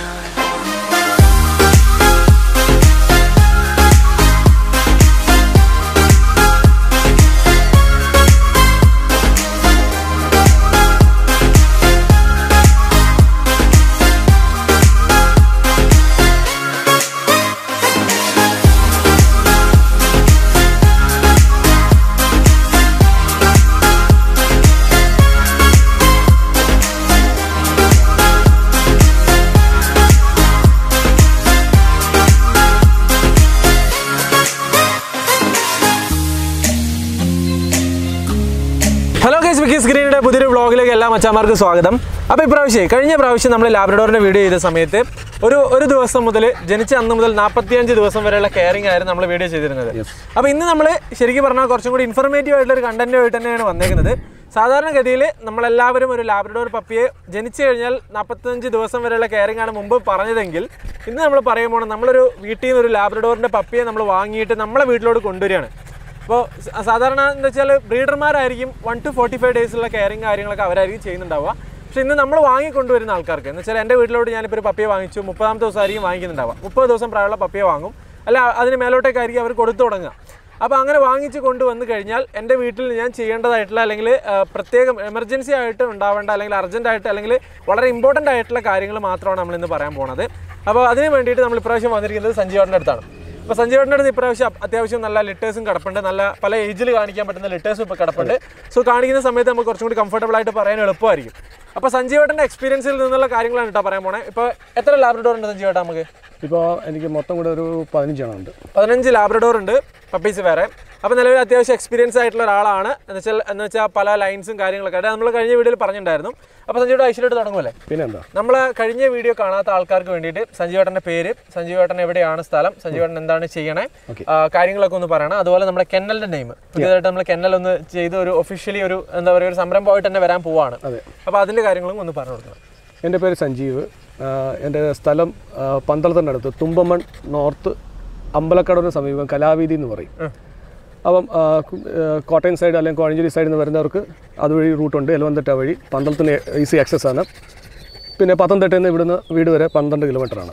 Hello guys വിക്കി സ്ക്രീനിയുടെ പുതിയൊരു വ്ളോഗിലേക്ക് എല്ലാ മച്ചാമാർക്കും സ്വാഗതം അപ്പോൾ ഇപ്രാവശ്യം കഴിഞ്ഞ പ്രാവശ്യം നമ്മൾ ലാബ്രഡോറിൻ്റെ വീഡിയോ ചെയ്ത സമയത്ത് ഒരു ഒരു ദിവസം മുതൽ ജനിച്ച അന്ന് മുതൽ നാൽപ്പത്തിയഞ്ച് ദിവസം വരെയുള്ള കെയറിംഗ് ആയിരുന്നു നമ്മൾ വീഡിയോ ചെയ്തിരുന്നത് അപ്പോൾ ഇന്ന് നമ്മൾ ശരിക്കും പറഞ്ഞാൽ കുറച്ചും കൂടി ഇൻഫർമേറ്റീവ് ആയിട്ടുള്ള ഒരു കണ്ടന്റുമായിട്ട് തന്നെയാണ് വന്നേക്കുന്നത് സാധാരണഗതിയിൽ നമ്മളെല്ലാവരും ഒരു ലാബ്രഡോർ പപ്പിയെ ജനിച്ചു കഴിഞ്ഞാൽ നാൽപ്പത്തഞ്ച് ദിവസം വരെയുള്ള കെയറിംഗ് ആണ് മുമ്പ് പറഞ്ഞതെങ്കിൽ ഇന്ന് നമ്മൾ പറയുമ്പോൾ നമ്മളൊരു വീട്ടിൽ നിന്ന് ഒരു ലാബ്രഡോറിൻ്റെ പപ്പിയെ നമ്മൾ വാങ്ങിയിട്ട് നമ്മളെ വീട്ടിലോട്ട് കൊണ്ടുവരികയാണ് അപ്പോൾ സാധാരണ എന്താ വെച്ചാൽ ബ്രീഡർമാരായിരിക്കും വൺ ടു ഫോർട്ടി ഫൈവ് ഡേയ്സുള്ള കെയറിങ് കാര്യങ്ങളൊക്കെ അവരായിരിക്കും ചെയ്യുന്നുണ്ടാവുക പക്ഷേ ഇന്ന് നമ്മൾ വാങ്ങിക്കൊണ്ടുവരുന്ന ആൾക്കാർക്ക് എന്ന് വെച്ചാൽ എൻ്റെ വീട്ടിലോട്ട് ഞാനിപ്പോൾ ഒരു പപ്പിയെ വാങ്ങിച്ചു മുപ്പതാമത്തെ ദിവസമായിരിക്കും വാങ്ങിക്കുന്നുണ്ടാവുക മുപ്പത് ദിവസം പ്രായമുള്ള പപ്പിയെ വാങ്ങും അല്ല അതിന് മേലോട്ടേക്കായിരിക്കും അവർ കൊടുത്തു തുടങ്ങുക അപ്പോൾ അങ്ങനെ വാങ്ങിച്ച് കൊണ്ടുവന്ന് കഴിഞ്ഞാൽ എൻ്റെ വീട്ടിൽ ഞാൻ ചെയ്യേണ്ടതായിട്ടുള്ള അല്ലെങ്കിൽ ആ, പ്രത്യേകം എമർജൻസി ആയിട്ട് ഉണ്ടാവേണ്ട അല്ലെങ്കിൽ അർജൻറ്റ് ആയിട്ട് അല്ലെങ്കിൽ വളരെ ഇമ്പോർട്ടൻ്റ് ആയിട്ടുള്ള കാര്യങ്ങൾ മാത്രമാണ് നമ്മൾ ഇന്ന് പറയാൻ പോണത് അപ്പോൾ അതിന് വേണ്ടിയിട്ട് നമ്മൾ ഇപ്രാവശ്യം വന്നിരിക്കുന്നത് സഞ്ജീവൻ്റെ അടുത്താണ് അപ്പോൾ സഞ്ജീവേട്ടൻ്റെ അടുത്ത് ഇപ്രാവശ്യം അത്യാവശ്യം നല്ല ലിറ്റേഴ്സും കിടപ്പുണ്ട് നല്ല പല ഏജിൽ കാണിക്കാൻ പറ്റുന്ന ലിറ്റേഴ്സും ഇപ്പോൾ കിടപ്പുണ്ട് സോ കാണിക്കുന്ന സമയത്ത് നമുക്ക് കുറച്ചും കൂടി കംഫർട്ടബിൾ ആയിട്ട് പറയാൻ എളുപ്പമായിരിക്കും അപ്പോൾ സഞ്ജീവേട്ടൻ്റെ എക്സ്പീരിയൻസിൽ നിന്നുള്ള കാര്യങ്ങളാണ് കേട്ടോ പറയാൻ പോണേ ഇപ്പോൾ എത്ര ലാബ്രഡോർ ഉണ്ട് സഞ്ജീവേട്ടാ നമുക്ക് ഇപ്പോൾ എനിക്ക് മൊത്തം കൂടെ ഒരു പതിനഞ്ചെണ്ണം ഉണ്ട് പതിനഞ്ച് ലാബ്രഡോർ ഉണ്ട് പപ്പീസ് വേറെ അപ്പോൾ നിലവിൽ അത്യാവശ്യം എക്സ്പീരിയൻസ് ആയിട്ടുള്ള ഒരാളാണ് എന്ന് വെച്ചാൽ എന്ന് വെച്ചാൽ പല ലൈൻസും കാര്യങ്ങളൊക്കെ ആയിട്ട് നമ്മൾ കഴിഞ്ഞ വീഡിയോയിൽ പറഞ്ഞിട്ടുണ്ടായിരുന്നു അപ്പോൾ സഞ്ജീവേട്ട ഐശ്വര്യമായിട്ട് തുടങ്ങുമല്ലേ പിന്നെന്താ നമ്മൾ കഴിഞ്ഞ വീഡിയോ കാണാത്ത ആൾക്കാർക്ക് വേണ്ടിയിട്ട് സഞ്ജീവേട്ടൻ്റെ പേര് സഞ്ജീവേട്ടൻ എവിടെയാണ് സ്ഥലം സഞ്ജീവേട്ടൻ എന്താണ് ചെയ്യണേ ആ, കാര്യങ്ങളൊക്കെ ഒന്ന് പറയണം അതുപോലെ നമ്മുടെ കെന്നലിന്റെ നെയിം പുതിയതായിട്ട് നമ്മൾ കെന്നൽ ഒന്ന് ചെയ്ത് ഒരു ഒഫീഷ്യലി ഒരു എന്താ പറയുക ഒരു സംരംഭമായിട്ട് തന്നെ വരാൻ പോവാണ് അതെ. അപ്പോൾ അതിന്റെ കാര്യങ്ങളും ഒന്ന് പറഞ്ഞു കൊടുക്കണം എൻ്റെ പേര് സഞ്ജീവ് ആ, എൻ്റെ സ്ഥലം ആ, പന്തളത്തിനടുത്ത് തുമ്പമൺ നോർത്ത് അമ്പലക്കടവിന് സമീപം കലാവീതി എന്ന് പറയും അപ്പം ആ, കു- ആ, കോട്ടയം സൈഡ് അല്ലെങ്കിൽ കോഴഞ്ചേരി സൈഡിൽ നിന്ന് വരുന്നവർക്ക് അതുവഴി റൂട്ടുണ്ട് എലവന്തട്ട വഴി പന്തളത്തിന് ഈസി ആക്സസ് ആണ് പിന്നെ പത്തനംതിട്ടയിൽ നിന്ന് ഇവിടുന്ന് വീട് വരെ പന്ത്രണ്ട് കിലോമീറ്ററാണ്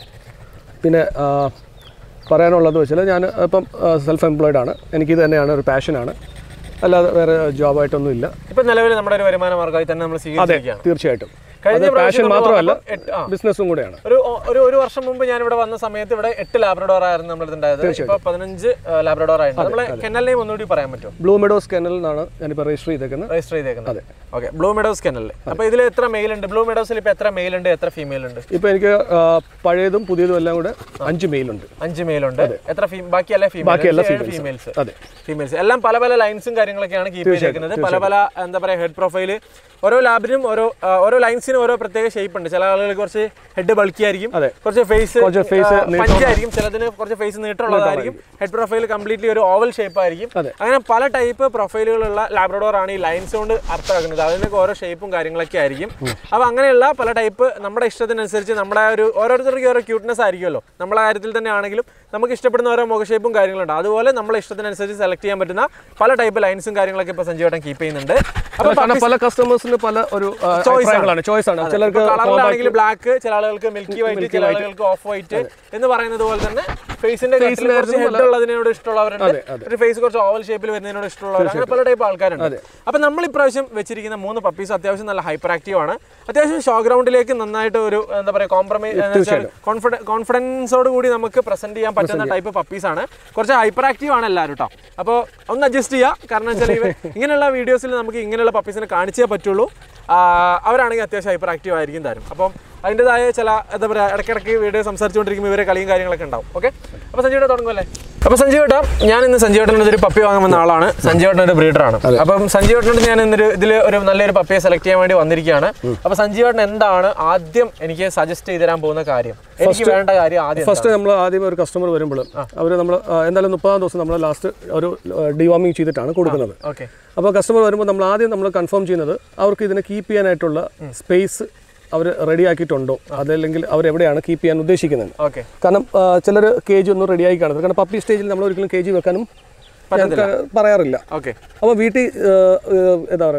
പിന്നെ ആ, പറയാനുള്ളത് വെച്ചാൽ ഞാൻ ഇപ്പം സെൽഫ് എംപ്ലോയിഡ് ആണ് എനിക്കിത് തന്നെയാണ് ഒരു പാഷനാണ് അല്ലാതെ വേറെ ജോബായിട്ടൊന്നും ഇല്ല ഇപ്പൊ നിലവിൽ നമ്മുടെ ഒരു വരുമാന മാർഗ്ഗമായി തന്നെ നമ്മൾ അതെ സ്വീകരിച്ചിരിക്കുകയാണ് തീർച്ചയായിട്ടും കഴിഞ്ഞ അത് പ്രാവശ്യം പാഷൻ നമ്മൾ മാത്രമല്ല വന്നപ്പോൾ എട്ട്- ആ. ബിസിനസ്സും കൂടെയാണ് ഒരു ഒരു ഒരു വർഷം മുമ്പ് ഞാൻ ഇവിടെ വന്ന സമയത്ത് ഇവിടെ എട്ട് ലാബ്രഡോർ ആയിരുന്നു നമ്മുടെ ഉണ്ടായത് ഇപ്പൊ പതിനഞ്ച് ലാബ്രഡോർ ആയിരുന്നു നമ്മളെ കെന്നൽ നെയിം ഒന്നുകൂടി പറയാൻ പറ്റുമോ ബ്ലൂ മെഡോസ് കെനൽ എന്നാണ് ഞാനിപ്പോൾ രജിസ്റ്റർ ചെയ്തേക്കുന്നത് രജിസ്റ്റർ ചെയ്തേക്കുന്നത് ഓക്കെ ബ്ലൂ മെഡോസ് കെന്നലിൽ അപ്പൊ ഇതിൽ എത്ര മെയിൽ ഉണ്ട് ബ്ലൂ മെഡോസിൽ ഇപ്പൊ എത്ര മെയിൽ ഉണ്ട് എത്ര ഫീമെയിൽ ഉണ്ട് ഇപ്പോൾ എനിക്ക് ആ, പഴയതും പുതിയതും എല്ലാം കൂടെ അഞ്ച് മെയിലുണ്ട് അഞ്ച് മെയിൽ ഉണ്ട് എത്ര ഫീ- ബാക്കിയല്ല ബാക്കിയെല്ലാം ഫീമെയിൽ females. ഫീമെയിൽസ് അതെ ഫീമെയിൽസ് എല്ലാം പല പല ലൈൻസും കാര്യങ്ങളൊക്കെയാണ് കീപ്പ് ചെയ്തിരിക്കുന്നത് പല പല എന്താ പറയുക ഹെഡ് പ്രൊഫൈല് ഓരോ ലാബിനും ഓരോ ആ, ഓരോ ലൈൻസിനും ഓരോ പ്രത്യേക ഷേപ്പ് ഉണ്ട് ചില ആളുകൾക്ക് കുറച്ച് ഹെഡ് ബൾക്കി ആയിരിക്കും അതെ. കുറച്ച് ഫേസ് കുറച്ച് face പഞ്ചായിരിക്കും ചിലതിന് കുറച്ച് ഫേസ് നീട്ടമുള്ളതായിരിക്കും ഹെഡ് പ്രൊഫൈൽ കംപ്ലീറ്റ്ലി ഒരു ഓവൽ ഷേപ്പ് ആയിരിക്കും അതെ. അങ്ങനെ പല ടൈപ്പ് പ്രൊഫൈലുകളുള്ള ലാബ്രഡോർ ആണ് ഈ ലൈൻസ് കൊണ്ട് അർത്ഥമാക്കുന്നത് അതിനൊക്കെ ഓരോ ഷേപ്പും കാര്യങ്ങളൊക്കെ ആയിരിക്കും അപ്പോൾ അങ്ങനെയുള്ള പല ടൈപ്പ് നമ്മുടെ ഇഷ്ടത്തിനനുസരിച്ച് നമ്മുടെ ആ ഒരു ഓരോരുത്തർക്കും ഓരോ ക്യൂട്ട്നെസ് ആയിരിക്കുമല്ലോ നമ്മളെ കാര്യത്തിൽ തന്നെ ആണെങ്കിലും നമുക്ക് ഇഷ്ടപ്പെടുന്ന ഓരോ മുഖ ഷേപ്പും കാര്യങ്ങളുണ്ട് അതുപോലെ നമ്മളെ ഇഷ്ടത്തിനനുസരിച്ച് സെലക്ട് ചെയ്യാൻ പറ്റുന്ന പല ടൈപ്പ് ലൈൻസും കാര്യങ്ങളൊക്കെ ഇപ്പോൾ സഞ്ജീവട്ടം കീപ്പ് ചെയ്യുന്നുണ്ട് അപ്പോൾ കാരണം പല കസ്റ്റമേഴ്സിന് പല ഒരു ആ, അഭിപ്രായങ്ങളാണ് ചോയ്സ് ആണ് ചിലർക്ക് കളറിലാണെങ്കിൽ ബ്ലാക്ക് ചില ആളുകൾക്ക് മിൽക്കി വൈറ്റ് ചില ആളുകൾക്ക് ഓഫ് വൈറ്റ് എന്ന് പറയുന്നത് പോലെ തന്നെ ഫേസിന്റെ കുറച്ച് ഹെഡ് ഉള്ളതിനോട് ഇഷ്ടമുള്ളവരുണ്ട് അതെ, അതെ. ഒരു ഫേസ് കുറച്ച് ഓവൽ ഷേപ്പിൽ വരുന്നതിനോട് ഇഷ്ടമുള്ളവർ അങ്ങനെ പല ടൈപ്പ് ആൾക്കാരുണ്ട് അപ്പൊ നമ്മൾ ഇപ്രാവശ്യം വെച്ചിരിക്കുന്ന മൂന്ന് പപ്പീസ് അത്യാവശ്യം നല്ല ഹൈപ്പർ ആക്റ്റീവ് ആണ് അത്യാവശ്യം ഷോ ഗ്രൗണ്ടിലേക്ക് നന്നായിട്ട് ഒരു എന്താ പറയുക കോംപ്രമൈസ് കോൺഫിഡൻസോട് കൂടി നമുക്ക് പ്രസന്റ് ചെയ്യാൻ പറ്റുന്ന ടൈപ്പ് പപ്പീസ് ആണ് കുറച്ച് ഹൈപ്പർ ആക്റ്റീവ് ആണ് എല്ലാവരും കേട്ടോ അപ്പോൾ ഒന്ന് അഡ്ജസ്റ്റ് ചെയ്യുക കാരണം വെച്ചാൽ ഇവ ഇങ്ങനെയുള്ള വീഡിയോസിൽ നമുക്ക് ഇങ്ങനെയുള്ള പപ്പീസിനെ കാണിച്ചേ പറ്റുള്ളൂ ആ, അവരാണെങ്കിൽ അത്യാവശ്യം ഹൈപ്പർ ആക്റ്റീവ് ആയിരിക്കും തരും അപ്പം അതിൻ്റെതായ ചില എന്താ പറയുക ഇടയ്ക്കിടയ്ക്ക് വീഡിയോ സംസാരിച്ചുകൊണ്ടിരിക്കുമ്പോൾ ഇവരെ കളിയും കാര്യങ്ങളൊക്കെ ഉണ്ടാവും ഓക്കെ അപ്പോൾ സഞ്ജീവട്ട തുടങ്ങുമല്ലേ അപ്പോൾ സഞ്ജീവട്ട ഞാൻ ഇന്ന് സഞ്ജീവട്ടൻ്റെ ഒരു പപ്പി വാങ്ങാൻ വന്ന ആളാണ് സഞ്ജീവട്ടൻ്റെ ഒരു ബ്രീഡറാണ് അപ്പം സഞ്ജീവട്ടനോട് ഞാൻ ഇന്നൊരു ഇതിൽ ഒരു നല്ലൊരു പപ്പിയെ സെലക്ട് ചെയ്യാൻ വേണ്ടി വന്നിരിക്കുകയാണ് അപ്പോൾ സഞ്ജീവട്ടൻ എന്താണ് ആദ്യം എനിക്ക് സജസ്റ്റ് ചെയ്ത് തരാൻ പോകുന്ന കാര്യം എനിക്ക് വേണ്ട കാര്യം ആദ്യം ഫസ്റ്റ് നമ്മൾ ആദ്യം ഒരു കസ്റ്റമർ വരുമ്പോൾ അവർ നമ്മൾ എന്തായാലും മുപ്പതാം ദിവസം നമ്മൾ ലാസ്റ്റ് ഒരു ഡിവാമിങ് ചെയ്തിട്ടാണ് കൊടുക്കുന്നത് ഓക്കെ അപ്പോൾ കസ്റ്റമർ വരുമ്പോൾ നമ്മൾ ആദ്യം നമ്മൾ കൺഫേം ചെയ്യുന്നത് അവർക്ക് ഇതിനെ കീപ്പ് ചെയ്യാനായിട്ടുള്ള സ്പേസ് അവർ റെഡി ആക്കിയിട്ടുണ്ടോ അതല്ലെങ്കിൽ അവർ എവിടെയാണ് കീപ്പ് ചെയ്യാൻ ഉദ്ദേശിക്കുന്നത് ഓക്കെ കാരണം ചിലർ കെ ജി ഒന്നും റെഡി ആയി കാണുന്നത് കാരണം പപ്പി സ്റ്റേജിൽ നമ്മൾ ഒരിക്കലും കെ ജി വെക്കാനും ഞാൻ ക- പറയാറില്ല ഓക്കെ അപ്പോൾ വീട്ടിൽ എന്താ പറയുന്നത്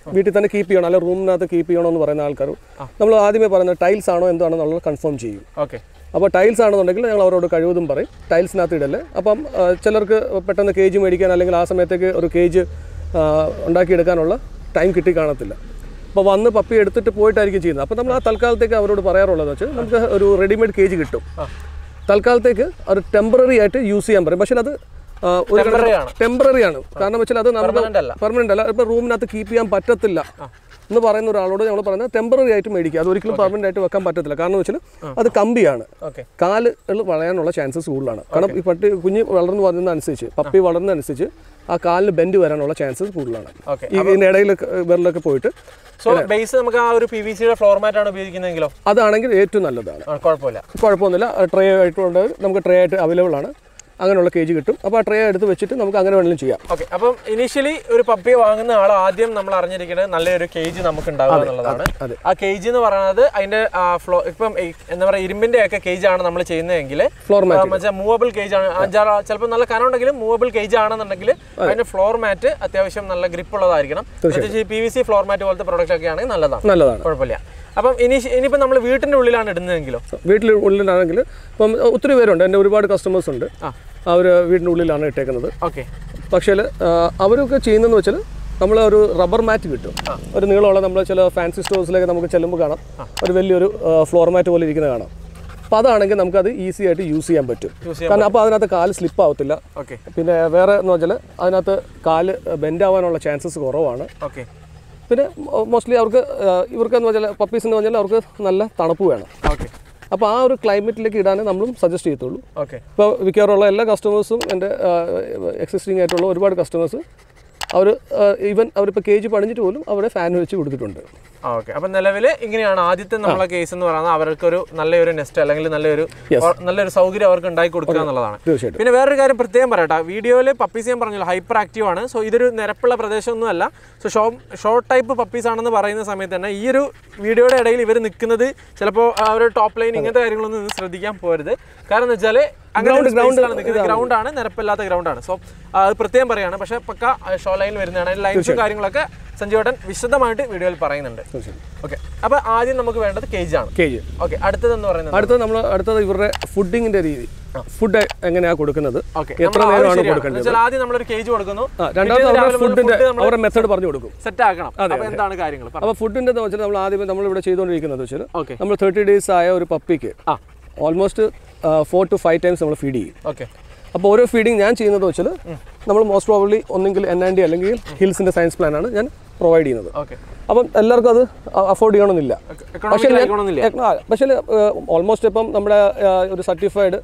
വീട്ടിൽ തന്നെ കീപ്പ് ചെയ്യണം അല്ലെങ്കിൽ റൂമിനകത്ത് കീപ്പ് ചെയ്യണമെന്ന് പറയുന്ന ആൾക്കാർ നമ്മൾ ആദ്യമേ പറയുന്നത് ടൈൽസ് ആണോ എന്താണെന്നുള്ളത് കൺഫേം ചെയ്യും ഓക്കെ അപ്പോൾ ടൈൽസ് ആണെന്നുണ്ടെങ്കിൽ ഞങ്ങൾ അവരോട് കഴിവതും പറയും ടൈൽസിനകത്ത് ഇടല്ലേ അപ്പം ആ, ചിലർക്ക് പെട്ടെന്ന് കേജ് മേടിക്കാൻ അല്ലെങ്കിൽ ആ സമയത്തേക്ക് ഒരു കേജ് ഉണ്ടാക്കിയെടുക്കാനുള്ള ടൈം കിട്ടി കാണത്തില്ല അപ്പോൾ വന്ന് പപ്പി എടുത്തിട്ട് പോയിട്ടായിരിക്കും ചെയ്യുന്നത് അപ്പോൾ നമ്മൾ ആ തൽക്കാലത്തേക്ക് അവരോട് പറയാറുള്ളത് വെച്ചാൽ നമുക്ക് ഒരു റെഡിമെയ്ഡ് കേജ് കിട്ടും തൽക്കാലത്തേക്ക് ഒരു ടെമ്പററി ആയിട്ട് യൂസ് ചെയ്യാൻ പറയും പക്ഷേ അത് ആ, ഒരു Temporary ആണ്. ടെമ്പററി ആണ് കാരണം വെച്ചാൽ അത് നമുക്ക് Permanent അല്ല. പെർമനന്റ് അല്ല ഇപ്പോൾ റൂമിനകത്ത് കീപ്പ് ചെയ്യാൻ പറ്റത്തില്ല എന്ന് പറയുന്ന ഒരാളോട് ഞങ്ങൾ പറയുന്നത് ടെമ്പററി ആയിട്ട് മേടിക്കുക അത് ഒരിക്കലും പെർമനന്റ് ആയിട്ട് വെക്കാൻ പറ്റത്തില്ല കാരണം വെച്ചാൽ അത് കമ്പിയാണ് ഓക്കെ കാലുകൾ വളയാനുള്ള ചാൻസസ് കൂടുതലാണ് കാരണം ഈ പട്ടി കുഞ്ഞ് വളർന്നു വരുന്നതനുസരിച്ച് പപ്പി വളർന്നതനുസരിച്ച് ആ കാലിന് ബെൻഡ് വരാനുള്ള ചാൻസസ് കൂടുതലാണ് ഓക്കെ ഈ ഇതിൻ്റെ ഇടയിൽ വിരലൊക്കെ പോയിട്ട് സോ ബേസ് നമുക്ക് ആ ഒരു പി വി സിയുടെ ഫ്ലോർ മാറ്റ് ആണ് ഉപയോഗിക്കുന്നതെങ്കിലോ അതാണെങ്കിൽ ഏറ്റവും നല്ലതാണ് ആ, കുഴപ്പമില്ല കുഴപ്പമൊന്നുമില്ല ട്രേ ആയിട്ടുണ്ട് നമുക്ക് ട്രേ ആയിട്ട് അവൈലബിൾ ആണ് അങ്ങനെയുള്ള കേജ് കിട്ടും അപ്പോൾ ആ ട്രേ എടുത്ത് വെച്ചിട്ട് നമുക്ക് അങ്ങനെ വേണമെങ്കിലും ചെയ്യാം ഓക്കെ അപ്പം ഇനീഷ്യലി ഒരു പപ്പിയെ വാങ്ങുന്ന ആൾ ആദ്യം നമ്മൾ അറിഞ്ഞിരിക്കുന്നത് നല്ലൊരു കേജ് നമുക്ക് ഉണ്ടാവുക എന്നുള്ളതാണ് അതെ. ആ കേജ് എന്ന് പറയുന്നത് അതിന്റെ ഫ്ലോ ഇപ്പം ഈ എന്താ പറയുക ഇരുമ്പിന്റെ ഒക്കെ കേജ് ആണ് നമ്മൾ ചെയ്യുന്നതെങ്കിൽ ഫ്ലോർ മാറ്റ് മറ്റേ മൂവബിൾ കേജ് ആണ് അഞ്ചാറ് ചിലപ്പോൾ നല്ല കനം ഉണ്ടെങ്കിലും മൂവബിൾ കേജ് ആണെന്നുണ്ടെങ്കിൽ അതിന്റെ ഫ്ലോർ മാറ്റ് അത്യാവശ്യം നല്ല ഗ്രിപ്പ് ഉള്ളതായിരിക്കണം പ്രത്യേകിച്ച് ഈ P V C floor mat പോലത്തെ പ്രോഡക്റ്റ് ഒക്കെ ആണെങ്കിൽ നല്ലതാണ് നല്ലതാണ് കുഴപ്പമില്ല അപ്പം ഇനി ഇനിയിപ്പോൾ നമ്മൾ വീട്ടിന്റെ ഉള്ളിലാണ് ഇടുന്നതെങ്കിലോ വീട്ടിൽ ഉള്ളിലാണെങ്കിൽ ഇപ്പം ഒത്തിരി പേരുണ്ട് എൻ്റെ ഒരുപാട് കസ്റ്റമേഴ്സ് ഉണ്ട് ആ. അവർ വീടിൻ്റെ ഉള്ളിലാണ് ഇട്ടേക്കുന്നത് ഓക്കെ പക്ഷേ അവരൊക്കെ ചെയ്യുന്നതെന്ന് വെച്ചാൽ നമ്മൾ ഒരു റബ്ബർ മാറ്റ് കിട്ടും ഒരു നീളമുള്ള നമ്മൾ ചില ഫാൻസി സ്റ്റോഴ്സിലേക്ക് നമുക്ക് ചെല്ലുമ്പോൾ കാണാം ഒരു വലിയൊരു ഫ്ലോർ മാറ്റ് പോലെ ഇരിക്കുന്നത് കാണാം അപ്പോൾ അതാണെങ്കിൽ നമുക്കത് ഈസി ആയിട്ട് യൂസ് ചെയ്യാൻ പറ്റും യൂസ് കാരണം അപ്പോൾ അതിനകത്ത് കാല് സ്ലിപ്പ് ആവത്തില്ല ഓക്കെ പിന്നെ വേറെ എന്ന് വെച്ചാൽ അതിനകത്ത് കാല് ബെൻഡ് ആവാനുള്ള ചാൻസസ് കുറവാണ് ഓക്കെ പിന്നെ മോസ്റ്റ്ലി അവർക്ക് ഇവർക്ക് എന്ന് വെച്ചാൽ പപ്പീസ് എന്ന് പറഞ്ഞാൽ അവർക്ക് നല്ല തണുപ്പ് വേണം ഓക്കെ അപ്പോൾ ആ ഒരു ക്ലൈമറ്റിലേക്ക് ഇടാനേ നമ്മളും സജസ്റ്റ് ചെയ്യത്തുള്ളൂ ഓക്കെ ഇപ്പോൾ മിക്കവാറുള്ള എല്ലാ കസ്റ്റമേഴ്സും എൻ്റെ എക്സിസ്റ്റിംഗ് ആയിട്ടുള്ള ഒരുപാട് കസ്റ്റമേഴ്സ് അവർ ഈവൻ അവരിപ്പോൾ കേജ് പണിഞ്ഞിട്ട് പോലും അവിടെ ഫാൻ വെച്ച് കൊടുത്തിട്ടുണ്ട് ആ ഓക്കെ അപ്പം നിലവിൽ ഇങ്ങനെയാണ് ആദ്യത്തെ നമ്മളെ കേസ് എന്ന് പറയുന്നത് അവർക്കൊരു നല്ലൊരു നെസ്റ്റ് അല്ലെങ്കിൽ നല്ലൊരു ഓർ- നല്ലൊരു സൗകര്യം അവർക്ക് ഉണ്ടാക്കി കൊടുക്കുക എന്നുള്ളതാണ് തീർച്ചയായിട്ടും പിന്നെ വേറൊരു കാര്യം പ്രത്യേകം പറയട്ടെ വീഡിയോയിൽ പപ്പീസ് ഞാൻ പറഞ്ഞല്ലോ ഹൈപ്പർ ആക്റ്റീവ് ആണ് സോ ഇതൊരു നിരപ്പുള്ള പ്രദേശമൊന്നുമല്ല സോ ഷോ ഷോർട്ട് ടൈപ്പ് പപ്പീസ് ആണെന്ന് പറയുന്ന സമയത്ത് തന്നെ ഈ ഒരു വീഡിയോയുടെ ഇടയിൽ ഇവർ നിൽക്കുന്നത് ചിലപ്പോൾ ആ ഒരു ടോപ്പ് ലൈൻ ഇങ്ങനത്തെ കാര്യങ്ങളൊന്നും നിന്ന് ശ്രദ്ധിക്കാൻ പോരുത് കാരണം എന്ന് വെച്ചാൽ അങ്ങനെ ഗ്രൗണ്ട് ആണ് നിരപ്പില്ലാത്ത ഗ്രൗണ്ട് ആണ് സോ അത് പ്രത്യേകം പറയാണ് പക്ഷേ പക്ക ഷോ ലൈനിൽ വരുന്നതാണ് ലൈൻസും കാര്യങ്ങളൊക്കെ സഞ്ജീവട്ടൻ വിശദമായിട്ട് വീഡിയോയിൽ പറയുന്നുണ്ട് തീർച്ചയായിട്ടും ഓക്കെ അപ്പോൾ ആദ്യം നമുക്ക് വേണ്ടത് കേജ് ആണ് കേജ് ഓക്കെ അടുത്തതെന്ന് പറയുന്നത് അടുത്തത് നമ്മൾ അടുത്തത് ഇവരുടെ ഫുഡിങ്ങിൻ്റെ രീതി ഫുഡ് എങ്ങനെയാണ് കൊടുക്കുന്നത് ഓക്കെ എത്ര നേരമാണ് കൊടുക്കേണ്ടത് ആദ്യം നമ്മളൊരു കേജ് കൊടുക്കുന്നു ആ രണ്ടാമത് അവരുടെ ഫുഡിൻ്റെ അവരുടെ മെത്തേഡ് പറഞ്ഞു കൊടുക്കും സെറ്റ് ആക്കണം അപ്പൊ എന്താണ് കാര്യങ്ങൾ അപ്പോൾ ഫുഡിൻ്റെ എന്ന് വെച്ചാൽ നമ്മൾ ആദ്യമേ നമ്മളിവിടെ ചെയ്തുകൊണ്ടിരിക്കുന്നത് വെച്ചാൽ ഓക്കെ നമ്മൾ തേർട്ടി ഡേയ്സ് ആയ ഒരു പപ്പിക്ക് ആ almost four to five times നമ്മൾ ഫീഡ് ചെയ്യും ഓക്കെ അപ്പോൾ ഓരോ ഫീഡിങ് ഞാൻ ചെയ്യുന്നത് വെച്ചാൽ നമ്മൾ മോസ്റ്റ് പ്രോബ്ലി ഒന്നെങ്കിൽ എൻ ആൻഡ് ഡി അല്ലെങ്കിൽ ഹിൽസിൻ്റെ സയൻസ് പ്ലാനാണ് ഞാൻ പ്രൊവൈഡ് ചെയ്യുന്നത് ഓക്കെ അപ്പം എല്ലാവർക്കും അത് അഫോർഡ് ചെയ്യണമെന്നില്ല എക്കണോമിക്കൽ ആയിക്കോണമെന്നില്ല പക്ഷേ ഓൾമോസ്റ്റ് ഇപ്പം നമ്മുടെ ആ, ഒരു സർട്ടിഫൈഡ്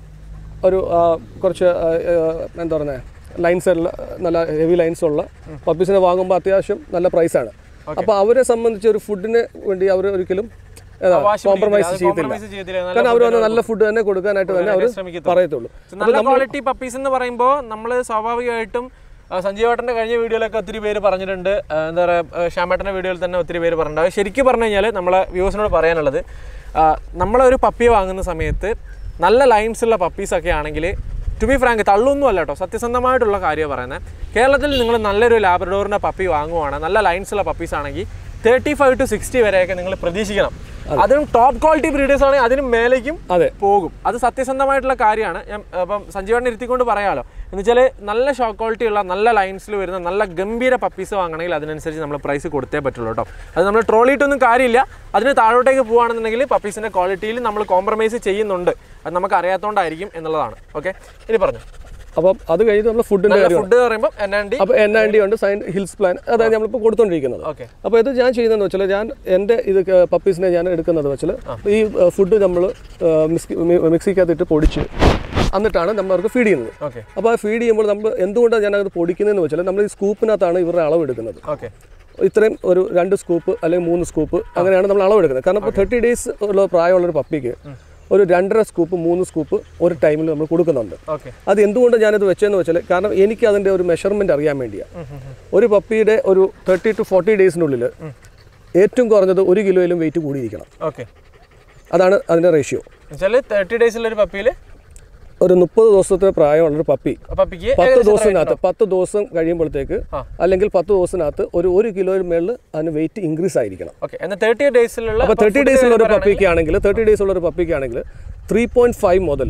ഒരു ആ, കുറച്ച് ആ, ആ, എന്താ പറയുന്നത് ലൈൻസ് ഉള്ള നല്ല ഹെവി ലൈൻസ് ഉള്ള പപ്പീസിനെ വാങ്ങുമ്പോൾ അത്യാവശ്യം നല്ല പ്രൈസാണ് അപ്പോൾ അവരെ സംബന്ധിച്ച് ഒരു ഫുഡിന് വേണ്ടി അവർ ഒരിക്കലും കോംപ്രമൈസ് ചെയ്യത്തില്ല കോംപ്രമൈസ് ചെയ്തില്ല നല്ല കാരണം അവർ നല്ല ഫുഡ് തന്നെ കൊടുക്കാനായിട്ട് തന്നെ അവർ ശ്രമിക്കത്തുള്ളൂ. പറയത്തുള്ളൂ നല്ല ക്വാളിറ്റി പപ്പീസ് എന്ന് പറയുമ്പോൾ നമ്മൾ സ്വാഭാവികമായിട്ടും ആ, സഞ്ജീവേട്ടൻ്റെ കഴിഞ്ഞ വീഡിയോയിലൊക്കെ ഒത്തിരി പേര് പറഞ്ഞിട്ടുണ്ട് ആ, എന്താ പറയുക ശ്യാമേട്ടൻ്റെ വീഡിയോയിൽ തന്നെ ഒത്തിരി പേര് പറഞ്ഞിട്ടുണ്ട് അത് ശരിക്കും പറഞ്ഞു കഴിഞ്ഞാൽ നമ്മളെ വ്യൂസിനോട് പറയാനുള്ളത് ആ, നമ്മളൊരു പപ്പിയെ വാങ്ങുന്ന സമയത്ത് നല്ല ലൈൻസ് ഉള്ള പപ്പീസൊക്കെ ആണെങ്കിൽ ടു ബി ഫ്രാങ്ക് തള്ളൊന്നും അല്ല കേട്ടോ സത്യസന്ധമായിട്ടുള്ള കാര്യമാണ് പറയുന്നത് കേരളത്തിൽ നിങ്ങൾ നല്ലൊരു ലാബ്രഡോറിൻ്റെ പപ്പി വാങ്ങുവാണ് നല്ല ലൈൻസ് ഉള്ള പപ്പീസ് ആണെങ്കിൽ തേർട്ടി ഫൈവ് ടു സിക്സ്റ്റി വരെയൊക്കെ നിങ്ങൾ പ്രതീക്ഷിക്കണം അതും ടോപ്പ് ക്വാളിറ്റി ബ്രീഡേഴ്സ് ആണെങ്കിൽ അതിന് മേലേക്കും അതെ പോകും അത് സത്യസന്ധമായിട്ടുള്ള കാര്യമാണ് ഞാൻ അപ്പം സഞ്ജീവണ്ണ ഇരുത്തിക്കൊണ്ട് പറയാമല്ലോ എന്ന് വെച്ചാൽ നല്ല ഷോ ക്വാളിറ്റി ഉള്ള നല്ല ലൈൻസിൽ വരുന്ന നല്ല ഗംഭീര പപ്പീസ് വാങ്ങണമെങ്കിൽ അതിനനുസരിച്ച് നമ്മൾ പ്രൈസ് കൊടുത്തേ പറ്റുള്ളൂ കേട്ടോ അത് നമ്മൾ ട്രോളിയിട്ടൊന്നും കാര്യമില്ല അതിന് താഴോട്ടേക്ക് പോകുകയാണെന്നുണ്ടെങ്കിൽ പപ്പീസിൻ്റെ ക്വാളിറ്റിയിൽ നമ്മൾ കോംപ്രമൈസ് ചെയ്യുന്നുണ്ട് അത് നമുക്ക് അറിയാത്തതുകൊണ്ടായിരിക്കും എന്നുള്ളതാണ് ഓക്കെ ഇനി പറഞ്ഞു അപ്പം അത് കഴിഞ്ഞ് നമ്മൾ ഫുഡിൻ്റെ നല്ല കാര്യം ഫുഡ് പറയുമ്പോൾ എൻ ആൻഡ് ഡി അപ്പോൾ എൻ ആൻഡ് ഡി ഉണ്ട് സൈൻ ഹിൽസ് പ്ലാൻ അതായത് നമ്മളിപ്പോൾ കൊടുത്തോണ്ടിരിക്കുന്നത് ഓക്കെ അപ്പോൾ ഇത് ഞാൻ ചെയ്യുന്നതെന്ന് വെച്ചാൽ ഞാൻ എൻ്റെ ഇത് ക- പപ്പീസിനെ ഞാൻ എടുക്കുന്നത് വെച്ചാൽ ഈ ഫുഡ് നമ്മൾ മിക്സിക്കകത്തിട്ട് പൊടിച്ച് എന്നിട്ടാണ് നമ്മൾ അവർക്ക് ഫീഡ് ചെയ്യുന്നത് ഓക്കെ അപ്പോൾ ആ ഫീഡ് ചെയ്യുമ്പോൾ നമ്മൾ എന്തുകൊണ്ടാണ് ഞാനത് പൊടിക്കുന്നതെന്ന് വെച്ചാൽ നമ്മൾ ഈ സ്കൂപ്പിനകത്താണ് ഇവരുടെ അളവ് എടുക്കുന്നത് ഓക്കെ ഇത്രയും ഒരു രണ്ട് സ്കൂപ്പ് അല്ലെങ്കിൽ മൂന്ന് സ്കൂപ്പ് അങ്ങനെയാണ് നമ്മൾ അളവ് എടുക്കുന്നത് കാരണം ഇപ്പോൾ തേർട്ടി ഡേയ്സ് ഉള്ള പ്രായമുള്ളൊരു പപ്പിക്ക് ഒരു രണ്ടര സ്കൂപ്പ് മൂന്ന് സ്കൂപ്പ് ഒരു ടൈമിൽ നമ്മൾ കൊടുക്കുന്നുണ്ട് ഓക്കെ അത് എന്തുകൊണ്ട് ഞാനത് വെച്ചതെന്ന് വെച്ചാൽ കാരണം എനിക്ക് അതിൻ്റെ ഒരു മെഷർമെൻറ്റ് അറിയാൻ വേണ്ടിയാണ് ഒരു പപ്പിയുടെ ഒരു തേർട്ടി ടു ഫോർട്ടി ഡേയ്സിനുള്ളിൽ ഏറ്റവും കുറഞ്ഞത് ഒരു കിലോയിലും വെയിറ്റ് കൂടിയിരിക്കണം ഓക്കെ അതാണ് അതിൻ്റെ റേഷ്യോ വെച്ചാൽ തേർട്ടി ഡേയ്സിലൊരു പപ്പിയിൽ ഒരു മുപ്പത് ദിവസത്തെ പ്രായമുള്ളൊരു പപ്പി പപ്പിക്ക് പത്ത് ദിവസത്തിനകത്ത് പത്ത് ദിവസം കഴിയുമ്പോഴത്തേക്ക് അല്ലെങ്കിൽ പത്ത് ദിവസത്തിനകത്ത് ഒരു ഒരു കിലോയിൽ മേളിൽ അതിന് വെയിറ്റ് ഇൻക്രീസ് ആയിരിക്കണം ഓക്കെ എന്നാൽ തേർട്ടി ഡേയ്സിലുള്ള അപ്പോൾ തേർട്ടി ഡേയ്സ് ഉള്ള ഒരു പപ്പിക്ക് ആണെങ്കിൽ തേർട്ടി ഡേയ്സ് ഉള്ള ഒരു പപ്പിക്ക് ആണെങ്കിൽ ത്രീ പോയിന്റ് ഫൈവ് മുതൽ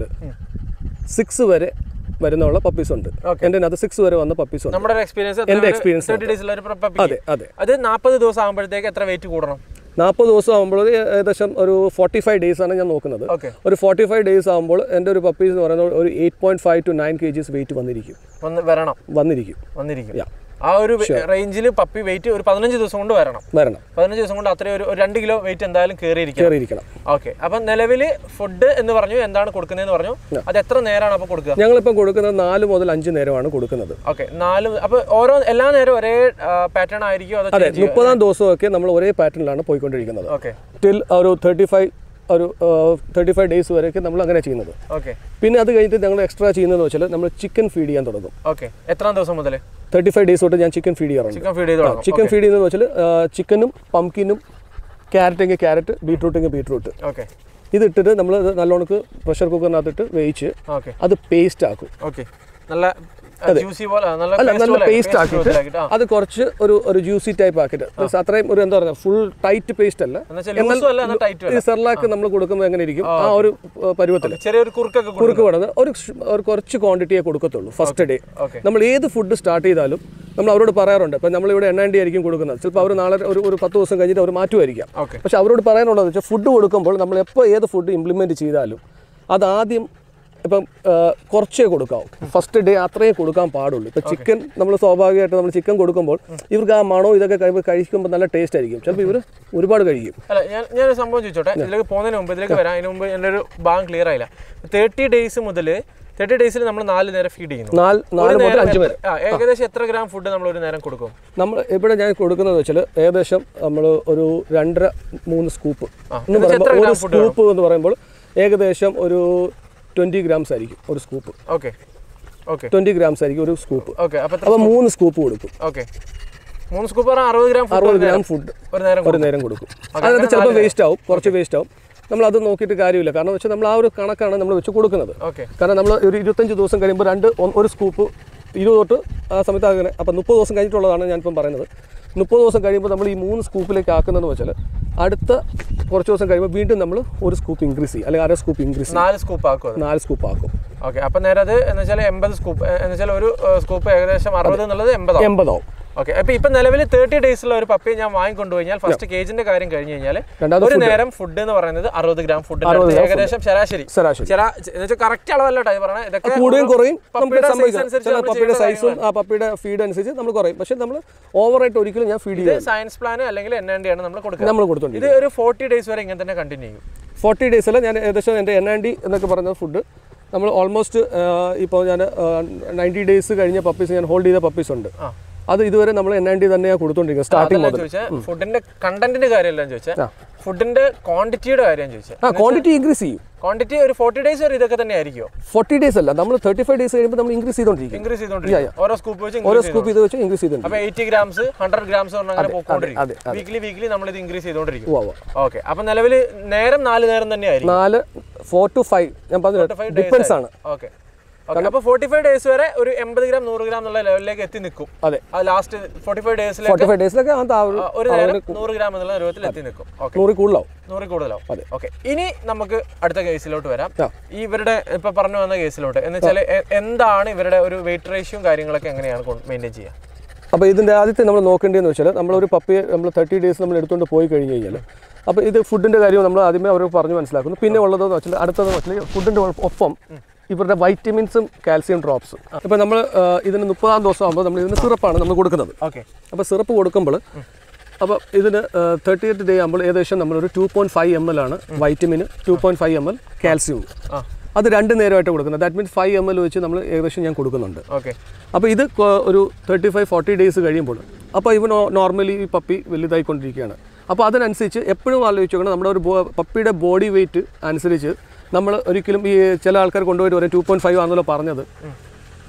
സിക്സ് വരെ വരുന്നുള്ള പപ്പീസ് ഉണ്ട് എൻ്റെ അത് സിക്സ് വരെ വന്ന പപ്പീസ് ഉണ്ട് നമ്മുടെ എക്സ്പീരിയൻസ് എൻ്റെ experience തേർട്ടി ഡേയ്സിലുള്ള ഒരു പപ്പി അതെ അതെ അത് നാൽപ്പത് ദിവസം ആകുമ്പോഴത്തേക്ക് എത്ര വെയിറ്റ് കൂടണം നാൽപ്പത് ദിവസം ആകുമ്പോൾ ഏകദേശം ഒരു ഫോർട്ടി ഫൈവ് ഡേയ്സ് ആണ് ഞാൻ നോക്കുന്നത് ഓക്കെ ഒരു ഫോർട്ടി ഫൈവ് ഡേയ്സ് ആകുമ്പോൾ എൻ്റെ ഒരു പപ്പീസ് എന്ന് പറയുന്നത് ഒരു eight point five to nine K Gs weight വന്നിരിക്കും വന്ന് വരണം വന്നിരിക്കും വന്നിരിക്കും Yeah. ആ ഒരു റേഞ്ചിൽ പപ്പി വെയിറ്റ് ഒരു പതിനഞ്ച് ദിവസം കൊണ്ട് വരണം വരണം പതിനഞ്ച് ദിവസം കൊണ്ട് അത്രയും ഒരു ഒരു രണ്ട് കിലോ വെയിറ്റ് എന്തായാലും കയറിയിരിക്കും കയറിയിരിക്കണം ഓക്കെ അപ്പം നിലവിൽ ഫുഡ് എന്ന് പറഞ്ഞു എന്താണ് കൊടുക്കുന്നതെന്ന് പറഞ്ഞു അത് എത്ര നേരമാണ് അപ്പോൾ കൊടുക്കുക ഞങ്ങളിപ്പം കൊടുക്കുന്നത് നാല് മുതൽ അഞ്ച് നേരമാണ് കൊടുക്കുന്നത് ഓക്കെ നാല് അപ്പോൾ ഓരോ എല്ലാ നേരവും ഒരേ പാറ്റേൺ ആയിരിക്കും അത് അതെ മുപ്പതാം ദിവസമൊക്കെ നമ്മൾ ഒരേ പാറ്റേണിലാണ് പോയിക്കൊണ്ടിരിക്കുന്നത് ഓക്കെ ടിൽ ഒരു തേർട്ടി ഫൈവ് ഒരു തേർട്ടി ഫൈവ് ഡേയ്സ് വരെയൊക്കെ നമ്മൾ അങ്ങനെ ചെയ്യുന്നത് ഓക്കെ പിന്നെ അത് കഴിഞ്ഞിട്ട് ഞങ്ങൾ എക്സ്ട്രാ ചെയ്യുന്നതെന്ന് വെച്ചാൽ നമ്മൾ ചിക്കൻ ഫീഡ് ചെയ്യാൻ തുടങ്ങും ഓക്കെ എത്രാം ദിവസം മുതൽ തേർട്ടി ഫൈവ് ഡേയ്സ് തൊട്ട് ഞാൻ ചിക്കൻ ഫീഡ് ചെയ്യാറുണ്ട് ചിക്കൻ ഫീഡ് ചെയ്ത് തുടങ്ങും ചിക്കൻ ഫീഡ് ചെയ്യുന്നത് വെച്ചാൽ ചിക്കനും പംകിനും ക്യാരറ്റെങ്കിൽ ക്യാരറ്റ് ബീട്രൂട്ടെങ്കിൽ ബീട്രൂട്ട് ഓക്കെ ഇതിട്ടിട്ട് നമ്മൾ നല്ലോണക്ക് പ്രഷർ കുക്കറിനകത്തിട്ട് വേവിച്ച് ഓക്കെ അത് പേസ്റ്റ് ആക്കും ഓക്കെ നല്ല ജ്യൂസി പോലെ നല്ല അല്ല paste നല്ല പോലെ, പേസ്റ്റ് paste ആക്കിയിട്ട് പോലെയാക്കിയിട്ട്, ആ. അത് കുറച്ച് ഒരു ഒരു ജ്യൂസി ടൈപ്പ് ആക്കിയിട്ട് Plus അത്രയും ഒരു എന്താ പറയുക ഫുൾ ടൈറ്റ് പേസ്റ്റ് അല്ല എന്നുവെച്ചാൽ ലൂസും അല്ല എന്നാൽ ടൈറ്റും ഈ സെർലാക്ക് നമ്മൾ കൊടുക്കുമ്പോൾ എങ്ങനെ ഇരിക്കും ആ ഒരു പരുവത്തിൽ ചെറിയൊരു കുറുക്കൊക്കെ കൊടുക്കും കുറുക്ക് വേണം ഒരു ഷ്- ഒരു കുറച്ച് ക്വാണ്ടിറ്റിയെ കൊടുക്കത്തുള്ളൂ ഫസ്റ്റ് ഡേ ഓക്കെ നമ്മൾ ഏത് ഫുഡ് സ്റ്റാർട്ട് ചെയ്താലും നമ്മൾ അവരോട് പറയാറുണ്ട് ഇപ്പം നമ്മളിവിടെ എണ്ണ എണ്ണ ആയിരിക്കും കൊടുക്കുന്നത് ചിലപ്പോൾ അവർ നാളെ ഒരു ഒരു പത്ത് ദിവസം കഴിഞ്ഞിട്ട് അവർ മാറ്റുമായിരിക്കാം ഓക്കെ പക്ഷെ അവരോട് പറയാനുള്ളത് വെച്ചാൽ ഫുഡ് കൊടുക്കുമ്പോൾ നമ്മൾ എപ്പോൾ ഏത് ഫുഡ് ഇംപ്ലിമെൻറ്റ് ചെയ്താലും അത് ആദ്യം ഇപ്പം ആ, കുറച്ചേ കൊടുക്കാവൂ ഫസ്റ്റ് ഡേ അത്രയേ കൊടുക്കാൻ പാടുള്ളൂ ഇപ്പം ചിക്കൻ നമ്മൾ സ്വാഭാവികമായിട്ട് നമ്മൾ ചിക്കൻ കൊടുക്കുമ്പോൾ ഇവർക്ക് ആ മണവും ഇതൊക്കെ കഴിയുമ്പോൾ കഴിക്കുമ്പോൾ നല്ല ടേസ്റ്റ് ആയിരിക്കും ചിലപ്പോൾ ഇവർ ഒരുപാട് കഴിക്കും അല്ല ഞാൻ ഞാനൊരു സംഭവം ചോദിച്ചോട്ടെ ഇതിലേക്ക് പോകുന്നതിന് മുമ്പ് ഇതിലേക്ക് വരാം അതിന് മുമ്പ് എൻ്റെ ഒരു ഭാഗം ക്ലിയർ ആയില്ല തേർട്ടി ഡേയ്സ് മുതൽ തേർട്ടി ഡേയ്സിൽ നമ്മൾ നാല് നേരം ഫീഡ് ചെയ്യുന്നു നാല് നാല് ഒരു മുതൽ നേരം അഞ്ച് വരെ എത്ര- ആ, ഏകദേശം എത്ര ഗ്രാം ഫുഡ് നമ്മൾ ഒരു നേരം കൊടുക്കും നമ്മൾ ഇവിടെ ഞാൻ കൊടുക്കുന്നത് വെച്ചാൽ ഏകദേശം നമ്മൾ ഒരു രണ്ടര മൂന്ന് സ്കൂപ്പ് ആ, എന്ന് എന്നുവെച്ചാൽ പറയുമ്പോൾ എത്ര ഒരു gram food സ്കൂപ്പ് എന്ന് പറയുമ്പോൾ ഏകദേശം ഒരു ട്വൻറ്റി ഗ്രാംസ് ആയിരിക്കും ഒരു scoop okay okay twenty grams ആയിരിക്കും ഒരു സ്കൂപ്പ് ഓക്കെ അപ്പോൾ എത്ര അപ്പോൾ മൂന്ന് സ്കൂപ്പ് കൊടുക്കും ഓക്കെ മൂന്ന് സ്കൂപ്പ് പറഞ്ഞാൽ അറുപത് ഗ്രാം ഫുഡ് അറുപത് ഗ്രാം ഫുഡ് ഒരു നേരം ഒരു നേരം കൊടുക്കും അതായത് ചിലപ്പോൾ വേസ്റ്റ് ആവും കുറച്ച് വേസ്റ്റ് ആവും നമ്മൾ അത് നോക്കിയിട്ട് കാര്യമില്ല കാരണം വെച്ചാൽ നമ്മൾ ആ ഒരു കണക്കാണ് നമ്മൾ വെച്ച് കൊടുക്കുന്നത് ഓക്കെ കാരണം നമ്മൾ ഒരു ഇരുപത്തഞ്ച് ദിവസം കഴിയുമ്പോൾ രണ്ട് ഒ- ഒരു സ്കൂപ്പ് ഇരുപത് തൊട്ട് ആ സമയത്ത് അങ്ങനെ അപ്പം മുപ്പത് ദിവസം കഴിഞ്ഞിട്ടുള്ളതാണ് ഞാനിപ്പം പറയുന്നത് മുപ്പത് ദിവസം കഴിയുമ്പോൾ നമ്മൾ ഈ മൂന്ന് സ്കൂപ്പിലേക്ക് ആക്കുന്നതെന്ന് വെച്ചാൽ അടുത്ത കുറച്ച് ദിവസം കഴിയുമ്പോൾ വീണ്ടും നമ്മൾ ഒരു സ്കൂപ്പ് ഇൻക്രീസ് ചെയ്യും അല്ലെങ്കിൽ അര സ്കൂപ്പ് ഇൻക്രീസ് ചെയ്യും നാല് സ്കൂപ്പ് ആക്കും അത് നാല് സ്കൂപ്പ് ആക്കും ഓക്കെ അപ്പം നേരെ അത് എന്ന് വെച്ചാൽ എൺപത് സ്കൂപ്പ് എന്ന് വെച്ചാൽ ഒരു സ്കൂപ്പ് ഏകദേശം അറുപത് എന്നുള്ളത് എൺപതാവും എൺപതാവും ഓക്കെ അപ്പൊ ഇപ്പൊ നിലവിൽ തേർട്ടി ഡേയ്സിലുള്ള ഒരു പപ്പിയെ ഞാൻ വാങ്ങിക്കൊണ്ടു കഴിഞ്ഞാൽ ഫസ്റ്റ് കേജിന്റെ കാര്യം കഴിഞ്ഞ് കഴിഞ്ഞാൽ രണ്ടാമത് ഒരു നേരം ഫുഡ് എന്ന് പറയുന്നത് അറുപത് ഗ്രാം ഫുഡ് ഏകദേശം ശരാശരി ശരാശരി ശരാ കറക്റ്റ് അളവല്ല കേട്ടോ ഇത് പറഞ്ഞത് ഇതൊക്കെ കൂടുകയും കുറയും നമുക്ക് പപ്പിയുടെ size സംഭവിക്കാം അനുസരിച്ച് ചില നമ്മൾ പപ്പിയുടെ ചെയ്യുന്ന സൈസും ആ പപ്പിയുടെ ഫീഡ് അനുസരിച്ച് നമ്മൾ കുറയും പക്ഷേ നമ്മൾ ഓവറായിട്ട് ഒരിക്കലും ഞാൻ ഫീഡ് ചെയ്യും ഇത് സയൻസ് പ്ലാൻ അല്ലെങ്കിൽ എൻ ആണ് നമ്മൾ കൊടുക്കുക നമ്മൾ കൊടുത്തോണ്ട് ഇത് ഒരു ഫോർട്ടി ഡേയ്സ് വരെ ഇങ്ങനെ തന്നെ കണ്ടിന്യൂ ചെയ്യും ഫോർട്ടി ഡേയ്സിൽ ഞാൻ ഏകദേശം എൻ്റെ എൻ ആൻഡ് ഡി എന്നൊക്കെ പറയുന്ന ഫുഡ് നമ്മൾ ഓൾമോസ്റ്റ് ഇപ്പോൾ ഞാൻ നയൻറ്റി ഡേയ്സ് കഴിഞ്ഞ പപ്പീസ് ഞാൻ ഹോൾഡ് ചെയ്ത പപ്പീസ് ഉണ്ട് ആ. അത് ഇതുവരെ നമ്മൾ എൻ ആൻഡ് ഡി തന്നെയാണ് കൊടുത്തോണ്ടിരിക്കുന്നത് സ്റ്റാർട്ടിങ് അതല്ല മുതൽ ചോദിച്ചാൽ ഫുഡിന്റെ കണ്ടന്റിന്റെ കാര്യമല്ല ചോദിച്ചാൽ ആ. ഫുഡിന്റെ ക്വാണ്ടിറ്റിയുടെ കാര്യം ചോദിച്ചാൽ ആ ക്വാണ്ടിറ്റി ഇൻക്രീസ് ചെയ്യും ക്വാണ്ടിറ്റി ഒരു ഫോർട്ടി ഡേയ്സ് വരെ ഇതൊക്കെ തന്നെ ആയിരിക്കുമോ ഫോർട്ടി ഡേയ്സ് അല്ല നമ്മൾ തേർട്ടി ഫൈവ് ഡേയ്സ് കഴിയുമ്പോൾ നമ്മൾ ഇൻക്രീസ് ചെയ്തോണ്ടിരിക്കും ഇൻക്രീസ് ചെയ്തോണ്ടിരിക്കും ഓരോ സ്കൂപ്പ് വെച്ച് ഓരോ increase സ്കൂപ്പ് ഇത് വെച്ച് ഇൻക്രീസ് ചെയ്തോണ്ടിരിക്കും അപ്പൊ എയ്റ്റി ഗ്രാംസ് ഹൺഡ്രഡ് ഗ്രാംസ് അങ്ങനെ അതെ, പോയിക്കൊണ്ടിരിക്കും അതെ, വീക്ക്ലി വീക്ക്ലി നമ്മൾ ഇത് ഇൻക്രീസ് ചെയ്തോണ്ടിരിക്കും ഉവ്വ് ഉവ്വ്. ഓക്കെ അപ്പൊ നിലവിൽ നേരം നാല് നേരം തന്നെ ആയിരിക്കും നാല് ഫോർ ടു ഫൈവ് ഞാൻ പറഞ്ഞു ഡിപ്പെൻസ് ആണ് ഓക്കെ അപ്പൊ ഫോർട്ടി ഫൈവ് ഡേയ്സ് വരെ ഒരു എൺപത് ഗ്രാം നൂറ് ഗ്രാം എന്നുള്ള ലെവലിലേക്ക് എത്തി നിൽക്കും അതെ ആ ലാസ്റ്റ് ഫോർട്ടി ഫൈവ് ഡേയ്സിൽ ഫോർട്ടി ഫൈവ് ഡേയ്സിലൊക്കെ അത് ആ ഒരു ഒരു നേരം നൂറ് ഗ്രാം എന്നുള്ള രൂപത്തിൽ എത്തി നിൽക്കും ഓക്കെ നൂറിൽ കൂടുതലാവും നൂറിൽ കൂടുതലാവും അതെ. ഓക്കെ ഇനി നമുക്ക് അടുത്ത കേസിലോട്ട് വരാം ആ. ഈ ഇവരുടെ ഇപ്പൊ പറഞ്ഞു വന്ന കേസിലോട്ട് എന്ന് വെച്ചാൽ എന്താണ് ഇവരുടെ ഒരു വെയിറ്റ് റേഷ്യോയും കാര്യങ്ങളൊക്കെ എങ്ങനെയാണ് മെയിൻറ്റെയിൻ ചെയ്യുക അപ്പോൾ ഇതിൻ്റെ ആദ്യത്തെ നമ്മൾ നോക്കേണ്ടതെന്ന് വെച്ചാൽ നമ്മളൊരു പപ്പിയെ നമ്മൾ തേർട്ടി ഡേയ്സ് നമ്മൾ എടുത്തുകൊണ്ട് പോയി കഴിഞ്ഞ് കഴിഞ്ഞാൽ അപ്പോൾ ഇത് ഫുഡിൻ്റെ കാര്യം നമ്മൾ ആദ്യമേ അവർ പറഞ്ഞ് മനസ്സിലാക്കുന്നു പിന്നെ ഉള്ളതെന്ന് വെച്ചാൽ അടുത്തതെന്ന് വെച്ചാൽ ഫുഡിൻ്റെ ഒപ്പം ഇവരുടെ വൈറ്റമിൻസും കാൽസ്യം ഡ്രോപ്സും ഇപ്പോൾ നമ്മൾ ഇതിന് മുപ്പതാം ദിവസം ആകുമ്പോൾ നമ്മൾ ഇതിന് സിറപ്പാണ് നമ്മൾ കൊടുക്കുന്നത് ഓക്കെ അപ്പോൾ സിറപ്പ് കൊടുക്കുമ്പോൾ അപ്പോൾ ഇതിന് തേർട്ടി എയ്റ്റ് ഡേ ആകുമ്പോൾ ഏകദേശം നമ്മളൊരു two point five M L ആണ് വൈറ്റമിന് two point five M L calcium ആ അത് രണ്ട് നേരമായിട്ട് കൊടുക്കുന്നത് that means five M L വെച്ച് നമ്മൾ ഏകദേശം ഞാൻ കൊടുക്കുന്നുണ്ട് ഓക്കെ അപ്പോൾ ഇത് കൊ- ഒരു തേർട്ടി ഫൈവ് ഫോർട്ടി ഡേയ്സ് കഴിയുമ്പോൾ അപ്പോൾ ഇവ നോർമലി ഈ പപ്പി വലുതായിക്കൊണ്ടിരിക്കുകയാണ് അപ്പോൾ അതിനനുസരിച്ച് എപ്പോഴും ആലോചിച്ച് നോക്കണം നമ്മുടെ ഒരു ബോ- പപ്പിയുടെ ബോഡി വെയിറ്റ് അനുസരിച്ച് നമ്മൾ ഒരിക്കലും ഈ ചില ആൾക്കാർ കൊണ്ടുപോയിട്ട് പറയും ടു പോയിൻറ്റ് ഫൈവ് ആണെന്നല്ലോ പറഞ്ഞത്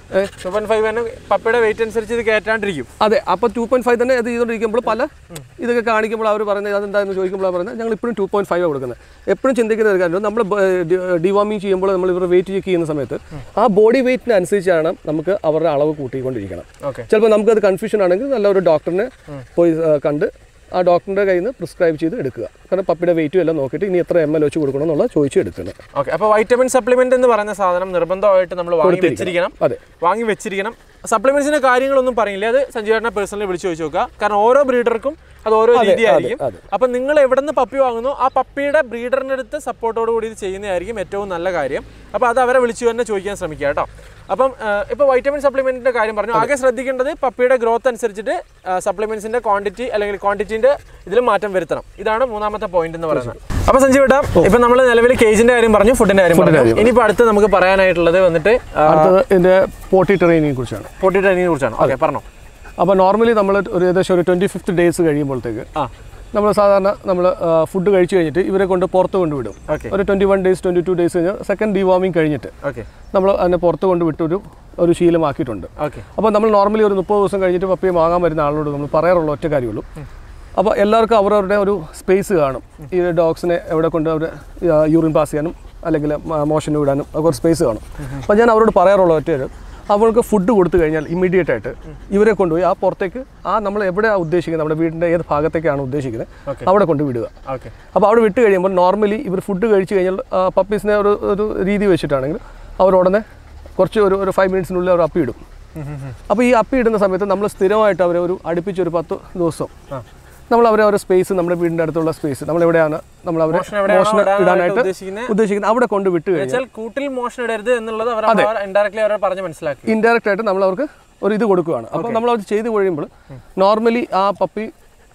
ടു പോയിന്റ് ഫൈവ് തന്നെ പപ്പയുടെ വെയിറ്റ് അനുസരിച്ച് ഇത് കയറ്റാണ്ടിരിക്കും അതെ അപ്പോൾ ടു പോയിന്റ് ഫൈവ് തന്നെ ഇത് ചെയ്തുകൊണ്ടിരിക്കുമ്പോൾ പല ഇതൊക്കെ കാണിക്കുമ്പോൾ അവർ പറയുന്നത് അതെന്താണെന്ന് ചോദിക്കുമ്പോൾ പറയുന്നത് ഞങ്ങൾ ഇപ്പോഴും ടു പോയിന്റ് ഫൈവ് കൊടുക്കുന്നത് എപ്പോഴും ചിന്തിക്കുന്ന ഒരു കാര്യം നമ്മൾ ഡിവാമിങ് ചെയ്യുമ്പോൾ നമ്മൾ ഇവരുടെ വെയിറ്റ് ചെക്ക് ചെയ്യുന്ന സമയത്ത് ആ ബോഡി വെയിറ്റിന് അനുസരിച്ചാണ് നമുക്ക് അവരുടെ അളവ് കൂട്ടിക്കൊണ്ടിരിക്കണം ഓക്കെ ചിലപ്പോൾ നമുക്കത് കൺഫ്യൂഷൻ ആണെങ്കിൽ നല്ല ഒരു ഡോക്ടറിനെ പോയി ആ, കണ്ട് ആ ഡോക്ടറിൻ്റെ കയ്യിൽ നിന്ന് പ്രിസ്ക്രൈബ് ചെയ്ത് എടുക്കുക കാരണം പപ്പിയുടെ വെയിറ്റും എല്ലാം നോക്കിയിട്ട് ഇനി എത്ര എം എൽ വെച്ച് കൊടുക്കണം എന്നുള്ള ചോദിച്ചു എടുക്കുന്നത് ഓക്കെ അപ്പോൾ വൈറ്റമിൻ സപ്ലിമെന്റ് എന്ന് പറയുന്ന സാധനം നിർബന്ധമായിട്ട് നമ്മൾ വാങ്ങി വെച്ചിരിക്കണം അതെ വാങ്ങി വെച്ചിരിക്കണം സപ്ലിമെന്റ്സിന്റെ കാര്യങ്ങളൊന്നും പറയില്ല അത് സഞ്ജീവേട്ടനെ പേഴ്സണലി വിളിച്ചു ചോദിച്ചു നോക്കുക കാരണം ഓരോ ബ്രീഡർക്കും അത് ഓരോ രീതിയായിരിക്കും അതെ. അപ്പം നിങ്ങൾ എവിടെ നിന്ന് പപ്പി വാങ്ങുന്നു ആ പപ്പിയുടെ ബ്രീഡറിൻ്റെ അടുത്ത് സപ്പോർട്ടോട് കൂടി ഇത് ചെയ്യുന്നതായിരിക്കും ഏറ്റവും നല്ല കാര്യം അപ്പോൾ അത് അവരെ വിളിച്ചു തന്നെ ചോദിക്കാൻ ശ്രമിക്കുക കേട്ടോ അപ്പം ഇപ്പോൾ വൈറ്റമിൻ സപ്ലിമെന്റിന്റെ കാര്യം പറഞ്ഞു ആകെ ശ്രദ്ധിക്കേണ്ടത് പപ്പിയുടെ ഗ്രോത്ത് അനുസരിച്ചിട്ട് സപ്ലിമെന്റ്സിന്റെ ക്വാണ്ടിറ്റി അല്ലെങ്കിൽ ക്വാണ്ടിറ്റിന്റെ ഇതിൽ മാറ്റം വരുത്തണം ഇതാണ് മൂന്നാമത്തെ പോയിന്റ് എന്ന് പറയുന്നത് അപ്പോൾ സഞ്ജീവേട്ടാ ഇപ്പം നമ്മൾ നിലവിൽ കേജിന്റെ കാര്യം പറഞ്ഞു ഫുഡിന്റെ കാര്യം പറഞ്ഞു ഇനിയിപ്പോൾ അടുത്ത് നമുക്ക് പറയാനായിട്ടുള്ളത് വന്നിട്ട് അടുത്തത് ഇതിൻ്റെ പോട്ടി ട്രെയിനിങ്ങിനെ കുറിച്ചാണ് പൊട്ടി ട്രെയിനിങ്ങിനെ കുറിച്ചാണ് ഓക്കെ പറഞ്ഞോ അപ്പോൾ നോർമലി നമ്മൾ ഒരു ഏകദേശം ഒരു ട്വൻറ്റി ഫിഫ്ത്ത് ഡേയ്സ് കഴിയുമ്പോഴത്തേക്ക് ആ നമ്മൾ സാധാരണ നമ്മൾ ഫുഡ് കഴിച്ച് കഴിഞ്ഞിട്ട് ഇവരെ കൊണ്ട് പുറത്ത് കൊണ്ട് വിടും ഓക്കെ ഒരു twenty one days twenty two days കഴിഞ്ഞ് സെക്കൻഡ് ഡിവാമിങ് കഴിഞ്ഞിട്ട് ഓക്കെ നമ്മൾ അതിനെ പുറത്ത് കൊണ്ട് വിട്ടൊരു ഒരു ശീലമാക്കിയിട്ടുണ്ട് ഓക്കെ അപ്പോൾ നമ്മൾ നോർമലി ഒരു മുപ്പത് ദിവസം കഴിഞ്ഞിട്ട് പപ്പിയെ വാങ്ങാൻ വരുന്ന ആളോട് നമ്മൾ പറയാറുള്ള ഒറ്റ കാര്യമുള്ളൂ അപ്പോൾ എല്ലാവർക്കും അവരവരുടെ ഒരു സ്പേസ് കാണും ഈ ഡോഗ്സിനെ എവിടെ കൊണ്ട് അവർ യൂറിൻ പാസ് ചെയ്യാനും അല്ലെങ്കിൽ മോഷന് വിടാനും ഒക്കെ ഒരു സ്പേസ് കാണും അപ്പോൾ ഞാൻ അവരോട് പറയാറുള്ള ഒറ്റ ഒരു അവർക്ക് ഫുഡ് കൊടുത്തു കഴിഞ്ഞാൽ ഇമ്മീഡിയറ്റ് ആയിട്ട് ഇവരെ കൊണ്ടുപോയി ആ പുറത്തേക്ക് ആ നമ്മൾ എവിടെയാണ് ഉദ്ദേശിക്കുന്നത് നമ്മുടെ വീടിൻ്റെ ഏത് ഭാഗത്തേക്കാണ് ഉദ്ദേശിക്കുന്നത് Okay. അവിടെ കൊണ്ട് വിടുക ഓക്കെ അപ്പോൾ അവിടെ വിട്ട് കഴിയുമ്പോൾ നോർമലി ഇവർ ഫുഡ് കഴിച്ച് കഴിഞ്ഞാൽ പപ്പീസിനെ ഒരു ഒരു രീതി വെച്ചിട്ടാണെങ്കിൽ അവർ ഉടനെ കുറച്ച് ഒരു ഒരു ഫൈവ് മിനിറ്റ്സിനുള്ളിൽ അവർ അപ്പി ഇടും അപ്പോൾ ഈ അപ്പി ഇടുന്ന സമയത്ത് നമ്മൾ സ്ഥിരമായിട്ട് അവരെ ഒരു അടുപ്പിച്ച് ഒരു പത്ത് ദിവസം ആ. നമ്മൾ അവരെ ഒരു സ്പേസ് നമ്മുടെ വീടിൻ്റെ അടുത്തുള്ള സ്പേസ് നമ്മൾ എവിടെയാണ് നമ്മൾ അവരെ മോഷണം എവിടെയാണോ മോഷണം ഇടാനായിട്ട് ഇടാനായിട്ട് ഉദ്ദേശിക്കുന്നത് ഉദ്ദേശിക്കുന്നത് അവിടെ കൊണ്ട് വിട്ട് കഴിഞ്ഞാൽ വെച്ചാൽ കൂട്ടിൽ മോഷണം ഇടരുത് എന്നുള്ളത് അവർ ഇൻഡയറക്ട്ലി അവരെ പറഞ്ഞ് മനസ്സിലാക്കി ഇൻഡയറക്റ്റ് ആയിട്ട് നമ്മൾ അവർക്ക് ഒരു ഇത് കൊടുക്കുകയാണ് അപ്പോൾ നമ്മൾ അത് ചെയ്ത് കഴിയുമ്പോൾ നോർമലി ആ പപ്പി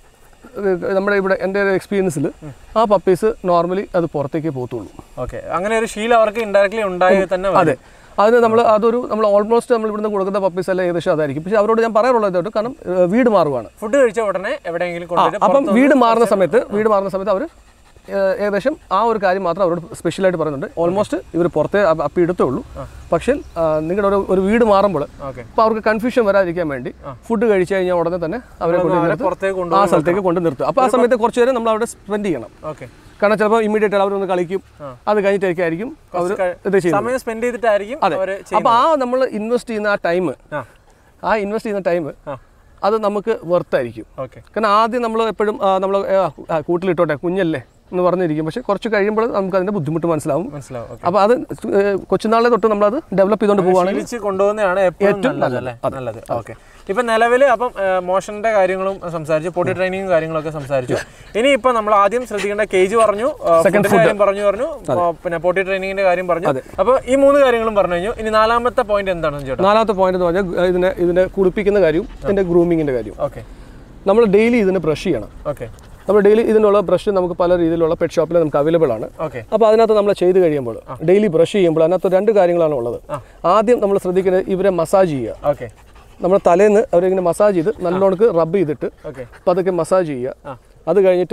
ഏഹ്, നമ്മുടെ ഇവിടെ എൻ്റെ ഒരു എക്സ്പീരിയൻസിൽ ആ പപ്പീസ് നോർമലി അത് പുറത്തേക്ക് പോകത്തുള്ളൂ ഓക്കെ അങ്ങനെ ഒരു ശീലം അവർക്ക് ഇൻഡയറക്ട്ലി ഉണ്ടായി തന്നെ വരും. അതെ അതിന് നമ്മൾ അതൊരു നമ്മൾ ഓൾമോസ്റ്റ് നമ്മൾ ഇവിടുന്ന് കൊടുക്കുന്ന പപ്പീസ് എല്ലാം ഏകദേശം അതായിരിക്കും പക്ഷേ അവരോട് ഞാൻ പറയാറുള്ളത് ഇതായിട്ട് കാരണം ഏഹ്, വീട് മാറുകയാണ് ഫുഡ് കഴിച്ച ഉടനെ എവിടെയെങ്കിലും കൊണ്ടുപോയിട്ട് അപ്പം പുറത്ത് വീട് മാറുന്ന സമയത്ത് വീട് മാറുന്ന സമയത്ത് അവർ ഏകദേശം ആ ഒരു കാര്യം മാത്രം അവരോട് സ്പെഷ്യലായിട്ട് പറയുന്നുണ്ട് ഓൾമോസ്റ്റ് ഇവർ പുറത്തെ അപ്പ- അപ്പി എടുത്തേ ഉള്ളൂ പക്ഷേ ആ, നിങ്ങളുടെ ഒരു ഒരു വീട് മാറുമ്പോൾ ഓക്കെ അപ്പോൾ അവർക്ക് കൺഫ്യൂഷൻ വരാതിരിക്കാൻ വേണ്ടി ഫുഡ് കഴിച്ചു കഴിഞ്ഞാൽ ഉടനെ തന്നെ അവരെ കൊണ്ട് അവരെ നിർത്തി പുറത്തേക്ക് ആ കൊണ്ടുപോയി സ്ഥലത്തേക്ക് കൊണ്ട് നിർത്തുക അപ്പോൾ ആ സമയത്ത് കുറച്ച് നേരം നമ്മൾ അവിടെ സ്പെൻഡ് ചെയ്യണം ഓക്കെ കാരണം ചിലപ്പോൾ ഇമ്മീഡിയറ്റ് അവരൊന്ന് കളിക്കും അത് കഴിഞ്ഞിട്ടായിരിക്കും അവർ ഇത് ചെയ്യുന്നത് സമയം സ്പെൻഡ് ചെയ്തിട്ടായിരിക്കും അവര് അപ്പോൾ ആ നമ്മൾ ഇൻവെസ്റ്റ് ചെയ്യുന്ന ആ ടൈം ആ ആ ഇൻവെസ്റ്റ് ചെയ്യുന്ന ടൈം ആ അത് നമുക്ക് വെർത്തായിരിക്കും ഓക്കെ കാരണം ആദ്യം നമ്മൾ എപ്പോഴും നമ്മൾ കൂട്ടിലിട്ടോട്ടെ കുഞ്ഞല്ലേ എന്ന് പറഞ്ഞിരിക്കും പക്ഷേ കുറച്ച് കഴിയുമ്പോൾ നമുക്ക് അതിൻ്റെ ബുദ്ധിമുട്ട് മനസ്സിലാവും മനസ്സിലാവും ഓക്കെ അപ്പോൾ അത് ഏഹ്, കൊച്ചുനാളിലെ തൊട്ട് നമ്മളത് ഡെവലപ്പ് ചെയ്തുകൊണ്ട് പോവുകയാണെങ്കിൽ ശീലിച്ച് കൊണ്ടുപോകുന്നതാണ് എപ്പോഴും നല്ലത് അല്ലേ നല്ലത് ഓക്കെ ഇപ്പൊ നിലവിൽ അപ്പം മോഷന്റെ കാര്യങ്ങളും സംസാരിച്ചു പൊട്ടി ട്രെയിനിങ്ങും കാര്യങ്ങളൊക്കെ സംസാരിച്ചു ഇനി ഇപ്പൊ നമ്മൾ ആദ്യം ശ്രദ്ധിക്കേണ്ട കേജ് പറഞ്ഞു ആ, ഫുഡിന്റെ കാര്യം പറഞ്ഞു പറഞ്ഞു ആ, പിന്നെ പൊട്ടി ട്രെയിനിങ്ങിന്റെ കാര്യം പറഞ്ഞു അപ്പൊ ഈ മൂന്ന് കാര്യങ്ങളും പറഞ്ഞു കഴിഞ്ഞു ഇനി നാലാമത്തെ പോയിന്റ് എന്താണെന്ന് ചേട്ടാ നാലാമത്തെ പോയിന്റ് എന്ന് പറഞ്ഞാൽ ഗ- ഇതിനെ ഇതിനെ കുളിപ്പിക്കുന്ന കാര്യവും ഇതിൻ്റെ ഗ്രൂമിങ്ങിൻ്റെ കാര്യവും ഓക്കെ നമ്മൾ ഡെയിലി ഇതിനെ ബ്രഷ് ചെയ്യണം ഓക്കെ നമ്മൾ ഡെയിലി ഇതിനുള്ള ബ്രഷ് നമുക്ക് പല രീതിയിലുള്ള പെറ്റ് ഷോപ്പിൽ നമുക്ക് അവൈലബിൾ ആണ് ഓക്കെ അപ്പോൾ അതിനകത്ത് നമ്മൾ ചെയ്ത് കഴിയുമ്പോൾ ഡെയിലി ബ്രഷ് ചെയ്യുമ്പോൾ അതിനകത്ത് രണ്ട് കാര്യങ്ങളാണ് ഉള്ളത് ആദ്യം നമ്മൾ ശ്രദ്ധിക്കുന്നത് ഇവരെ മസാജ് ചെയ്യുക ഓക്കെ നമ്മുടെ തലേന്ന് അവരിങ്ങനെ മസാജ് ചെയ്ത് നല്ലോണക്ക് റബ്ബ് ചെയ്തിട്ട് ഓക്കെ പതുക്കെ മസാജ് ചെയ്യുക ആ. അത് കഴിഞ്ഞിട്ട്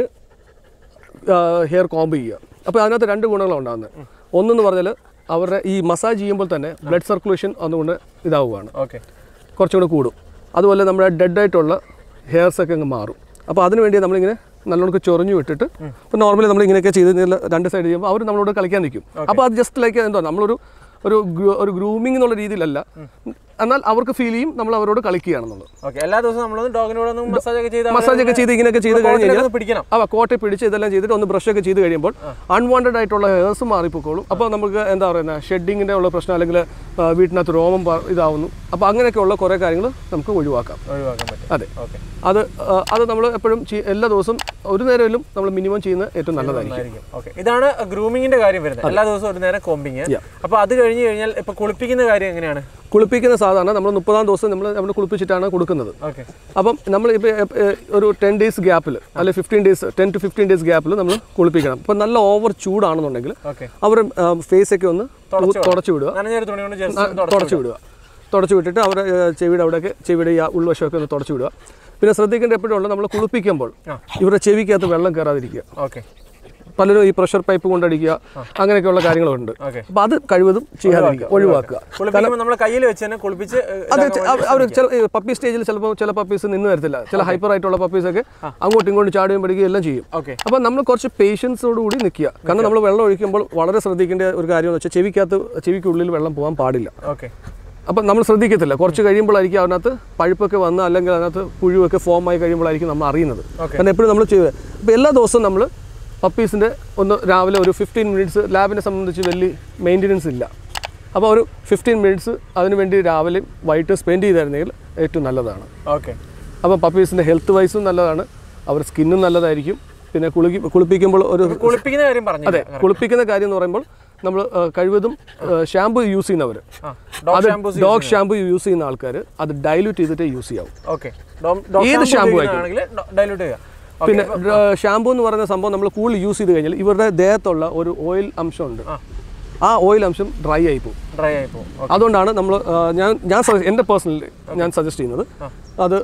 ഹെയർ കോംബ് ചെയ്യുക അപ്പോൾ അതിനകത്ത് രണ്ട് ഗുണങ്ങളാണ് ഉണ്ടാകുന്നത് ഒന്നെന്ന് പറഞ്ഞാൽ അവരുടെ ഈ മസാജ് ചെയ്യുമ്പോൾ തന്നെ ബ്ലഡ് സർക്കുലേഷൻ അതുകൊണ്ട് ഇതാവുകയാണ് ഓക്കെ കുറച്ചുകൂടെ കൂടും അതുപോലെ നമ്മുടെ ഡെഡ് ആയിട്ടുള്ള ഹെയർസ് ഒക്കെ അങ്ങ് മാറും അപ്പോൾ അതിന് വേണ്ടി നമ്മളിങ്ങനെ നല്ലോണം ചൊറിഞ്ഞു വിട്ടിട്ട് ഇപ്പോൾ നോർമലി നമ്മൾ ഇങ്ങനെയൊക്കെ ചെയ്ത് ഇതിൽ രണ്ട് സൈഡ് ചെയ്യുമ്പോൾ അവർ നമ്മളോട് കളിക്കാൻ നിൽക്കും അപ്പോൾ അത് ജസ്റ്റ് ലൈക്ക് എന്തോ നമ്മളൊരു ഒരു ഗ്രൂ- ഒരു ഗ്രൂമിംഗ് എന്നുള്ള രീതിയിലല്ല എന്നാൽ അവർക്ക് ഫീൽ ചെയ്യും നമ്മൾ അവരോട് കളിക്കുകയാണെന്നുള്ളത് ഓക്കെ എല്ലാ ദിവസവും നമ്മളൊന്ന് ഡോഗിനോട് ഒന്ന് മസാജ് ഒക്കെ ചെയ്ത് മസാജ് ഒക്കെ ചെയ്ത് ഇങ്ങനെയൊക്കെ ചെയ്ത് കഴിഞ്ഞ് കഴിഞ്ഞാൽ ഒന്ന് പിടിക്കണം അവ കോട്ടയെ പിടിച്ച് ഇതെല്ലാം ചെയ്തിട്ട് ഒന്ന് ബ്രഷ് ഒക്കെ ചെയ്ത് കഴിയുമ്പോൾ അൺവാണ്ടഡ് ആയിട്ടുള്ള ഹെയർസ് മാറിപ്പോക്കോളും അപ്പോൾ നമുക്ക് എന്താ പറയുന്നത് ഷെഡിങ്ങിൻ്റെ ഉള്ള പ്രശ്നം അല്ലെങ്കിൽ ആ, വീട്ടിനകത്ത് രോമം പ- ഇതാവുന്നു അപ്പോൾ അങ്ങനെയൊക്കെയുള്ള കുറേ കാര്യങ്ങൾ നമുക്ക് ഒഴിവാക്കാം ഒഴിവാക്കാൻ പറ്റും അതെ ഓക്കെ അത് ആ, അത് നമ്മൾ എപ്പോഴും ചെയ്- എല്ലാ ദിവസവും ഒരു നേരമെങ്കിലും നമ്മൾ മിനിമം ചെയ്യുന്നത് ഏറ്റവും നല്ലതായിരിക്കും ആയിരിക്കും ഓക്കെ ഇതാണ് ഗ്രൂമിങ്ങിന്റെ കാര്യം വരുന്നത് എല്ലാ ദിവസവും ഒരു നേരം കോമ്പിങ് അപ്പൊ അത് കഴിഞ്ഞ് കഴിഞ്ഞാൽ ഇപ്പൊ കുളിപ്പിക്കുന്ന കാര്യം എങ്ങനെയാണ് കുളിപ്പിക്കുന്ന സാധാരണ നമ്മൾ മുപ്പതാം ദിവസം നമ്മൾ നമ്മൾ കുളിപ്പിച്ചിട്ടാണ് കൊടുക്കുന്നത് ഓക്കെ അപ്പം നമ്മൾ ഇപ്പോൾ ഒരു ടെൻ ഡേയ്സ് ഗ്യാപ്പിൽ അല്ലെങ്കിൽ fifteen days ten to fifteen days ഗ്യാപ്പിൽ നമ്മൾ കുളിപ്പിക്കണം ഇപ്പം നല്ല ഓവർ ചൂടാണെന്നുണ്ടെങ്കിൽ ഓക്കെ അവർ ഫേസൊക്കെ ഒന്ന് തുടച്ചു വിടുക നനഞ്ഞൊരു തുണി കൊണ്ട് ആ, ജസ്റ്റ് തുടച്ചു വിടുക തുടച്ചു വിട്ടിട്ട് അവരുടെ ഏ, ചെവിയുടെ അവിടെയൊക്കെ ചെവിയുടെ ഈ ആ ഉൾവശമൊക്കെ ഒന്ന് തുടച്ചു വിടുക പിന്നെ ശ്രദ്ധിക്കേണ്ട എപ്പോഴും ഉള്ളത് നമ്മൾ കുളിപ്പിക്കുമ്പോൾ ആ. ഇവരുടെ ചെവിക്കകത്ത് വെള്ളം കയറാതിരിക്കുക ഓക്കെ പലരും ഈ പ്രഷർ പൈപ്പ് കൊണ്ടടിക്കുക അങ്ങനെയൊക്കെയുള്ള കാര്യങ്ങളുണ്ട് ഓക്കെ അപ്പോൾ അത് കഴിവതും ചെയ്യാതിരിക്കുക ഒഴിവാക്കുക കുളിപ്പിക്കുമ്പോൾ നമ്മൾ കയ്യിൽ വെച്ച് തന്നെ കുളിപ്പിച്ച് ഏ, അത് ഇതാക്കാൻ വേണ്ടി അവർ ചില പപ്പി സ്റ്റേജിൽ ചിലപ്പോൾ ചില പപ്പീസ് നിന്ന് വരത്തില്ല ചില ഹൈപ്പർ ആയിട്ടുള്ള പപ്പീസൊക്കെ അങ്ങോട്ടും ഇങ്ങോട്ടും ചാടുകയും പഠിക്കുകയും എല്ലാം ചെയ്യും ഓക്കെ അപ്പോൾ നമ്മൾ കുറച്ച് പേഷ്യൻസോട് കൂടി നിൽക്കുക കാരണം നമ്മൾ വെള്ളം ഒഴിക്കുമ്പോൾ വളരെ ശ്രദ്ധിക്കേണ്ട ഒരു കാര്യം എന്ന് വെച്ചാൽ ചെവിക്കകത്ത് ചെവിക്കുള്ളിൽ വെള്ളം പോകാൻ പാടില്ല ഓക്കെ അപ്പം നമ്മൾ ശ്രദ്ധിക്കത്തില്ല കുറച്ച് കഴിയുമ്പോഴായിരിക്കും അതിനകത്ത് പഴുപ്പൊക്കെ വന്ന് അല്ലെങ്കിൽ അതിനകത്ത് പുഴുവൊക്കെ ഫോം ആയി കഴിയുമ്പോഴായിരിക്കും നമ്മൾ അറിയുന്നത് Okay. കാരണം എപ്പോഴും നമ്മൾ ചെയ്യുക അപ്പോൾ എല്ലാ ദിവസവും നമ്മൾ പപ്പീസിൻ്റെ ഒന്ന് രാവിലെ ഒരു ഫിഫ്റ്റീൻ മിനിറ്റ്സ് ലാബിനെ സംബന്ധിച്ച് വലിയ മെയിൻ്റനൻസ് ഇല്ല അപ്പോൾ ഒരു ഫിഫ്റ്റീൻ മിനിറ്റ്സ് അതിന് വേണ്ടി രാവിലെയും വൈകിട്ട് സ്പെൻഡ് ചെയ്തായിരുന്നെങ്കിൽ ഏറ്റവും നല്ലതാണ് ഓക്കെ അപ്പോൾ പപ്പീസിൻ്റെ ഹെൽത്ത് വൈസും നല്ലതാണ് അവർ സ്കിന്നും നല്ലതായിരിക്കും പിന്നെ കുളിക്ക് കുളിപ്പിക്കുമ്പോൾ ഒരു കുളിപ്പിക്കുന്ന കാര്യം പറഞ്ഞു അതെ കുളിപ്പിക്കുന്ന കാര്യം എന്ന് പറയുമ്പോൾ നമ്മൾ കഴിവതും ഷാമ്പു യൂസ് ചെയ്യുന്നവർ ഡോഗ് അത് ഷാമ്പൂസ് ഡോഗ് ഷാമ്പു യൂസ് ചെയ്യുന്ന ആൾക്കാർ അത് ഡൈല്യൂട്ട് ചെയ്തിട്ടേ യൂസ് ചെയ്യാവും ഓക്കെ ഡോഗ് ഏത് shampoo ആണെങ്കിൽ ഡൈലൂട്ട് ചെയ്യുക പിന്നെ ഷാമ്പു എന്ന് പറയുന്ന സംഭവം നമ്മൾ കൂടുതൽ യൂസ് ചെയ്ത് കഴിഞ്ഞാൽ ഇവരുടെ ദേഹത്തുള്ള ഒരു ഓയിൽ അംശമുണ്ട് ആ. ആ ഓയിൽ അംശം ഡ്രൈ ആയി പോകും ഡ്രൈ ആയി പോകും അതുകൊണ്ടാണ് നമ്മൾ ഞാൻ ഞാൻ suggest- എൻ്റെ പേഴ്സണലി ഞാൻ സജസ്റ്റ് ചെയ്യുന്നത് അത്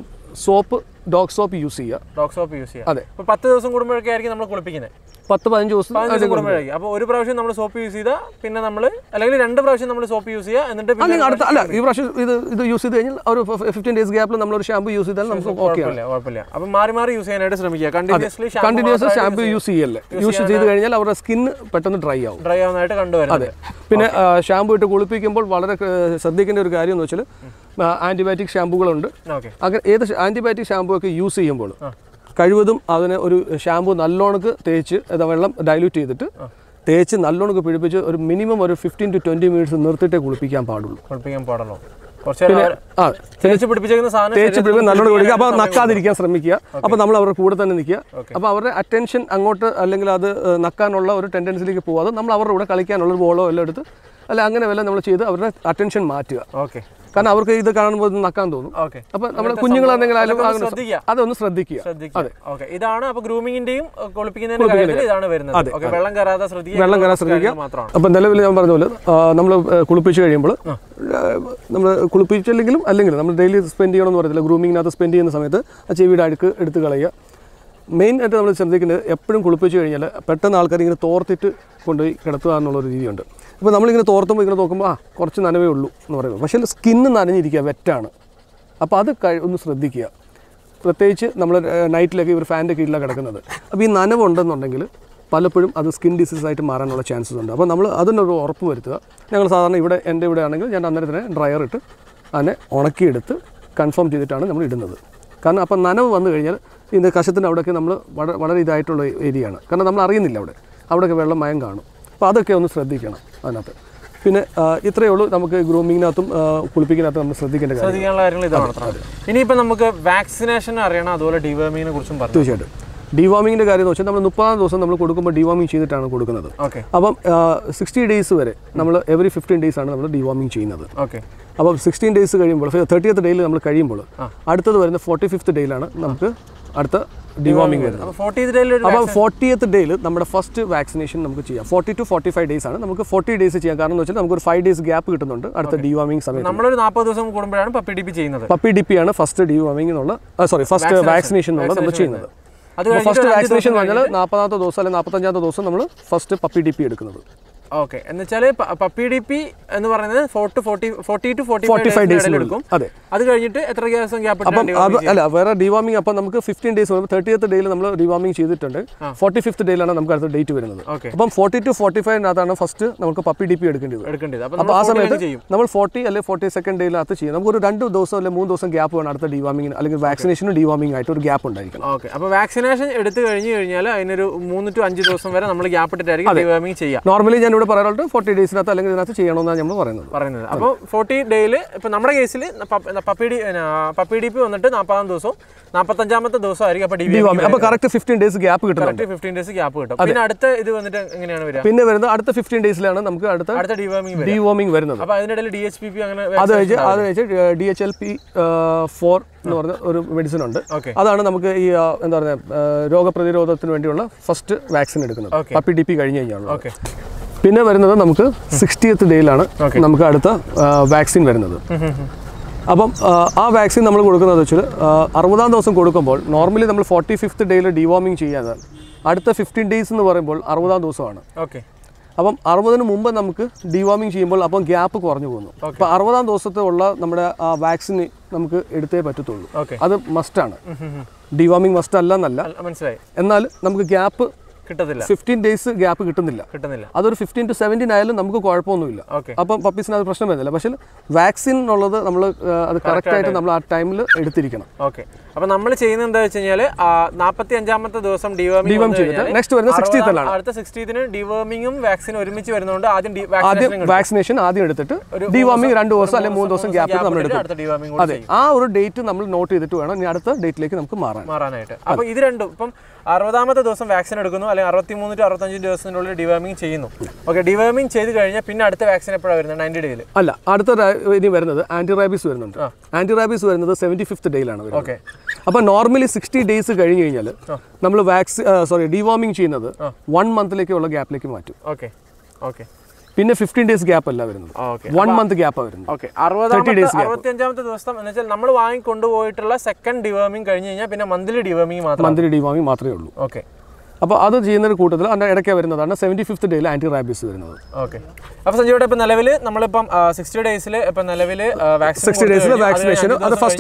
സോപ്പ് ഡോഗ് സോപ്പ് യൂസ് ചെയ്യുക ഡോഗ് സോപ്പ് യൂസ് ചെയ്യാം അതെ. ഇപ്പൊ പത്ത് ദിവസം കൂടുമ്പോഴൊക്കെ ആയിരിക്കും നമ്മൾ കുളിപ്പിക്കുന്നത് പത്ത് പതിനഞ്ച് ദിവസം പതിനഞ്ച് ദിവസം കൂടുമ്പോഴായിരിക്കും അപ്പോൾ ഒരു പ്രാവശ്യം നമ്മൾ സോപ്പ് യൂസ് ചെയ്താൽ പിന്നെ നമ്മൾ അല്ലെങ്കിൽ രണ്ട് പ്രാവശ്യം നമ്മൾ സോപ്പ് യൂസ് ചെയ്യുക എന്നിട്ട് പിന്നെ അല്ലെങ്കിൽ അടുത്ത അല്ല ഈ പ്രാവശ്യം ഇത് ഇത് യൂസ് ചെയ്ത് കഴിഞ്ഞാൽ ഒരു ഫിഫ്റ്റീൻ ഡേയ്സ് ഗ്യാപ്പിൽ നമ്മളൊരു ഷാമ്പു യൂസ് ചെയ്താൽ നമുക്ക് ഓക്കെ കുഴപ്പമില്ല കുഴപ്പമില്ല അപ്പം മാറി മാറി യൂസ് ചെയ്യാനായിട്ട് ശ്രമിക്കുക കണ്ടിന്യൂസ്ലി കണ്ടിന്യൂസ് ഷാമ്പു യൂസ് ചെയ്യല്ലേ യൂസ് ചെയ്ത് കഴിഞ്ഞാൽ അവരുടെ സ്കിന്ന് പെട്ടെന്ന് ഡ്രൈ ആവും ഡ്രൈ ആവുന്നതായിട്ട് കണ്ടുവരുന്നത് പിന്നെ ഷാമ്പു ഇട്ട് കുളിപ്പിക്കുമ്പോൾ വളരെ ഏഹ്, ശ്രദ്ധിക്കേണ്ട ഒരു കാര്യം എന്ന് വെച്ചാൽ ആൻറ്റിബയോട്ടിക് ഷാമ്പുകളുണ്ട് ഓക്കെ അങ്ങനെ ഏത് ആൻറ്റിബയോട്ടിക് ഷാമ്പു ഒക്കെ യൂസ് ചെയ്യുമ്പോൾ കഴിവതും അതിന് ഒരു ഷാമ്പു നല്ലോണക്ക് തേച്ച് അത് വെള്ളം ഡൈല്യൂട്ട് ചെയ്തിട്ട് തേച്ച് നല്ലോണക്ക് പിടിപ്പിച്ച് ഒരു മിനിമം ഒരു ഫിഫ്റ്റീൻ ടു ട്വൻറ്റി മിനിറ്റ്സ് നിർത്തിയിട്ടേ കുളിപ്പിക്കാൻ പാടുള്ളൂ കുളിപ്പിക്കാൻ പാടുള്ളൂ കുറച്ച് നേരം ആ തേച്ച് പിടിപ്പിച്ചേക്കുന്ന സാധനം തേച്ച് ശരീരത്തിൽ പിടിപ്പിച്ച് നല്ലോണം കുളിക്കുക അപ്പോൾ പിടിക്കാനായിട്ട് നക്കാതിരിക്കാൻ ശ്രമിക്കുക അപ്പോൾ നമ്മൾ അവരുടെ കൂടെ തന്നെ നിൽക്കുക അപ്പോൾ അവരുടെ അറ്റൻഷൻ അങ്ങോട്ട് അല്ലെങ്കിൽ അത് ഏഹ്, നക്കാനുള്ള ഒരു ടെൻഡൻസിലേക്ക് പോവാതെ നമ്മൾ അവരുടെ കൂടെ കളിക്കാനുള്ള ഒരു ബോളോ എല്ലാം എടുത്ത് അല്ല അങ്ങനെ വല്ല നമ്മൾ ചെയ്ത് അവരുടെ അറ്റൻഷൻ മാറ്റുക ഓക്കെ കാരണം അവർക്ക് ഇത് കാണുമ്പോൾ ഇത് നക്കാൻ തോന്നും ഓക്കെ അപ്പോൾ നമ്മൾ കുഞ്ഞുങ്ങളെന്തെങ്കിലും ആയാലും അതൊക്കെ അങ്ങനെ ശ്രദ്ധിക്കുക. അതൊന്ന് ശ്രദ്ധിക്കുക ശ്രദ്ധിക്കുക ഓക്കെ ഇതാണ് അപ്പൊ ഗ്രൂമിങ്ങിന്റെയും കുളിപ്പിക്കുന്നതിന്റെ കാര്യത്തിൽ ഇതാണ് വരുന്നത് ഓക്കെ വെള്ളം കയറാതെ ശ്രദ്ധിക്കുക വെള്ളം കയറാൻ കുറച്ച് ശ്രദ്ധിക്കുക കാര്യങ്ങൾ മാത്രമാണ് അപ്പം നിലവിൽ ഞാൻ പറഞ്ഞ പോലെ നമ്മൾ കുളിപ്പിച്ച് കഴിയുമ്പോൾ നമ്മൾ കുളിപ്പിച്ചില്ലെങ്കിലും അല്ലെങ്കിലും നമ്മൾ ഡെയിലി സ്പെൻഡ് ചെയ്യണമെന്ന് പറയത്തില്ല ഗ്രൂമിങ്ങിനകത്ത് സ്പെൻഡ് ചെയ്യുന്ന സമയത്ത് ആ ചെവിയുടെ അടുക്ക് എടുത്ത് കളയുക മെയിൻ ആയിട്ട് നമ്മൾ ശ്രദ്ധിക്കേണ്ടത് എപ്പോഴും കുളിപ്പിച്ച് കഴിഞ്ഞാൽ പെട്ടെന്ന് ആൾക്കാർ ഇങ്ങനെ തോർത്തിട്ട് കൊണ്ടുപോയി കിടത്തുക എന്നുള്ളൊരു രീതിയുണ്ട് ഇപ്പോൾ നമ്മളിങ്ങനെ തോർത്തുമ്പോൾ ഇങ്ങനെ നോക്കുമ്പോൾ ആ കുറച്ച് നനവേ ഉള്ളൂ എന്ന് പറയുന്നത് പക്ഷേ സ്കിന്ന് നനഞ്ഞിരിക്കുക വെറ്റാണ് അപ്പോൾ അത് കഴി ഒന്ന് ശ്രദ്ധിക്കുക പ്രത്യേകിച്ച് നമ്മൾ നൈറ്റിലൊക്കെ ഇവർ ഫാൻ്റെ കീഴിലാണ് കിടക്കുന്നത് അപ്പോൾ ഈ നനവുണ്ടെന്നുണ്ടെങ്കിൽ പലപ്പോഴും അത് സ്കിൻ ഡിസീസ് ആയിട്ട് മാറാനുള്ള ചാൻസസ് ഉണ്ട് അപ്പോൾ നമ്മൾ അതിനൊരു ഉറപ്പ് വരുത്തുക ഞങ്ങൾ സാധാരണ ഇവിടെ എൻ്റെ ഇവിടെ ആണെങ്കിൽ ഞാൻ അന്നേരം തന്നെ ഡ്രയർ ഇട്ട് അതിനെ ഉണക്കിയെടുത്ത് കൺഫേം ചെയ്തിട്ടാണ് നമ്മൾ ഇടുന്നത് കാരണം അപ്പം നനവ് വന്നു കഴിഞ്ഞാൽ ഇതിൻ്റെ കശത്തിൻ്റെ അവിടെയൊക്കെ നമ്മൾ വളരെ വളരെ ഇതായിട്ടുള്ള ഏരിയയാണ് കാരണം നമ്മൾ അറിയുന്നില്ല അവിടെ അവിടെയൊക്കെ വെള്ളം മയം കാണും അപ്പോൾ അതൊക്കെ ഒന്ന് ശ്രദ്ധിക്കണം അതിനകത്ത് പിന്നെ ആ, ഇത്രയേ ഉള്ളൂ നമുക്ക് ഗ്രൂമിങ്ങിനകത്തും ആ, കുളിപ്പിക്കുന്നതിനകത്തും നമ്മൾ ശ്രദ്ധിക്കേണ്ട കാര്യം ശ്രദ്ധിക്കാനുള്ള കാര്യങ്ങൾ ഇത് മാത്രമാണ് ഇനിയിപ്പോ നമുക്ക് വാക്സിനേഷൻ അറിയണം അതുപോലെ ഡിവേമിങ്ങിനെ കുറിച്ചും പറഞ്ഞു തീർച്ചയായിട്ടും ഡിവാമിങ്ങിൻ്റെ കാര്യം എന്ന് വെച്ചാൽ നമ്മൾ മുപ്പതാം ദിവസം നമ്മൾ കൊടുക്കുമ്പോൾ ഡിവാമിങ് ചെയ്തിട്ടാണ് കൊടുക്കുന്നത് ഓക്കെ അപ്പം സിക്സ്റ്റി ഡേയ്സ് വരെ നമ്മൾ എവറി ഫിഫ്റ്റീൻ ഡേയ്സ് ആണ് നമ്മൾ ഡിവാമിങ് ചെയ്യുന്നത് ഓക്കെ അപ്പം സിക്സ്റ്റീൻ ഡേയ്സ് കഴിയുമ്പോൾ തേർട്ടിയത്ത് ഡേയിൽ നമ്മൾ കഴിയുമ്പോൾ അടുത്തത് വരുന്ന ഫോർട്ടി ഫിഫ്ത്ത് ഡേയിലാണ് നമുക്ക് അടുത്ത ഡിവാമിങ് വരുന്നത് അപ്പൊ ഫോർട്ടി ഡേയിൽ ഒരു അപ്പം ഫോർട്ടിയത്ത് ഡേയിൽ നമ്മുടെ ഫസ്റ്റ് വാക്സിനേഷൻ നമുക്ക് ചെയ്യാം forty to forty five days ആണ് നമുക്ക് ഫോർട്ടി ഡേയ്സ് ചെയ്യാം കാരണം എന്ന് വെച്ചാൽ നമുക്ക് ഒരു ഫൈവ് ഡേയ്സ് ഗ്യാപ്പ് കിട്ടുന്നുണ്ട് അടുത്ത ഡിവാമിങ് സമയത്ത് നമ്മളൊരു നാൽപ്പത് ദിവസം കൂടുമ്പോഴാണ് പപ്പി ഡി പി ചെയ്യുന്നത് പപ്പി ഡി പി ആണ് ഫസ്റ്റ് ഡിവാമിങ് എന്നുള്ള സോറി ഫസ്റ്റ് വാക്സിനേഷൻ എന്നുള്ള നമ്മൾ ചെയ്യുന്നത് അത് ഫസ്റ്റ് കഴിഞ്ഞിട്ട് ഒരു അഞ്ച് വാക്സിനേഷൻ ദിവസം പറഞ്ഞാൽ നാൽപ്പതാമത്തെ ദിവസം അല്ലെങ്കിൽ നാൽപ്പത്തഞ്ചാമത്തെ ദിവസം നമ്മൾ ഫസ്റ്റ് പപ്പി ഡി പി എടുക്കുന്നത് ഓക്കെ എന്ന് വെച്ചാല് പ- പപ്പി ഡി പി എന്ന് പറയുന്നത് four to forty forty to forty forty five ഡേയ്സിൽ എടുക്കും അതെ അത് കഴിഞ്ഞിട്ട് എത്ര ദിവസം ഗ്യാപ്പ് അപ്പം അത് അല്ല വേറെ ഡിവാമിങ് അപ്പം നമുക്ക് ഫിഫ്റ്റീൻ ഡേയ്സ് വരുമ്പോൾ തേർട്ടിയത്ത് ഡേയിൽ നമ്മൾ ഡിവാമിങ് ചെയ്തിട്ടുണ്ട് ഫോർട്ടി ഫിഫ്ത്ത് ഡേയിലാണ് നമുക്ക് അടുത്ത ഡേറ്റ് വരുന്നത് ഓക്കെ അപ്പം ഫോർട്ടി ടു ഫോർട്ടി ഫൈവിനകത്താണ് ഫസ്റ്റ് നമുക്ക് പപ്പി ഡി പി എടുക്കേണ്ടത് എടുക്കേണ്ടത് അപ്പൊ അപ്പോൾ ആ നമ്മൾ സമയത്ത് ചെയ്യും നമ്മൾ ഫോർട്ടി അല്ലെങ്കിൽ ഫോർട്ടി സെക്കൻഡ് ഡേയിനകത്ത് ചെയ്യും നമുക്ക് ഒരു രണ്ട് ദിവസം അല്ലെങ്കിൽ മൂന്ന് ദിവസം ഗ്യാപ്പ് വേണം അടുത്ത ഡിവാമിങ്ങിന് അല്ലെങ്കിൽ വാക്സിനേഷനും ഡിവാമിങ് ആയിട്ട് ഒരു ഗ്യാപ്പ് ഉണ്ടായിരിക്കണം ഓക്കെ അപ്പൊ വാക്സിനേഷൻ എടുത്തു കഴിഞ്ഞു കഴിഞ്ഞാൽ അതിനൊരു മൂന്ന് ടു അഞ്ച് ദിവസം വരെ നമ്മൾ ഗ്യാപ്പ് ഇട്ടിട്ടായിരിക്കും ഡിവേമിങ് ചെയ്യുക നോർമലി ഞാൻ ഇവിടെ പറയാറുണ്ട് ഫോർട്ടി ഡേയ്സിനകത്ത് അല്ലെങ്കിൽ ഇതിനകത്ത് ചെയ്യണമെന്നാണ് നമ്മൾ പറയുന്നത് പറയുന്നത് അപ്പോൾ ഫോർട്ടി ഡേയിൽ ഇപ്പൊ നമ്മുടെ കേസിൽ puppy D puppy D P വന്നിട്ട് നാൽപ്പതാം ദിവസവും നാൽപ്പത്തഞ്ചാമത്തെ ദിവസം ആയിരിക്കും അപ്പൊ ഡി ഡിവാമിങ് അപ്പോൾ കറക്റ്റ് ഫിഫ്റ്റീൻ ഡേയ്സ് ഗ്യാപ്പ് കിട്ടുന്നുണ്ട് കറക്റ്റ് ഫിഫ്റ്റീൻ ഡേയ്സ് ഗ്യാപ്പ് കിട്ടും പിന്നെ അടുത്ത ഇത് വന്നിട്ട് എങ്ങനെയാണ് വരിക പിന്നെ വരുന്നത് അടുത്ത ഫിഫ്റ്റീൻ ഡേയ്സിലാണ് നമുക്ക് അടുത്ത അടുത്ത ഡിവേമിങ് വരും ഡിവോമിങ് വരുന്നത് അപ്പൊ അതിനിടയിൽ ഡി എച്ച് പി പി അങ്ങനെ അത് കഴിച്ച് അത് കഴിച്ച് D H L P four എന്ന് പറഞ്ഞ ഒരു മെഡിസിൻ ഉണ്ട് ഓക്കെ അതാണ് നമുക്ക് ഈ ആ, എന്താ പറയുക രോഗപ്രതിരോധത്തിന് വേണ്ടിയുള്ള ഫസ്റ്റ് വാക്സിൻ എടുക്കുന്നത് Okay. പപ്പി ഡി പി കഴിഞ്ഞ് കഴിഞ്ഞാണ് ഓക്കെ പിന്നെ വരുന്നത് നമുക്ക് സിക്സ്റ്റിയത്ത് ഡേയിലാണ് Okay. നമുക്ക് അടുത്ത വാക്സിൻ വരുന്നത് അപ്പം ആ, ആ വാക്സിൻ നമ്മൾ കൊടുക്കുന്നത് വെച്ചാൽ അറുപതാം ദിവസം കൊടുക്കുമ്പോൾ നോർമലി നമ്മൾ ഫോർട്ടി ഫിഫ്ത്ത് ഡേയിൽ ഡിവോമിങ് ചെയ്യാതെ അടുത്ത ഫിഫ്റ്റീൻ ഡേയ്സ് എന്ന് പറയുമ്പോൾ അറുപതാം ദിവസമാണ് ഓക്കെ അപ്പം അറുപതിന് മുമ്പ് നമുക്ക് ഡിവാമിങ് ചെയ്യുമ്പോൾ അപ്പം ഗ്യാപ്പ് കുറഞ്ഞു പോകുന്നു അപ്പോൾ അറുപതാം ദിവസത്തെ ഉള്ള നമ്മുടെ ആ വാക്സിൻ നമുക്ക് എടുത്തേ പറ്റത്തുള്ളൂ ഓക്കെ അത് മസ്റ്റാണ് ഡിവാമിങ് മസ്റ്റ് അല്ല എന്നല്ല മനസ്സിലായി എന്നാൽ നമുക്ക് ഗ്യാപ്പ് കിട്ടത്തില്ല ഫിഫ്റ്റീൻ ഡേയ്സ് ഗ്യാപ്പ് കിട്ടുന്നില്ല കിട്ടുന്നില്ല അതൊരു ഫിഫ്റ്റീൻ ടു സെവൻറ്റീൻ ആയാലും നമുക്ക് കുഴപ്പമൊന്നുമില്ല ഓക്കെ അപ്പം പപ്പീസിന് അത് പ്രശ്നം വരുന്നില്ല പക്ഷേ വാക്സിൻ എന്നുള്ളത് നമ്മൾ അത് കറക്റ്റായിട്ട് നമ്മൾ ആ ടൈമിൽ എടുത്തിരിക്കണം ഓക്കെ അപ്പൊ നമ്മൾ ചെയ്യുന്നത് എന്താ വെച്ച് കഴിഞ്ഞാല് നാപ്പത്തി അഞ്ചാമത്തെ ദിവസം Deworm ഡിവേമിംഗ് ചെയ്തിട്ട് next വരുന്ന 60th ലാണ്. അടുത്ത സിക്സ്റ്റീത്തിന് ഡിവേമിങ്ങും വാക്സിനും ഒരുമിച്ച് വരുന്നതുകൊണ്ട് ആദ്യം de- ആദ്യം vaccination വാക്സിനേഷൻ ആദ്യം എടുത്തിട്ട് ഡിവാമിങ് രണ്ട് ദിവസം അല്ലെങ്കിൽ മൂന്ന് ദിവസം ഗ്യാപ്പ് നമ്മൾ എടുക്കും അടുത്ത ഡിവേമിംഗ് കൂടി അതെ ആ ഒരു ഡേറ്റ് നമ്മൾ നോട്ട് ചെയ്തിട്ട് വേണം ഇനി അടുത്ത ഡേറ്റിലേക്ക് നമുക്ക് മാറാൻ മാറാനായിട്ട് അപ്പൊ ഇത് രണ്ടും ഇപ്പം അറുപതാമത്തെ ദിവസം വാക്സിൻ എടുക്കുന്നു അല്ലെങ്കിൽ അറുപത്തി മൂന്ന് ടു അറുപത്തഞ്ച് ദിവസത്തിനുള്ളിൽ ഡിവേമിംഗ് ചെയ്യുന്നു ഓക്കെ ഡിവേമിംഗ് ചെയ്ത് കഴിഞ്ഞാൽ പിന്നെ അടുത്ത വാക്സിൻ എപ്പോഴാണ് വരുന്നത് നയൻറ്റി ഡേയിൽ അല്ല അടുത്ത ര- ഇനി വരുന്നത് ആന്റി റാബീസ് വരുന്നുണ്ട് ആന്റി റാബീസ് വരുന്നത് സെവൻറ്റി ഫിഫ്ത്ത് ഡേയിലാണ് വരുന്നത് ഓക്കെ അപ്പോൾ നോർമലി സിക്സ്റ്റി ഡേയ്സ് കഴിഞ്ഞ് കഴിഞ്ഞാൽ നമ്മൾ വാക്സി സോറി ഡിവാമിങ് ചെയ്യുന്നത് വൺ മന്തിലേക്കുള്ള ഗ്യാപ്പിലേക്ക് മാറ്റും ഓക്കെ ഓക്കെ പിന്നെ ഫിഫ്റ്റീൻ ഡേയ്സ് ഗ്യാപ്പ് അല്ല വരുന്നത് ഓക്കെ വൺ മന്ത് ഗ്യാപ്പാണ് വരുന്നത് ഓക്കെ അറുപതാമത്തെ അറുപത്തി അഞ്ചാമത്തെ ദിവസം എന്ന് വെച്ചാൽ നമ്മൾ വാങ്ങി കൊണ്ടുപോയിട്ടുള്ള സെക്കൻഡ് ഡിവേമിംഗ് കഴിഞ്ഞ് കഴിഞ്ഞാൽ പിന്നെ മന്ത്ലി ഡിവേമിംഗ് മാത്രം മന്ത്ലി ഡിവാമിങ് മാത്രമേ ഉള്ളൂ ഓക്കെ അപ്പോൾ അത് ചെയ്യുന്ന ഒരു കൂട്ടത്തിൽ അതിൻ്റെ ഇടയ്ക്ക് വരുന്നതാണ് സെവൻറ്റി ഫിഫ്ത്ത് ഡേയിൽ ആന്റി റാബീസ് വരുന്നത് ഓക്കെ അപ്പൊ സഞ്ജീവിടെ ഇപ്പൊ നിലവിൽ നമ്മളിപ്പം സിക്സ്റ്റി ഡേയ്സിൽ ഇപ്പൊ നിലവിൽ വാക്സിൻ 60 days ല് vaccination, അത് first.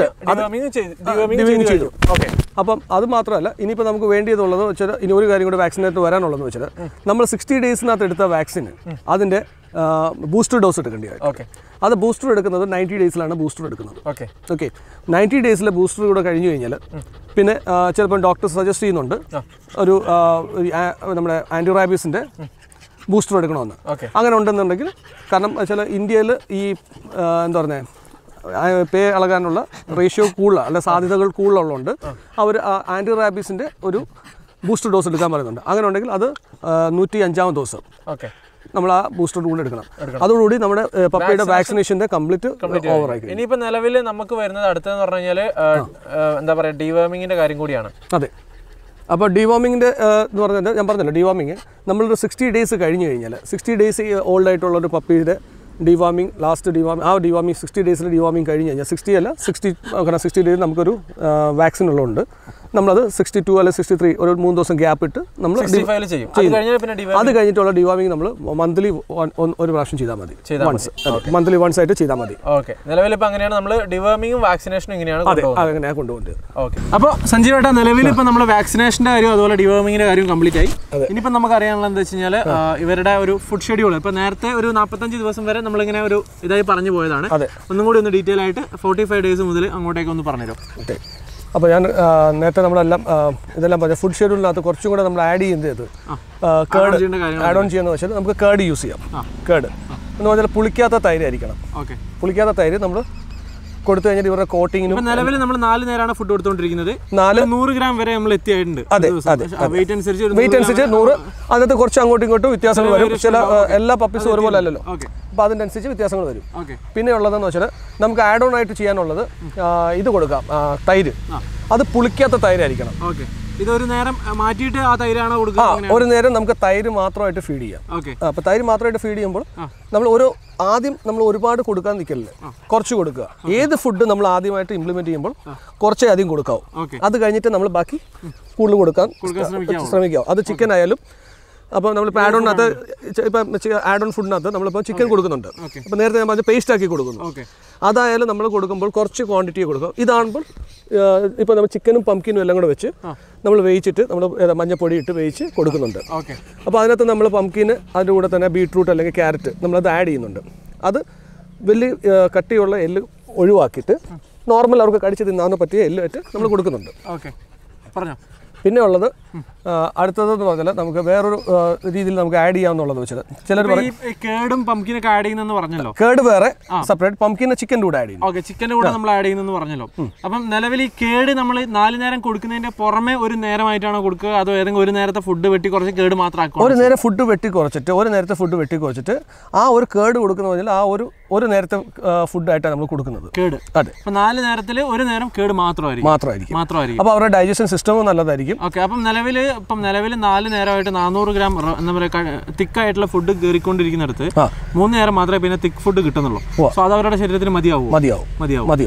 ഡിവേമിംഗ് ചെയ്തു ഓക്കെ അപ്പം അത് മാത്രമല്ല ഇനിയിപ്പോൾ നമുക്ക് വേണ്ടിയതുള്ളത് വെച്ചാൽ ഇനി ഒരു കാര്യം കൂടി വാക്സിനേറ്റ് വരാനുള്ളതെന്ന് വെച്ചാൽ നമ്മൾ സിക്സ്റ്റി ഡേയ്സിനകത്ത് എടുത്ത വാക്സിന് അതിൻ്റെ ബൂസ്റ്റർ ഡോസ് എടുക്കേണ്ടി വരും ഓക്കെ അത് ബൂസ്റ്റർ എടുക്കുന്നത് നയൻറ്റി ഡേയ്സിലാണ് ബൂസ്റ്റർ എടുക്കുന്നത് ഓക്കെ ഓക്കെ നയൻറ്റി ഡേയ്സിലെ ബൂസ്റ്റർ കൂടെ കഴിഞ്ഞു കഴിഞ്ഞാൽ പിന്നെ ആ, ചിലപ്പോൾ ഡോക്ടർ സജസ്റ്റ് ചെയ്യുന്നുണ്ട് ഒരു ആ, ഒരു ആ- നമ്മുടെ ആൻറ്റി റാബീസിൻ്റെ ബൂസ്റ്റർ എടുക്കണമെന്ന് ഓക്കെ അങ്ങനെ ഉണ്ടെന്നുണ്ടെങ്കിൽ കാരണം ചില ഇന്ത്യയിൽ ഈ ആ, എന്താ പറയുന്നത് പേ ഇളകാനുള്ള റേഷ്യോ കൂടുതൽ അല്ല സാധ്യതകൾ കൂടുതലുള്ളതുകൊണ്ട് അവർ ആൻറ്റി റാബീസിൻ്റെ ഒരു ബൂസ്റ്റർ ഡോസ് എടുക്കാൻ പറയുന്നുണ്ട് അങ്ങനെ ഉണ്ടെങ്കിൽ അത് ആ, നൂറ്റി അഞ്ചാം ദിവസം ഓക്കെ നമ്മൾ ആ ബൂസ്റ്റർ കൂടെ എടുക്കണം അതോടുകൂടി നമ്മുടെ ഏ, പപ്പയുടെ വാക്സിനേഷൻ്റെ കംപ്ലീറ്റ് ഓവർ ആയി ഇനിയിപ്പോ നിലവിൽ നമുക്ക് വരുന്നത് അടുത്തതെന്ന് പറഞ്ഞു കഴിഞ്ഞാൽ എന്താ പറയാ ഡിവേമിങ്ങിന്റെ കാര്യം കൂടിയാണ് അതെ അപ്പോൾ ഡിവാമിങ്ങിൻ്റെ എന്ന് പറഞ്ഞാൽ ഞാൻ പറഞ്ഞല്ലോ ഡിവാമിങ് നമ്മളൊരു സിക്സ്റ്റി ഡേയ്സ് കഴിഞ്ഞ് കഴിഞ്ഞാൽ സിക്സ്റ്റി ഡേയ്സ് ഓൾഡ് ആയിട്ടുള്ള ഒരു പപ്പിയുടെ ഡിവാമിങ് ലാസ്റ്റ് ഡിവാമിങ് ആ ഡിവാമിങ് സിക്സ്റ്റി ഡേയ്സിൽ ഡിവാമിങ് കഴിഞ്ഞ് കഴിഞ്ഞാൽ സിക്സ്റ്റി അല്ല സിക്സ്റ്റി കാരണം സിക്സ്റ്റി ഡേയ്സ് നമുക്കൊരു വാക്സിൻ ഉള്ളതുകൊണ്ട് നമ്മളത് സിക്സ്റ്റി ടു അല്ലെങ്കിൽ സിക്സ്റ്റി ത്രീ ഒരു മൂന്ന് ദിവസം ഗ്യാപ്പ് ഇട്ട് നമ്മൾ സിക്സ്റ്റി ഫൈവ് ചെയ്യും അത് കഴിഞ്ഞാൽ പിന്നെ ഡിവേ അത് കഴിഞ്ഞിട്ടുള്ള ഡിവാമിങ് നമ്മൾ മന്ത്ലി ഒരു പ്രാവശ്യം ചെയ്താൽ മതി ചെയ്താൽ വൺസ് മന്ത്ലി വൺസ് ആയിട്ട് ചെയ്താൽ മതി ഓക്കെ നിലവിൽ ഇപ്പൊ അങ്ങനെയാണ് നമ്മൾ ഡിവേമിങ്ങും വാക്സിനേഷനും ഇങ്ങനെയാണ് അതെ കൊണ്ടുപോകുന്നത് അതങ്ങനെ കൊണ്ടുപോകുന്നത് ഓക്കെ അപ്പോൾ സഞ്ജീവേട്ട നിലവിൽ ഇപ്പൊ നമ്മൾ വാക്സിനേഷന്റെ കാര്യം അതുപോലെ ഡിവേമിങ്ങിന്റെ കാര്യം കംപ്ലീറ്റ് ആയി ഇനിയിപ്പോൾ നമുക്ക് അറിയാനുള്ളത് എന്താ വെച്ച് കഴിഞ്ഞാൽ ഇവരുടെ ഒരു ഫുഡ് ഷെഡ്യൂൾ ഇപ്പൊ നേരത്തെ ഒരു നാൽപ്പത്തഞ്ച് ദിവസം വരെ നമ്മളിങ്ങനെ ഒരു ഇതായി പറഞ്ഞു പോയതാണ് അതെ. ഒന്നും കൂടി ഒന്ന് ഡീറ്റെയിൽ ആയിട്ട് ഫോർട്ടി ഫൈവ് ഡേയ്സ് മുതൽ അങ്ങോട്ടേക്ക് ഒന്ന് പറഞ്ഞുതരും ഓക്കെ അപ്പോൾ ഞാൻ ആ, നേരത്തെ നമ്മളെല്ലാം ആ, ഇതെല്ലാം പറഞ്ഞ ഫുഡ് ഷെഡ്യൂളിനകത്ത് കുറച്ചും കൂടെ നമ്മൾ ആഡ് ചെയ്യുന്നത് കേർഡ് ചെയ്യേണ്ട കാര്യങ്ങൾ ആഡ് ഓൺ ചെയ്യുന്നത് വെച്ചാൽ നമുക്ക് കേർഡ് യൂസ് ചെയ്യാം കേർഡ് എന്ന് പറഞ്ഞാൽ പുളിക്കാത്ത തൈര് ആയിരിക്കണം ഓക്കെ പുളിക്കാത്ത തൈര് നമ്മൾ കൊടുത്തു കഴിഞ്ഞാൽ ഇവരുടെ കോട്ടിങ്ങിനും ഇപ്പൊ നിലവിൽ നമ്മൾ നാല് നേരമാണ് ഫുഡ് കൊടുത്തോണ്ടിരിക്കുന്നത് നാല് നൂറ് ഗ്രാം വരെ നമ്മൾ എത്തിയിട്ടുണ്ട് അതെ, അതെ, വെയിറ്റ് അനുസരിച്ച് ഒരു വെയിറ്റ് അനുസരിച്ച് നൂറ് അതിനകത്ത് കുറച്ച് അങ്ങോട്ടും ഇങ്ങോട്ടും വ്യത്യാസങ്ങൾ വരും ചില ആ, എല്ലാ പപ്പീസും ഒരുപോലെ അല്ലല്ലോ ഓക്കെ അപ്പോൾ അതിനനുസരിച്ച് വ്യത്യാസങ്ങൾ വരും ഓക്കെ പിന്നെ ഉള്ളതെന്ന് വെച്ചാൽ നമുക്ക് ആഡ് ഓൺ ആയിട്ട് ചെയ്യാനുള്ളത് ആ, ഇത് കൊടുക്കാം ആ, തൈര് അത് പുളിക്കാത്ത തൈരായിരിക്കണം ഓക്കെ ഇതൊരു നേരം ആ, മാറ്റിയിട്ട് ആ തൈരാണോ ആ കൊടുക്കുക ഒരു നേരം നമുക്ക് തൈര് മാത്രമായിട്ട് ഫീഡ് ചെയ്യാം ഓക്കെ അപ്പോൾ തൈര് മാത്രമായിട്ട് ഫീഡ് ചെയ്യുമ്പോൾ നമ്മൾ ഒരു ആദ്യം നമ്മൾ ഒരുപാട് കൊടുക്കാൻ നിൽക്കല്ലേ കുറച്ച് കൊടുക്കുക ഏത് ഫുഡ് നമ്മൾ ആദ്യമായിട്ട് ഇംപ്ലിമെന്റ് ചെയ്യുമ്പോൾ കുറച്ചേ അധികം കൊടുക്കാവും ഓക്കെ അത് കഴിഞ്ഞിട്ട് നമ്മൾ ബാക്കി കൂടുതൽ കൊടുക്കാൻ ശ്രമിക്കാം അത് ചിക്കൻ ആയാലും അപ്പോൾ നമ്മളിപ്പോൾ ആഡ് ഓണിനകത്ത് ഇപ്പം ആഡ് ഓൺ ഫുഡിനകത്ത് നമ്മളിപ്പോൾ ചിക്കൻ കൊടുക്കുന്നുണ്ട് അപ്പോൾ നേരത്തെ ഞാൻ പറഞ്ഞ പേസ്റ്റ് ആക്കി കൊടുക്കുന്നു ഓക്കെ അതായാലും നമ്മൾ കൊടുക്കുമ്പോൾ കുറച്ച് ക്വാണ്ടിറ്റി കൊടുക്കും ഇതാകുമ്പോൾ ഇപ്പോൾ നമ്മൾ ചിക്കനും പംകിനും എല്ലാം കൂടെ വെച്ച് നമ്മൾ വേവിച്ചിട്ട് നമ്മൾ മഞ്ഞപ്പൊടി ഇട്ട് വേവിച്ച് കൊടുക്കുന്നുണ്ട് ഓക്കെ അപ്പോൾ അതിനകത്ത് നമ്മൾ പംകിന് അതിൻ്റെ കൂടെ തന്നെ ബീട്രൂട്ട് അല്ലെങ്കിൽ ക്യാരറ്റ് നമ്മളത് ആഡ് ചെയ്യുന്നുണ്ട് അത് വലിയ ആ, കട്ടിയുള്ള എല്ല് ഒഴിവാക്കിയിട്ട് നോർമൽ അവർക്ക് കടിച്ച് തിന്നാൻ പറ്റിയ എല്ല് ആയിട്ട് നമ്മൾ കൊടുക്കുന്നുണ്ട് ഓക്കെ പറഞ്ഞോ പിന്നെ ഉള്ളത് ആ, അടുത്തതെന്ന് പറഞ്ഞാൽ നമുക്ക് വേറൊരു ആ, രീതിയിൽ നമുക്ക് ആഡ് ചെയ്യാവുന്നുള്ളത് വെച്ചാൽ ചിലർ ഇപ്പൊ ഈ ഈ കേടും പംകിനൊക്കെ ആഡ് ചെയ്യുന്നെന്ന് പറഞ്ഞല്ലോ കേട് വേറെ സെപ്പറേറ്റ് പംകിനെ ചിക്കൻ്റെ കൂടെ ആഡ് ചെയ്യും ഓക്കെ ചിക്കൻ്റെ കൂടെ നമ്മൾ ആഡ് ചെയ്യുന്നെന്ന് പറഞ്ഞല്ലോ അപ്പം നിലവിൽ ഈ കേട് നമ്മൾ നാല് നേരം കൊടുക്കുന്നതിന്റെ പുറമെ ഒരു നേരമായിട്ടാണോ കൊടുക്കുക അതോ ഏതെങ്കിലും ഒരു നേരത്തെ ഫുഡ് വെട്ടി കുറച്ച് കേട് മാത്രം ആക്കുക ഒരു നേരം ഫുഡ് വെട്ടി കുറച്ചിട്ട് ഒരു നേരത്തെ ഫുഡ് വെട്ടി കുറച്ചിട്ട് ആ ഒരു കേട് കൊടുക്കുന്ന പറഞ്ഞാൽ ആ ഒരു ഒരു നേരത്തെ ഫുഡായിട്ടാണ് നമ്മൾ കൊടുക്കുന്നത് കേട് അതെ അപ്പൊ നാല് നേരത്തിൽ ഒരു നേരം കേട് മാത്രമായിരിക്കും മാത്രമായിരിക്കും മാത്രമായിരിക്കും അപ്പോൾ അവരുടെ ഡൈജഷൻ സിസ്റ്റവും നല്ലതായിരിക്കും ഓക്കെ അപ്പം നിലവിൽ ഇപ്പം നിലവിൽ നാല് നേരമായിട്ട് നാനൂറ് ഗ്രാം റ- എന്താ പറയുക തിക്കായിട്ടുള്ള ഫുഡ് കയറിക്കൊണ്ടിരിക്കുന്നിടത്ത് ആ മൂന്ന് നേരം മാത്രമേ പിന്നെ തിക്ക് ഫുഡ് കിട്ടുന്നുള്ളൂ സോ അത് അവരുടെ ശരീരത്തിന് മതിയാവും മതിയാവും മതിയാവും മതിയാവും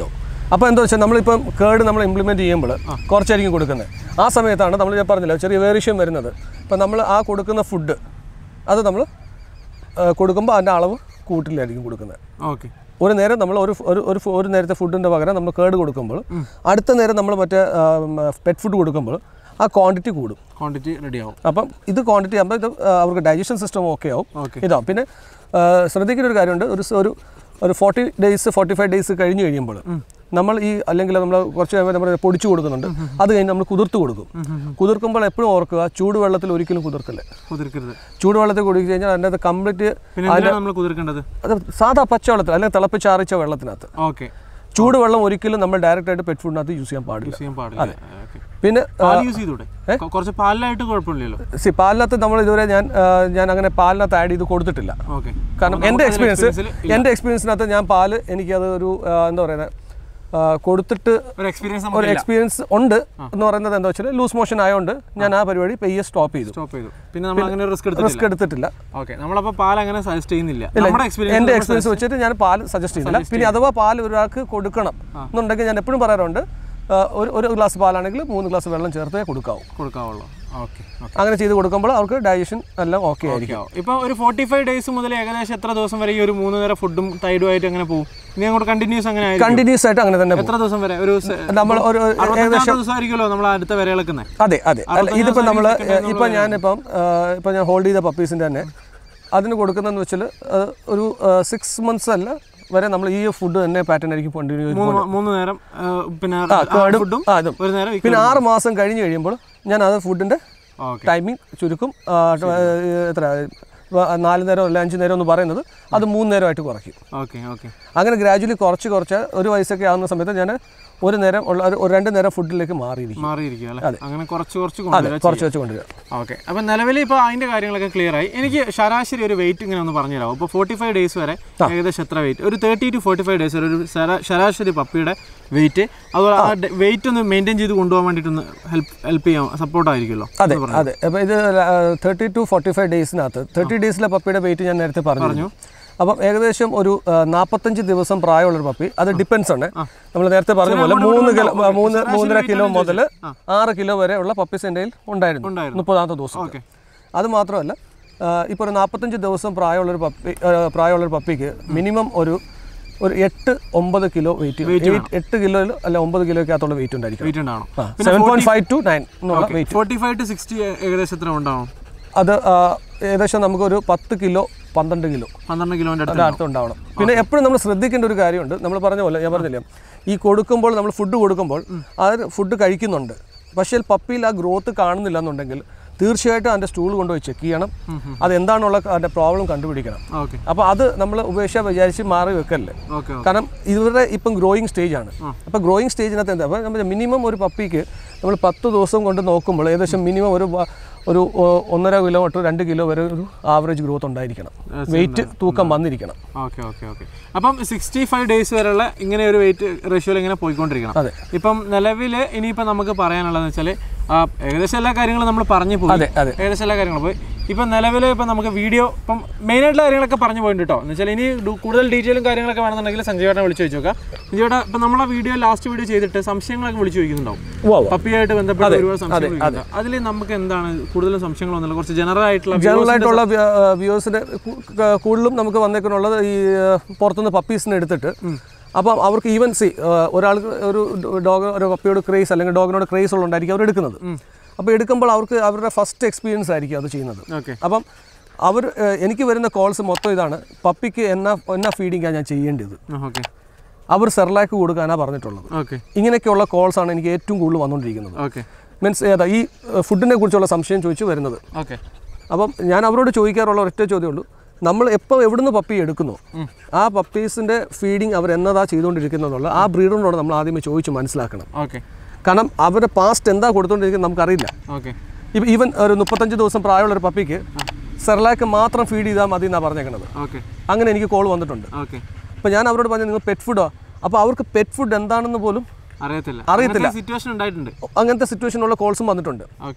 അപ്പോൾ എന്താ വെച്ചാൽ നമ്മളിപ്പം കേർഡ് നമ്മൾ ഇംപ്ലിമെൻറ്റ് ചെയ്യുമ്പോൾ കുറച്ചായിരിക്കും കൊടുക്കുന്നത് ആ സമയത്താണ് നമ്മൾ ഞാൻ പറഞ്ഞില്ല ചെറിയ വേരിയേഷൻ വരുന്നത് ഇപ്പം നമ്മൾ ആ കൊടുക്കുന്ന ഫുഡ് അത് നമ്മൾ കൊടുക്കുമ്പോൾ അതിൻ്റെ അളവ് കൂട്ടിലായിരിക്കും കൊടുക്കുന്നത് ഓക്കെ ഒരു നേരം നമ്മൾ ഒരു ഒരു ഒരു ഫു- ഒരു നേരത്തെ ഫുഡിൻ്റെ പകരം നമ്മൾ കേർഡ് കൊടുക്കുമ്പോൾ അടുത്ത നേരം നമ്മൾ മറ്റേ പെറ്റ് ഫുഡ് കൊടുക്കുമ്പോൾ ആ ക്വാണ്ടിറ്റി കൂടും ക്വാണ്ടിറ്റി റെഡി ആവും അപ്പം ഇത് ക്വാണ്ടിറ്റി ആകുമ്പോൾ ഇത് ആ, അവർക്ക് ഡൈജഷൻ സിസ്റ്റം ഓക്കെ ആവും Okay. ഇതാവും പിന്നെ ആ, ശ്രദ്ധിക്കേണ്ട ഒരു കാര്യമുണ്ട് ഒരു സ- ഒരു ഒരു forty days forty five days കഴിഞ്ഞ് കഴിയുമ്പോൾ നമ്മൾ ഈ അല്ലെങ്കിൽ നമ്മൾ കുറച്ച് കഴിയുമ്പോൾ നമ്മൾ പൊടിച്ചു കൊടുക്കുന്നുണ്ട് അത് കഴിഞ്ഞ് നമ്മൾ കുതിർത്ത് കൊടുക്കും കുതിർക്കുമ്പോൾ എപ്പോഴും ഓർക്കുക ചൂടുവെള്ളത്തിൽ ഒരിക്കലും കുതിർക്കല്ലേ കുതിർക്കരുത് ചൂടുവെള്ളത്തിൽ കുടിച്ചു കഴിഞ്ഞാൽ അതിൻ്റെ അത് കംപ്ലീറ്റ് പിന്നെ എന്തിനാണ് നമ്മൾ കുതിർക്കേണ്ടത് അത് സാധാ പച്ചവെള്ളത്തിൽ അല്ലെങ്കിൽ തിളപ്പിച്ചാറിച്ച വെള്ളത്തിനകത്ത് ഓക്കെ ചൂടുവെള്ളം ഒരിക്കലും നമ്മൾ ഡയറക്റ്റ് ആയിട്ട് പെറ്റ് ഫുഡിനകത്ത് യൂസ് ചെയ്യാൻ പാടില്ല യൂസ് ചെയ്യാൻ പാടില്ല ഓക്കെ പിന്നെ പാൽ യൂസ് ചെയ്തൂടെ കൊ- കുറച്ച് പാലിലായിട്ട് കുഴപ്പമില്ലല്ലോ സി പാലിനകത്ത് നമ്മൾ ഇതുവരെ ഞാൻ ആ, ഞാൻ അങ്ങനെ പാലിനകത്ത് ആഡ് ചെയ്ത് കൊടുത്തിട്ടില്ല ഓക്കെ കാരണം എൻ്റെ എക്സ്പീരിയൻസ് എൻ്റെ എക്സ്പീരിയൻസിനകത്ത് ഞാൻ പാല് എനിക്കത് ഒരു ആ, എന്താ പറയുന്നത് ആ, കൊടുത്തിട്ട് ഒരു എക്സ്പീരിയൻസ് ഒരു എക്സ്പീരിയൻസ് ഉണ്ട് എന്ന് പറയുന്നത് എന്താ വെച്ചാൽ ലൂസ് മോഷൻ ആയതുകൊണ്ട് ഞാൻ ആ പരിപാടി പെയ്യെ സ്റ്റോപ്പ് ചെയ്തു സ്റ്റോപ്പ് ചെയ്തു പിന്നെ നമ്മൾ അങ്ങനെ റിസ്ക് എടുത്തില്ല റിസ്ക് എടുത്തിട്ടില്ല ഓക്കെ നമ്മളപ്പോൾ പാൽ അങ്ങനെ സജസ്റ്റ് ചെയ്യുന്നില്ല നമ്മുടെ എക്സ്പീരിയൻസ് എൻ്റെ എക്സ്പീരിയൻസ് വെച്ചിട്ട് ഞാൻ പാൽ സജസ്റ്റ് ചെയ്യുന്നില്ല പിന്നെ അഥവാ പാൽ ഒരാൾക്ക് കൊടുക്കണം എന്നുണ്ടെങ്കിൽ ഞാൻ എപ്പോഴും പറയാറുണ്ട് ആ, ഒരു ഒരു ഗ്ലാസ് പാലാണെങ്കിൽ മൂന്ന് ഗ്ലാസ് വെള്ളം ചേർത്തേ കൊടുക്കാവൂ കൊടുക്കാവുള്ളൂ ഓക്കെ അങ്ങനെ ചെയ്ത് കൊടുക്കുമ്പോൾ അവർക്ക് ഡൈജഷൻ എല്ലാം ഓക്കെ ആയിരിക്കും ഇപ്പോൾ ഒരു ഫോർട്ടി ഫൈവ് ഡേയ്സ് മുതൽ ഏകദേശം എത്ര ദിവസം വരെ ഈ ഒരു മൂന്ന് നേരം ഫുഡും തൈഡും ആയിട്ട് അങ്ങനെ പോകും ഇനി അങ്ങോട്ട് കണ്ടിന്യൂസ് അങ്ങനെ ആയിരിക്കും കണ്ടിന്യൂസ് ആയിട്ട് അങ്ങനെ തന്നെ പോകും എത്ര ദിവസം വരെ ഒരു സ- നമ്മൾ ഒരു അറുപത്തഞ്ചാമത്തെ ദിവസമായിരിക്കുമല്ലോ നമ്മൾ അടുത്ത വരെ ഇളക്കുന്നത് അതെ അതെ അല്ല ഇതിപ്പോൾ നമ്മൾ ഇപ്പം ഞാനിപ്പം ഇപ്പം ഞാൻ ഹോൾഡ് ചെയ്ത പപ്പീസിൻ്റെ തന്നെ അതിന് കൊടുക്കുന്നതെന്ന് വെച്ചാൽ ഒരു സിക്സ് മന്ത്സ് അല്ല വരെ നമ്മൾ ഈ ഫുഡ് തന്നെ പാറ്റേൺ ആയിരിക്കും കണ്ടിന്യൂ ചെയ്ത് മൂന്ന് മ- മൂന്ന് നേരം ആ, പിന്നെ കേടും ഫുഡും ആ അതും ഒരു നേരം പിന്നെ ആറ് മാസം കഴിഞ്ഞ് കഴിയുമ്പോൾ ഞാൻ അത് ഫുഡിൻ്റെ ഓക്കെ ടൈമിംഗ് ചുരുക്കും ആ, ട- എത്ര വ- നാല് നേരം അല്ല അഞ്ച് നേരം എന്ന് പറയുന്നത് അത് മൂന്ന് നേരമായിട്ട് കുറയ്ക്കും ഓക്കെ ഓക്കെ അങ്ങനെ ഗ്രാജുവലി കുറച്ച് കുറച്ച് ഒരു വയസ്സൊക്കെ ആവുന്ന സമയത്ത് ഞാൻ ഒരു നേരം ഉള്ള ഒരു- ഒരു രണ്ട് നേരം ഫുഡിലേക്ക് മാറിയിരിക്കും മാറിയിരിക്കും അല്ലേ അങ്ങനെ കുറച്ച് കുറച്ച് അതെ കൊണ്ടുവരാം കുറച്ച് വെച്ച് കൊണ്ടുവരിക ഓക്കെ അപ്പം നിലവിൽ ഇപ്പോൾ അതിൻ്റെ കാര്യങ്ങളൊക്കെ ക്ലിയർ ആയി എനിക്ക് ശരാശരി ഒരു വെയിറ്റ് ഇങ്ങനെ ഒന്ന് പറഞ്ഞു തരാമോ ഇപ്പോൾ ഫോർട്ടി ഫൈവ് ഡേയ്സ് വരെ ഏകദേശം എത്ര വെയിറ്റ് ഒരു thirty to forty five days വരെ ഒരു ശരാ- ശരാശരി പപ്പിയുടെ വെയിറ്റ് അതുപോലെ ആ വെയിറ്റ് ഒന്ന് മെയിൻറ്റെയിൻ ചെയ്ത് കൊണ്ടുപോകാൻ വേണ്ടിയിട്ടൊന്ന് ഹെൽപ്പ് ഹെൽപ്പ് ചെയ്യാൻ സപ്പോർട്ട് ആയിരിക്കുമല്ലോ അതെ അതെ അപ്പോൾ ഇത് തേർട്ടി ടു ഫോർട്ടി ഫൈവ് ഡേയ്സിനകത്ത് തേർട്ടി ഡേയ്സിലെ പപ്പിയുടെ വെയിറ്റ് ഞാൻ നേരത്തെ പറഞ്ഞു അപ്പം ഏകദേശം ഒരു ആ, നാൽപ്പത്തഞ്ച് ദിവസം പ്രായമുള്ളൊരു പപ്പി അത് ഡിപ്പെൻസ് ആണ് നമ്മൾ നേരത്തെ പറഞ്ഞ പോലെ മൂന്ന് കിലോ മൂന്ന് മൂന്നര കിലോ മുതൽ ആറ് കിലോ വരെ ഉള്ള പപ്പീസ് എൻ്റെ കയ്യിൽ ഉണ്ടായിരുന്നു ഉണ്ടായിരുന്നു. മുപ്പതാമത്തെ ദിവസം ഓക്കെ അത് മാത്രമല്ല ഇപ്പോൾ ഒരു നാൽപ്പത്തഞ്ച് ദിവസം പ്രായമുള്ളൊരു പപ്പി ആ, പ്രായമുള്ളൊരു പപ്പിക്ക് മിനിമം ഒരു ഒരു എട്ട് ഒമ്പത് കിലോ വെയിറ്റ് എട്ട് കിലോ അല്ല ഒമ്പത് കിലോയ്ക്കകത്തുള്ള വെയിറ്റ് ഉണ്ടായിരിക്കും വെയിറ്റ് ഉണ്ടാവണം seven point five to nine എന്നുള്ള weight forty five to sixty ഏകദേശം എത്ര ഉണ്ടാവും അത് ആ, ഏകദേശം നമുക്കൊരു പത്ത് കിലോ പന്ത്രണ്ട് കിലോ പന്ത്രണ്ട് കിലോൻ്റെ അടുത്ത് അടുത്ത് ഉണ്ടാവണം പിന്നെ എപ്പോഴും നമ്മൾ ശ്രദ്ധിക്കേണ്ട ഒരു കാര്യമുണ്ട് നമ്മൾ പറഞ്ഞ പോലെ ഞാൻ പറഞ്ഞില്ലേ ഈ കൊടുക്കുമ്പോൾ നമ്മൾ ഫുഡ് കൊടുക്കുമ്പോൾ ആ ഫുഡ് കഴിക്കുന്നുണ്ട് പക്ഷേ പപ്പിയിൽ ആ ഗ്രോത്ത് കാണുന്നില്ല എന്നുണ്ടെങ്കിൽ തീർച്ചയായിട്ടും അതിൻ്റെ സ്റ്റൂൾ കൊണ്ടുപോയി ചെക്ക് ചെയ്യണം അത് എന്താണുള്ള അതിൻ്റെ പ്രോബ്ലം കണ്ടുപിടിക്കണം ഓക്കെ അപ്പോൾ അത് നമ്മൾ ഉപേക്ഷ വിചാരിച്ച് മാറി വെക്കല്ലേ ഓക്കെ കാരണം ഇവരുടെ ഇപ്പം ഗ്രോയിങ് സ്റ്റേജ് ആണ് അപ്പോൾ ഗ്രോയിങ് സ്റ്റേജിനകത്ത് എന്താ അപ്പോൾ നമ്മൾ മിനിമം ഒരു പപ്പിക്ക് നമ്മൾ പത്ത് ദിവസം കൊണ്ട് നോക്കുമ്പോൾ ഏകദേശം മിനിമം ഒരു വ- ഒരു ഒ- ഒന്നര കിലോ തൊട്ട് രണ്ട് കിലോ വരെ ഒരു ആവറേജ് ഗ്രോത്ത് ഉണ്ടായിരിക്കണം വെയിറ്റ് തൂക്കം വന്നിരിക്കണം ഓക്കെ ഓക്കെ ഓക്കെ അപ്പം സിക്സ്റ്റി ഫൈവ് ഡേയ്സ് വരെയുള്ള ഇങ്ങനെ ഒരു വെയിറ്റ് റേഷ്യോയിൽ ഇങ്ങനെ പോയിക്കൊണ്ടിരിക്കണം അതെ. ഇപ്പം നിലവിൽ ഇനിയിപ്പോൾ നമുക്ക് പറയാനുള്ളതെന്ന് വെച്ചാൽ ഏകദേശം എല്ലാ കാര്യങ്ങളും നമ്മൾ പറഞ്ഞു പോയി അതെ അതെ ഏകദേശം എല്ലാ കാര്യങ്ങളും പോയി ഇപ്പം നിലവിൽ ഇപ്പം നമുക്ക് വീഡിയോ ഇപ്പം മെയിനായിട്ടുള്ള കാര്യങ്ങളൊക്കെ പറഞ്ഞു പോയിട്ടുണ്ട് കേട്ടോ എന്ന് വെച്ചാൽ ഇനി ഡു- കൂടുതൽ ഡീറ്റെയിലും കാര്യങ്ങളൊക്കെ വേണമെന്നുണ്ടെങ്കിൽ സഞ്ജീവേട്ടനെ വിളിച്ച് ചോദിച്ചു നോക്കാം സഞ്ജീവേട്ട ഇപ്പം നമ്മളെ വീഡിയോ ലാസ്റ്റ് വീഡിയോ ചെയ്തിട്ട് സംശയങ്ങളൊക്കെ വിളിച്ച് ചോദിക്കുന്നുണ്ടാവും ഉവ്വ് ഉവ്വ്. പപ്പിയായിട്ട് ബന്ധപ്പെട്ട് ഒരുപാട് സംശയങ്ങൾ അതിൽ നമുക്ക് എന്താണ് കൂടുതലും സംശയങ്ങളൊന്നുമില്ല കുറച്ച് ജനറൽ ആയിട്ടുള്ള ജനറൽ ആയിട്ടുള്ള വ്യൂവേഴ്സിൻ്റെ കൂടുതലും നമുക്ക് വന്നേക്കുന്നുള്ളത് ഈ ആ, പുറത്തുനിന്ന് പപ്പീസിനെ എടുത്തിട്ട് അപ്പം അവർക്ക് ഈവൻ സി ഒരാൾക്ക് ഒരു ഡോഗ് ഒരു പപ്പിയോട് ക്രേസ് അല്ലെങ്കിൽ ഡോഗിനോട് ക്രേസ് ഉള്ളതുകൊണ്ടായിരിക്കും അവർ എടുക്കുന്നത് അപ്പോൾ എടുക്കുമ്പോൾ അവർക്ക് അവരുടെ ഫസ്റ്റ് എക്സ്പീരിയൻസ് ആയിരിക്കും അത് ചെയ്യുന്നത് ഓക്കെ അപ്പം അവർ ഏഹ്, എനിക്ക് വരുന്ന കോൾസ് മൊത്തം ഇതാണ് പപ്പിക്ക് എന്നാ എന്നാ ഫീഡിങ്ങാണ് ഞാൻ ചെയ്യേണ്ടത് ഓക്കെ അവർ സെർലാക്ക് കൊടുക്കാനാണ് പറഞ്ഞിട്ടുള്ളത് ഓക്കെ ഇങ്ങനെയൊക്കെയുള്ള കോൾസാണ് എനിക്ക് ഏറ്റവും കൂടുതൽ വന്നുകൊണ്ടിരിക്കുന്നത് ഓക്കെ മീൻസ് ഏതാ ഈ ഫുഡിനെ കുറിച്ചുള്ള സംശയം ചോദിച്ചു വരുന്നത് ഓക്കെ അപ്പം ഞാൻ അവരോട് ചോദിക്കാറുള്ള ഒറ്റ ചോദ്യമുള്ളൂ നമ്മൾ എപ്പോൾ എവിടുന്ന് പപ്പി എടുക്കുന്നു ആ പപ്പീസിൻ്റെ ഫീഡിങ് അവർ എന്നതാ ചെയ്തുകൊണ്ടിരിക്കുന്നതെന്നുള്ള ആ ബ്രീഡറിനോട് നമ്മൾ ആദ്യമേ ചോദിച്ച് മനസ്സിലാക്കണം ഓക്കെ കാരണം അവരുടെ പാസ്റ്റ് എന്താ കൊടുത്തുകൊണ്ടിരിക്കുന്നത് നമുക്കറിയില്ല ഓക്കെ ഇപ്പം ഈവൻ ഒരു മുപ്പത്തഞ്ച് ദിവസം പ്രായമുള്ള ഒരു പപ്പിക്ക് സെർലാക്ക് മാത്രം ഫീഡ് ചെയ്താൽ മതി എന്നാണ് പറഞ്ഞേക്കണത് ഓക്കെ അങ്ങനെ എനിക്ക് കോൾ വന്നിട്ടുണ്ട് ഓക്കെ അപ്പോൾ ഞാൻ അവരോട് പറഞ്ഞു നിങ്ങൾ പെറ്റ് ഫുഡോ അപ്പോൾ അവർക്ക് പെറ്റ് ഫുഡ് എന്താണെന്ന് പോലും അറിയത്തില്ല അറിയത്തില്ല. സിറ്റുവേഷൻ ഉണ്ടായിട്ടുണ്ട് അങ്ങനത്തെ സിറ്റുവേഷനുള്ള കോൾസും വന്നിട്ടുണ്ട് ഓക്കെ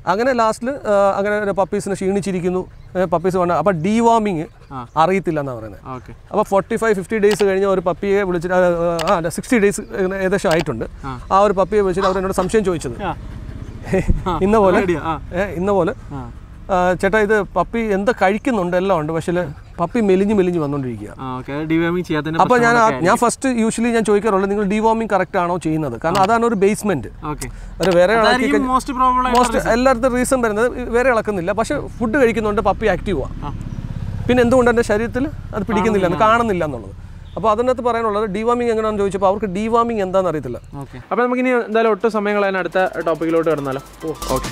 അങ്ങനെ ലാസ്റ്റിൽ അങ്ങനെ പപ്പീസിന് ക്ഷീണിച്ചിരിക്കുന്നു പപ്പീസ് വേണ്ട അപ്പോൾ ഡീവാമിങ് അറിയത്തില്ല എന്നാണ് പറയുന്നത് ഓക്കെ അപ്പോൾ ഫോർട്ടി ഫൈവ് ഫിഫ്റ്റി ഡേയ്സ് കഴിഞ്ഞ് ഒരു പപ്പിയെ വിളിച്ചിട്ട് ആ അല്ല സിക്സ്റ്റി ഡേയ്സ് ഏകദേശം ആയിട്ടുണ്ട് ആ ഒരു പപ്പിയെ വിളിച്ചിട്ട് അവർ എന്നോട് സംശയം ചോദിച്ചത് ഇന്ന പോലെ ഏ, ഇന്ന പോലെ ആ, ചേട്ടാ ഇത് പപ്പി എന്താ കഴിക്കുന്നുണ്ട് എല്ലാം ഉണ്ട് പക്ഷേ പപ്പി മെലിഞ്ഞ് മെലിഞ്ഞ് വന്നുകൊണ്ടിരിക്കുക ഓക്കെ ഡിവാമിങ് ചെയ്യാത്തതിന്റെ അപ്പോൾ ഞാൻ ആ- ഞാൻ ഫസ്റ്റ് യൂഷ്വലി ഞാൻ ചോദിക്കാറുള്ളത് നിങ്ങൾ ഡീവാമിങ് കറക്റ്റ് ആണോ ചെയ്യുന്നത് കാരണം അതാണ് ഒരു ബേസ്മെന്റ് ഓക്കെ ഒരു വേറെ ഇളക്കി കഴിഞ്ഞ് മോസ്റ്റ് പ്രോബ്ലം മോസ്റ്റ് എല്ലായിടത്തും റീസൺ വരുന്നത് വേറെ ഇളക്കുന്നില്ല പക്ഷെ ഫുഡ് കഴിക്കുന്നുണ്ട് പപ്പി ആക്റ്റീവാണ് പിന്നെ എന്തുകൊണ്ട് എൻ്റെ ശരീരത്തിൽ അത് പിടിക്കുന്നില്ല എന്ന് കാണുന്നില്ല എന്നുള്ളത് അപ്പോൾ അതിനകത്ത് പറയാനുള്ളത് ഡീവാമിങ് എങ്ങനെയാണെന്ന് ചോദിച്ചപ്പോൾ അവർക്ക് ഡീവാമിങ് എന്താണെന്ന് അറിയത്തില്ല ഓക്കെ അപ്പോൾ നമുക്കിനി എന്തായാലും ഒട്ടും സമയം കളയാൻ അടുത്ത ടോപ്പിക്കിലോട്ട് കിടന്നാലോ ഓക്കെ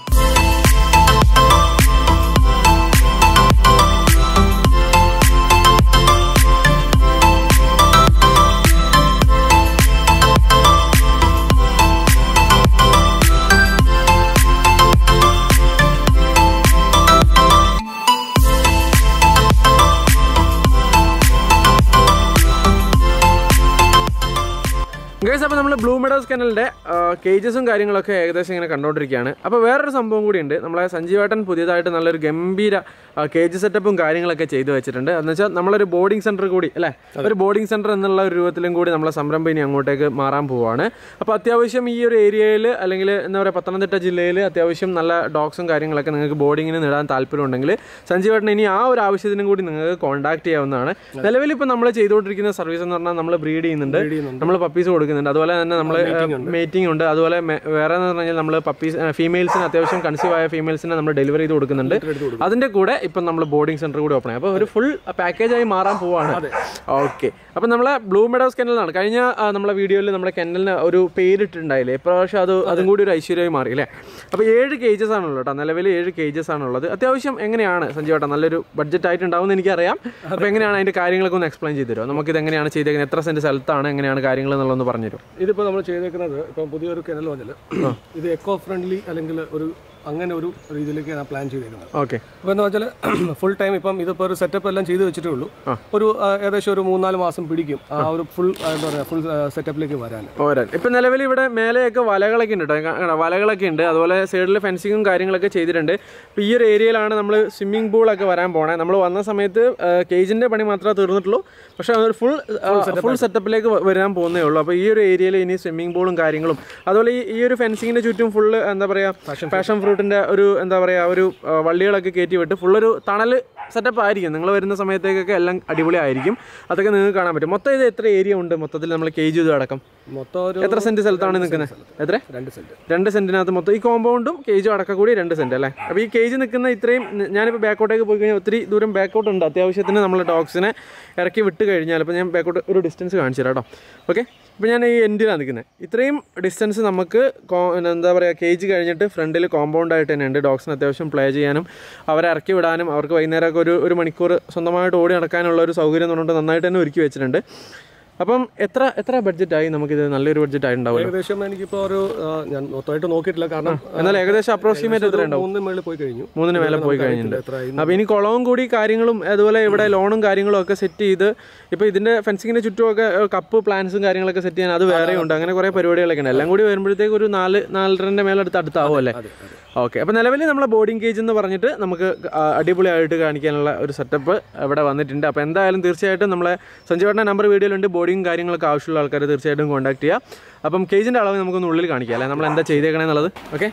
ഗൈസ് അപ്പോൾ നമ്മൾ ബ്ലൂ മെഡോസ് കനലിൻ്റെ കേജസും കാര്യങ്ങളൊക്കെ ഏകദേശം ഇങ്ങനെ കണ്ടുകൊണ്ടിരിക്കുകയാണ് അപ്പോൾ വേറൊരു സംഭവം കൂടിയുണ്ട് നമ്മളെ സഞ്ജീവേട്ടൻ പുതിയതായിട്ട് നല്ലൊരു ഗംഭീര കേജ് സെറ്റപ്പും കാര്യങ്ങളൊക്കെ ചെയ്തു വെച്ചിട്ടുണ്ട് എന്ന് വെച്ചാൽ നമ്മളൊരു ബോർഡിംഗ് സെൻറ്റർ കൂടി അല്ലേ ഒരു ബോർഡിംഗ് സെൻറ്റർ എന്നുള്ള ഒരു രൂപത്തിലും കൂടി നമ്മളെ സംരംഭം ഇനി അങ്ങോട്ടേക്ക് മാറാൻ പോവുകയാണ് അപ്പോൾ അത്യാവശ്യം ഈ ഒരു ഏരിയയിൽ അല്ലെങ്കിൽ എന്താ പറയുക പത്തനംതിട്ട ജില്ലയിൽ അത്യാവശ്യം നല്ല ഡോഗ്സും കാര്യങ്ങളൊക്കെ നിങ്ങൾക്ക് ബോർഡിങ്ങിന് നേടാൻ താല്പര്യമുണ്ടെങ്കിൽ സഞ്ജീവേട്ടൻ ഇനി ആ ഒരു ആവശ്യത്തിനും കൂടി നിങ്ങൾക്ക് കോൺടാക്ട് ചെയ്യാവുന്നതാണ് നിലവിൽ ഇപ്പോൾ നമ്മൾ ചെയ്തുകൊണ്ടിരിക്കുന്ന സർവീസ് എന്ന് പറഞ്ഞാൽ നമ്മൾ ബ്രീഡ് ചെയ്യുന്നുണ്ട് നമ്മൾ പപ്പീസ് കൊടുക്കുന്നുണ്ട് അതുപോലെ തന്നെ നമ്മൾ മീറ്റിംഗ് ഉണ്ട് അതുപോലെ മെ- വേറെ എന്ന് പറഞ്ഞാൽ നമ്മൾ പപ്പീസ് ഫീമെയിൽസിന് അത്യാവശ്യം കൺസീവ് ആയ ഫീമെയിൽസിനെ നമ്മൾ ഡെലിവറി ചെയ്ത് കൊടുക്കുന്നുണ്ട് അതിന്റെ കൂടെ ഇപ്പം നമ്മൾ ബോർഡിംഗ് സെന്റർ കൂടി ഓപ്പൺ ആയി അപ്പോൾ ഒരു ഫുൾ പാക്കേജ് ആയി മാറാൻ പോവാണ് ഓക്കെ അപ്പം നമ്മളെ ബ്ലൂ മെഡോസ് കെനലാണ് കഴിഞ്ഞ ആ, നമ്മളെ വീഡിയോയിൽ നമ്മുടെ കെനലിന് ഒരു പേരിട്ടുണ്ടായില്ലേ ഇപ്രാവശ്യം അത് അതും കൂടി ഒരു ഐശ്വര്യമായി മാറി അല്ലേ അപ്പോൾ ഏഴ് കേജസ് ആണുള്ളത് കേട്ടോ നിലവിൽ ഏഴ് കേജസ് ആണുള്ളത് അത്യാവശ്യം എങ്ങനെയാണ് സഞ്ജീവ് ഏട്ടാ നല്ലൊരു ബഡ്ജറ്റ് ആയിട്ടുണ്ടാവും എന്ന് എനിക്കറിയാം അപ്പോൾ എങ്ങനെയാണ് അതിന്റെ കാര്യങ്ങളൊക്കെ ഒന്ന് എക്സ്പ്ലെയിൻ ചെയ്തു തരുമോ നമുക്കിത് എങ്ങനെയാണ് ചെയ്തേക്കുന്നത് എത്ര സെന്റ് സ്ഥലത്താണ് എങ്ങനെയാണ് കാര്യങ്ങൾ എന്നുള്ളതൊന്ന് പറഞ്ഞു തരും ഇതിപ്പോൾ നമ്മൾ ചെയ്തേക്കുന്നത് ഇപ്പം പുതിയൊരു കെനൽ വന്നില്ല ഇത് എക്കോ ഫ്രണ്ട്ലി അല്ലെങ്കിൽ ഒരു അങ്ങനെ ഒരു രീതിയിലേക്ക് ഞാൻ പ്ലാൻ ചെയ്തേക്കുന്നത് ഓക്കെ അപ്പോൾ എന്ന് വെച്ചാൽ ഫുൾ ടൈം ഇപ്പം ഇതിപ്പോൾ ഒരു സെറ്റപ്പ് എല്ലാം ചെയ്ത് വെച്ചിട്ടേ ഉള്ളൂ ഒരു ആ, ഏകദേശം ഒരു മൂന്നാല് മാസം പിടിക്കും ആ ഒരു ഫുൾ എന്താ പറയുക ഫുൾ സെറ്റപ്പിലേക്ക് വരാൻ പോരാൻ ഇപ്പൊ നിലവിൽ ഇവിടെ മേലെയൊക്കെ വലകളൊക്കെ ഉണ്ട് കേട്ടോ കാണാം, വലകളൊക്കെ ഉണ്ട് അതുപോലെ സൈഡിൽ ഫെൻസിങ്ങും കാര്യങ്ങളൊക്കെ ചെയ്തിട്ടുണ്ട് ഇപ്പൊ ഈ ഒരു ഏരിയയിലാണ് നമ്മൾ സ്വിമ്മിംഗ് പൂളൊക്കെ വരാൻ പോണേ നമ്മൾ വന്ന സമയത്ത് കേജിന്റെ പണി മാത്രമേ തീർന്നിട്ടുള്ളൂ പക്ഷേ അതൊരു ഫുൾ ഫുൾ സെറ്റപ്പിലേക്ക് വരാൻ പോകുന്നേ ഉള്ളൂ അപ്പോൾ ഈ ഒരു ഏരിയയിൽ ഇനി സ്വിമ്മിംഗ് പൂളും കാര്യങ്ങളും അതുപോലെ ഈ ഈ ഒരു ഫെൻസിങ്ങിന്റെ ചുറ്റും ഫുള്ള് എന്താ പറയാ പാഷൻ ഫ്രൂട്ടിന്റെ ഒരു എന്താ പറയാ ഒരു ആ, വള്ളികളൊക്കെ കയറ്റി വിട്ട് ഫുള്ളൊരു തണൽ സെറ്റപ്പ് ആയിരിക്കും നിങ്ങൾ വരുന്ന സമയത്തേക്കൊക്കെ എല്ലാം അടിപൊളിയായിരിക്കും അതൊക്കെ നിങ്ങൾക്ക് കാണാൻ പറ്റും മൊത്തം ഇത് എത്ര ഏരിയ ഉണ്ട് മൊത്തത്തിൽ നമ്മൾ കേജ് ചെയ്ത് അടക്കം മൊത്തം ഒരു എത്ര സെന്റ് സ്ഥലത്താണ് നിൽക്കുന്നത് എത്ര രണ്ട് സെന്റ് രണ്ട് സെന്റിനകത്ത് മൊത്തം ഈ കോമ്പൗണ്ടും കേജും അടക്കം കൂടി രണ്ട് സെന്റ് അല്ലേ അപ്പോൾ ഈ കേജ് നിൽക്കുന്ന ഇത്രയും ന- ഞാനിപ്പോൾ ബാക്കോട്ടേക്ക് പോയി കഴിഞ്ഞാൽ ഒത്തിരി ദൂരം ബാക്കോട്ട് ഉണ്ട് അത്യാവശ്യത്തിന് നമ്മൾ ഡോഗ്സിനെ ഇറക്കി വിട്ട് കഴിഞ്ഞാൽ ഇപ്പോൾ ഞാൻ ബാക്കോട്ട് ഒരു ഡിസ്റ്റൻസ് കാണിച്ചു തരാം കേട്ടോ ഓക്കെ ഇപ്പോൾ ഞാൻ ഈ എൻഡിലാണ് നിൽക്കുന്നത് ഇത്രയും ഡിസ്റ്റൻസ് നമുക്ക് കോ- എന്താ പറയുക കേജ് കഴിഞ്ഞിട്ട് ഫ്രണ്ടിൽ കോമ്പൗണ്ട് ആയിട്ട് തന്നെ ഉണ്ട് ഡോഗ്സിന് അത്യാവശ്യം പ്ലേ ചെയ്യാനും അവരെ ഇറക്കി വിടാനും അവർക്ക് വൈകുന്നേരമൊക്കെ ഒരു ഒരു മണിക്കൂർ സ്വന്തമായിട്ട് ഓടി നടക്കാനുള്ള ഒരു സൗകര്യം എന്ന് പറഞ്ഞിട്ട് നന്നായിട്ട് തന്നെ ഒരുക്കി വെച്ചിട്ടുണ്ട് അപ്പം എത്ര എത്ര ബഡ്ജറ്റായി നമുക്കിത് നല്ലൊരു ബഡ്ജറ്റ് ആയിട്ടുണ്ടാവുമല്ലോ ഏകദേശം എനിക്കിപ്പോൾ ഒരു ആ, ഞാൻ മൊത്തമായിട്ട് നോക്കിയിട്ടില്ല കാരണം എന്നാൽ ഏകദേശം അപ്രോക്സിമേറ്റ് എത്ര ഉണ്ടാവും മൂന്ന് മേളിൽ പോയി കഴിഞ്ഞു മൂന്നിന് മേലെ പോയി നമുക്ക് കഴിഞ്ഞിട്ടുണ്ട് എത്ര ആയി അപ്പോൾ ഇനി കുളവും കൂടി കാര്യങ്ങളും അതുപോലെ ഇവിടെ ലോണും കാര്യങ്ങളും ഒക്കെ സെറ്റ് ചെയ്ത് ഇപ്പോൾ ഇതിന്റെ ഫെൻസിങ്ങിന്റെ ചുറ്റുമൊക്കെ ഏഹ്, കപ്പ് പ്ലാൻസും കാര്യങ്ങളൊക്കെ സെറ്റ് ചെയ്യാൻ അത് വേറെ ഉണ്ട് അങ്ങനെ കുറേ പരിപാടികളൊക്കെ ഉണ്ട് എല്ലാം കൂടി വരുമ്പോഴത്തേക്ക് ഒരു നാല് നാലരൻ്റെ മേലെ അടുത്ത് അടുത്താവും അല്ലേ ഓക്കെ അപ്പോൾ നിലവിൽ നമ്മളെ ബോർഡിംഗ് കേജ് എന്ന് പറഞ്ഞിട്ട് നമുക്ക് ആ, അടിപൊളിയായിട്ട് കാണിക്കാനുള്ള ഒരു സെറ്റപ്പ് ഇവിടെ വന്നിട്ടുണ്ട് അപ്പോൾ എന്തായാലും തീർച്ചയായിട്ടും നമ്മളെ സഞ്ജീവേട്ടൻ്റെ നമ്പർ വീഡിയോയിലുണ്ട് ബോർഡിംഗ് കാര്യങ്ങളൊക്കെ ആവശ്യമുള്ള ആൾക്കാർ തീർച്ചയായിട്ടും കോൺടാക്ട് ചെയ്യുക അപ്പം കേജിൻ്റെ അളവ് നമുക്കൊന്ന് ഉള്ളിൽ കാണിക്കാം അല്ലേ നമ്മൾ എന്താ ചെയ്തേക്കണേ എന്നുള്ളത് ഓക്കെ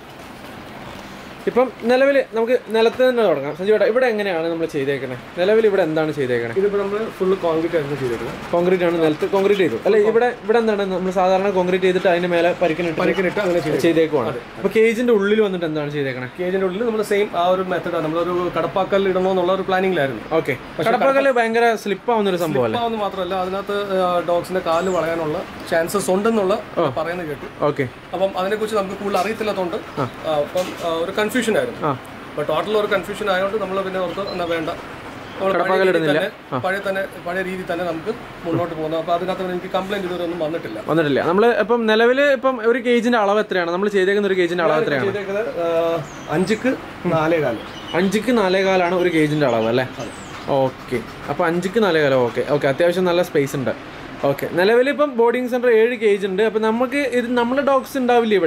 ഇപ്പം നിലവിൽ നമുക്ക് നിലത്ത് തന്നെ തുടങ്ങാം സഞ്ജീവേട്ടാ ഇവിടെ എങ്ങനെയാണ് നമ്മൾ ചെയ്തേക്കണേ നിലവിൽ ഇവിടെ എന്താണ് ചെയ്തേക്കണേ ഇതിപ്പോൾ നമ്മൾ ഫുള്ള് കോൺക്രീറ്റ് ആയിരുന്നു ചെയ്തേക്കുന്നത് കോൺക്രീറ്റ് ആണ് നിലത്ത് കോൺക്രീറ്റ് ചെയ്തു അല്ലെ ഇവിടെ ഇവിടെ എന്താണ് നമ്മൾ സാധാരണ കോൺക്രീറ്റ് ചെയ്തിട്ട് അതിന്റെ മേലെ പരിക്കിനിട്ട് പരിക്കിനിട്ട് അങ്ങനെ ചെയ്തു ചെയ്തേക്കുവാണ് അപ്പൊ കേജിന്റെ ഉള്ളിൽ വന്നിട്ട് എന്താണ് ചെയ്തേക്കണേ കേജിന്റെ ഉള്ളിൽ നമ്മൾ സെയിം ആ ഒരു മെത്തഡാണ് നമ്മളൊരു കടപ്പാക്കൽ ഇടണോ എന്നുള്ള ഒരു പ്ലാനിങ്ങിലായിരുന്നു ഓക്കെ കടപ്പകല് ഭയങ്കര സ്ലിപ്പ് ആവുന്ന ഒരു സംഭവം അല്ലേ എന്ന് മാത്രമല്ല അതിനകത്ത് ഡോഗ്സിന്റെ കാല് വളയാനുള്ള ചാൻസസ് ഉണ്ടെന്നുള്ള പറയുന്നത് കേട്ടു ഓക്കെ അപ്പം അതിനെക്കുറിച്ച് നമുക്ക് കൂടുതൽ അറിയത്തില്ലാത്തതുകൊണ്ട് ആ, അപ്പം ആ, ഒരു കൺഫ്യൂഷൻ ആയിരുന്നു ആ. അപ്പൊ ടോട്ടൽ ഒരു കൺഫ്യൂഷൻ ആയതുകൊണ്ട് നമ്മൾ പിന്നെ ഓർത്ത് എന്നാ വേണ്ട നമ്മൾ പഴയ രീതിയിൽ തന്നെ പഴയ തന്നെ പഴയ രീതിയിൽ തന്നെ നമുക്ക് മുന്നോട്ട് പോകുന്നു അപ്പൊ അതിനകത്ത് എനിക്ക് കംപ്ലൈന്റ് ഇതുവരെ ഒന്നും വന്നിട്ടില്ല വന്നിട്ടില്ല നമ്മൾ ഇപ്പം നിലവിൽ ഇപ്പം ഒരു കേജിന്റെ അളവ് എത്രയാണ് നമ്മൾ ചെയ്തേക്കുന്ന ഒരു കേജിന്റെ അളവ് എത്രയാണ് ചെയ്തേക്കുന്നത് ആ, അഞ്ചിക്ക് നാലേ കാലം അഞ്ചിക്ക് നാലേകാലാണ് ഒരു കേജിന്റെ അളവ് അല്ലേ ഓക്കെ അപ്പോൾ അഞ്ചിക്ക് നാലേകാലം ഓക്കെ ഓക്കെ അത്യാവശ്യം നല്ല സ്പേസ് ഉണ്ട് ഓക്കെ നിലവിൽ ഇപ്പം ബോർഡിംഗ് സെന്റർ ഏഴ് കേജ് ഉണ്ട് അപ്പം നമുക്ക് ഇത് നമ്മുടെ ഡോഗ്സ് ഉണ്ടാവില്ല ഇവിടെ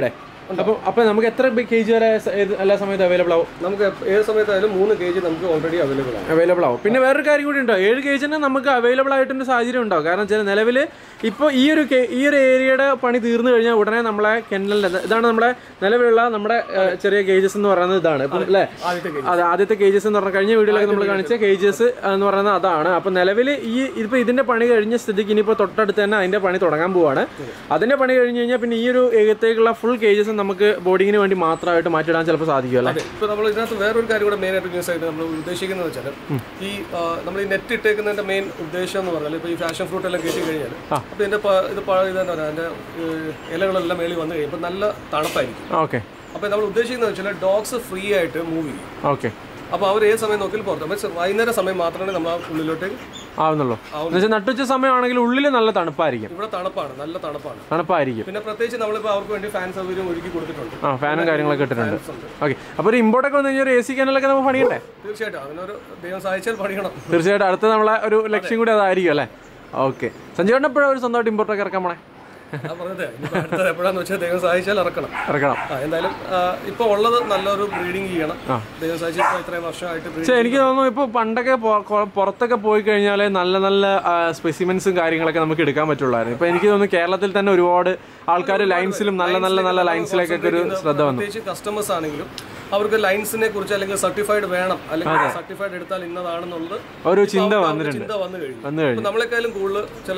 അപ്പോൾ അപ്പോൾ നമുക്ക് എത്ര കെ ജി വരെ സ- ഏത് എല്ലാ സമയത്തും അവൈലബിൾ ആവും നമുക്ക് എപ്പ- ഏത് സമയത്തായാലും മൂന്ന് കെ ജി നമുക്ക് ഓൾറെഡി അവൈലബിൾ ആണ് അവൈലബിൾ ആവും പിന്നെ വേറൊരു കാര്യം കൂടി ഉണ്ടോ ഏഴ് കെ ജിന് നമുക്ക് അവൈലബിൾ ആയിട്ടൊരു സാഹചര്യം ഉണ്ടാവും കാരണം വെച്ചാൽ നിലവിൽ ഇപ്പോൾ ഈ ഒരു കെ- ഈ ഒരു ഏരിയയുടെ പണി തീർന്നു കഴിഞ്ഞാൽ ഉടനെ നമ്മളെ കെന്നലിൻ്റെ ഇതാണ് നമ്മുടെ നിലവിലുള്ള നമ്മുടെ ഏഹ്, ചെറിയ കേജസ് എന്ന് പറയുന്നത് ഇതാണ് ഇപ്പം അല്ലേ ആദ്യത്തെ കെ അതെ ആദ്യത്തെ കേജസ് എന്ന് പറഞ്ഞ കഴിഞ്ഞ വീഡിയോയിലൊക്കെ നമ്മൾ കാണിച്ച കേജസ് എന്ന് പറയുന്നത് അതാണ് അപ്പോൾ നിലവിൽ ഈ ഇതിപ്പോൾ ഇതിന്റെ പണി കഴിഞ്ഞ സ്ഥിതിക്ക് ഇനിയിപ്പോൾ തൊട്ടടുത്ത് തന്നെ അതിന്റെ പണി തുടങ്ങാൻ പോവാണ് അതിന്റെ പണി കഴിഞ്ഞ് കഴിഞ്ഞാൽ പിന്നെ ഈ ഒരു ഏകത്തേക്കുള്ള ഫുൾ കേജസ് നമുക്ക് ബോർഡിങ്ങിന് വേണ്ടി മാത്രമായിട്ട് മാറ്റിയിടാൻ ചിലപ്പോൾ സാധിക്കും അല്ലേ അതെ ഇപ്പോൾ നമ്മൾ ഇതിനകത്ത് വേറൊരു കാര്യം കൂടെ മെയിൻ ആയിട്ട് ന്യൂസ് ആയിട്ട് നമ്മൾ ഉദ്ദേശിക്കുന്നത് വെച്ചാൽ ഈ ആ, നമ്മൾ ഈ നെറ്റ് ഇട്ടേക്കുന്നതിന്റെ മെയിൻ ഉദ്ദേശം എന്ന് പറഞ്ഞാൽ ഇപ്പോൾ ഈ ഫാഷൻ ഫ്രൂട്ട് എല്ലാം കയറ്റി കഴിഞ്ഞാൽ അപ്പോൾ ഇതിന്റെ പ- ഇത് പ- ഇതെന്താ പറയുക അതിന്റെ ഏഹ്, ഇലകളെല്ലാം മേളിൽ വന്നു കഴിയുമ്പോൾ നല്ല തണുപ്പായിരിക്കും ഓക്കെ അപ്പോൾ നമ്മൾ ഉദ്ദേശിക്കുന്നത് വെച്ചാൽ ഡോഗ്സ് ഫ്രീ ആയിട്ട് മൂവ് ചെയ്യും ഓക്കെ അപ്പോൾ അവർ ഏത് സമയം നോക്കിയാലും പുറത്ത് പക്ഷേ വൈകുന്നേരം സമയം മാത്രമേ നമ്മൾ ആ ഉള്ളിലോട്ട് ആവുന്നുള്ളൂ എന്ന് വെച്ചാൽ നട്ടുച്ച സമയമാണെങ്കിൽ ഉള്ളിൽ നല്ല തണുപ്പായിരിക്കും ഇവിടെ തണുപ്പാണ് നല്ല തണുപ്പാണ് തണുപ്പായിരിക്കും പിന്നെ പ്രത്യേകിച്ച് നമ്മളിപ്പോൾ അവർക്ക് വേണ്ടി ഫാൻ സൗകര്യം ഒരുക്കി കൊടുത്തിട്ടുണ്ട് ആ ഫാനും കാര്യങ്ങളൊക്കെ ഇട്ടിട്ടുണ്ട് Fans ഉണ്ട്. ഓക്കെ അപ്പോൾ ഒരു ഇമ്പോർട്ടൊക്കെ വന്നു കഴിഞ്ഞാൽ ഒരു എ സി കനലൊക്കെ നമുക്ക് പണിയണ്ടേ തീർച്ചയായിട്ടും അതിനൊരു ദൈവം സഹായിച്ചാൽ പണിയണം തീർച്ചയായിട്ടും അടുത്ത നമ്മളെ ഒരു ലക്ഷ്യം കൂടി അതായിരിക്കും അല്ലേ ഓക്കെ സഞ്ജീവണ്ണ എപ്പോഴും ഒരു സ്വന്തമായിട്ട് ഇമ്പോർട്ടൊക്കെ ഇറക്കാൻ പോണേ ഞാൻ പറഞ്ഞത് ഇനിയിപ്പോൾ അടുത്തത് എപ്പോഴാന്ന് വെച്ചാൽ ദൈവം സഹായിച്ചാൽ ഇറക്കണം ഇറക്കണം ആ എന്തായാലും ഇപ്പോൾ ഉള്ളത് നല്ലൊരു ബ്രീഡിങ് ചെയ്യണം ദൈവം സഹായിച്ച് ഇപ്പോൾ ഇത്രയും വർഷമായിട്ട് breed- പക്ഷേ എനിക്ക് തോന്നുന്നു ഇപ്പോൾ പണ്ടൊക്കെ പൊ- കൊ- പുറത്തൊക്കെ പോയി കഴിഞ്ഞാൽ നല്ല നല്ല സ്പെസിമെൻസും കാര്യങ്ങളൊക്കെ നമുക്ക് എടുക്കാൻ പറ്റുള്ളായിരുന്നു ഇപ്പോൾ എനിക്ക് തോന്നുന്നു കേരളത്തിൽ തന്നെ ഒരുപാട് ആൾക്കാർ ലൈൻസിലും നല്ല നല്ല നല്ല ലൈൻസിലേക്കൊക്കെ ഒരു ശ്രദ്ധ വന്നു പ്രത്യേകിച്ച് കസ്റ്റമേഴ്സ് ആണെങ്കിലും അവർക്ക് ലൈൻസിനെ കുറിച്ച് അല്ലെങ്കിൽ സർട്ടിഫൈഡ് വേണം അല്ലെങ്കിൽ സർട്ടിഫൈഡ് എടുത്താൽ ഇന്നതാണെന്നുള്ളത് ഒരു ചിന്ത അവർക്ക് വന്നിട്ടുണ്ട് ചിന്ത വന്നു കഴിഞ്ഞു വന്നു കഴിഞ്ഞു ഇപ്പൊ നമ്മളെക്കാളും കൂടുതൽ ചില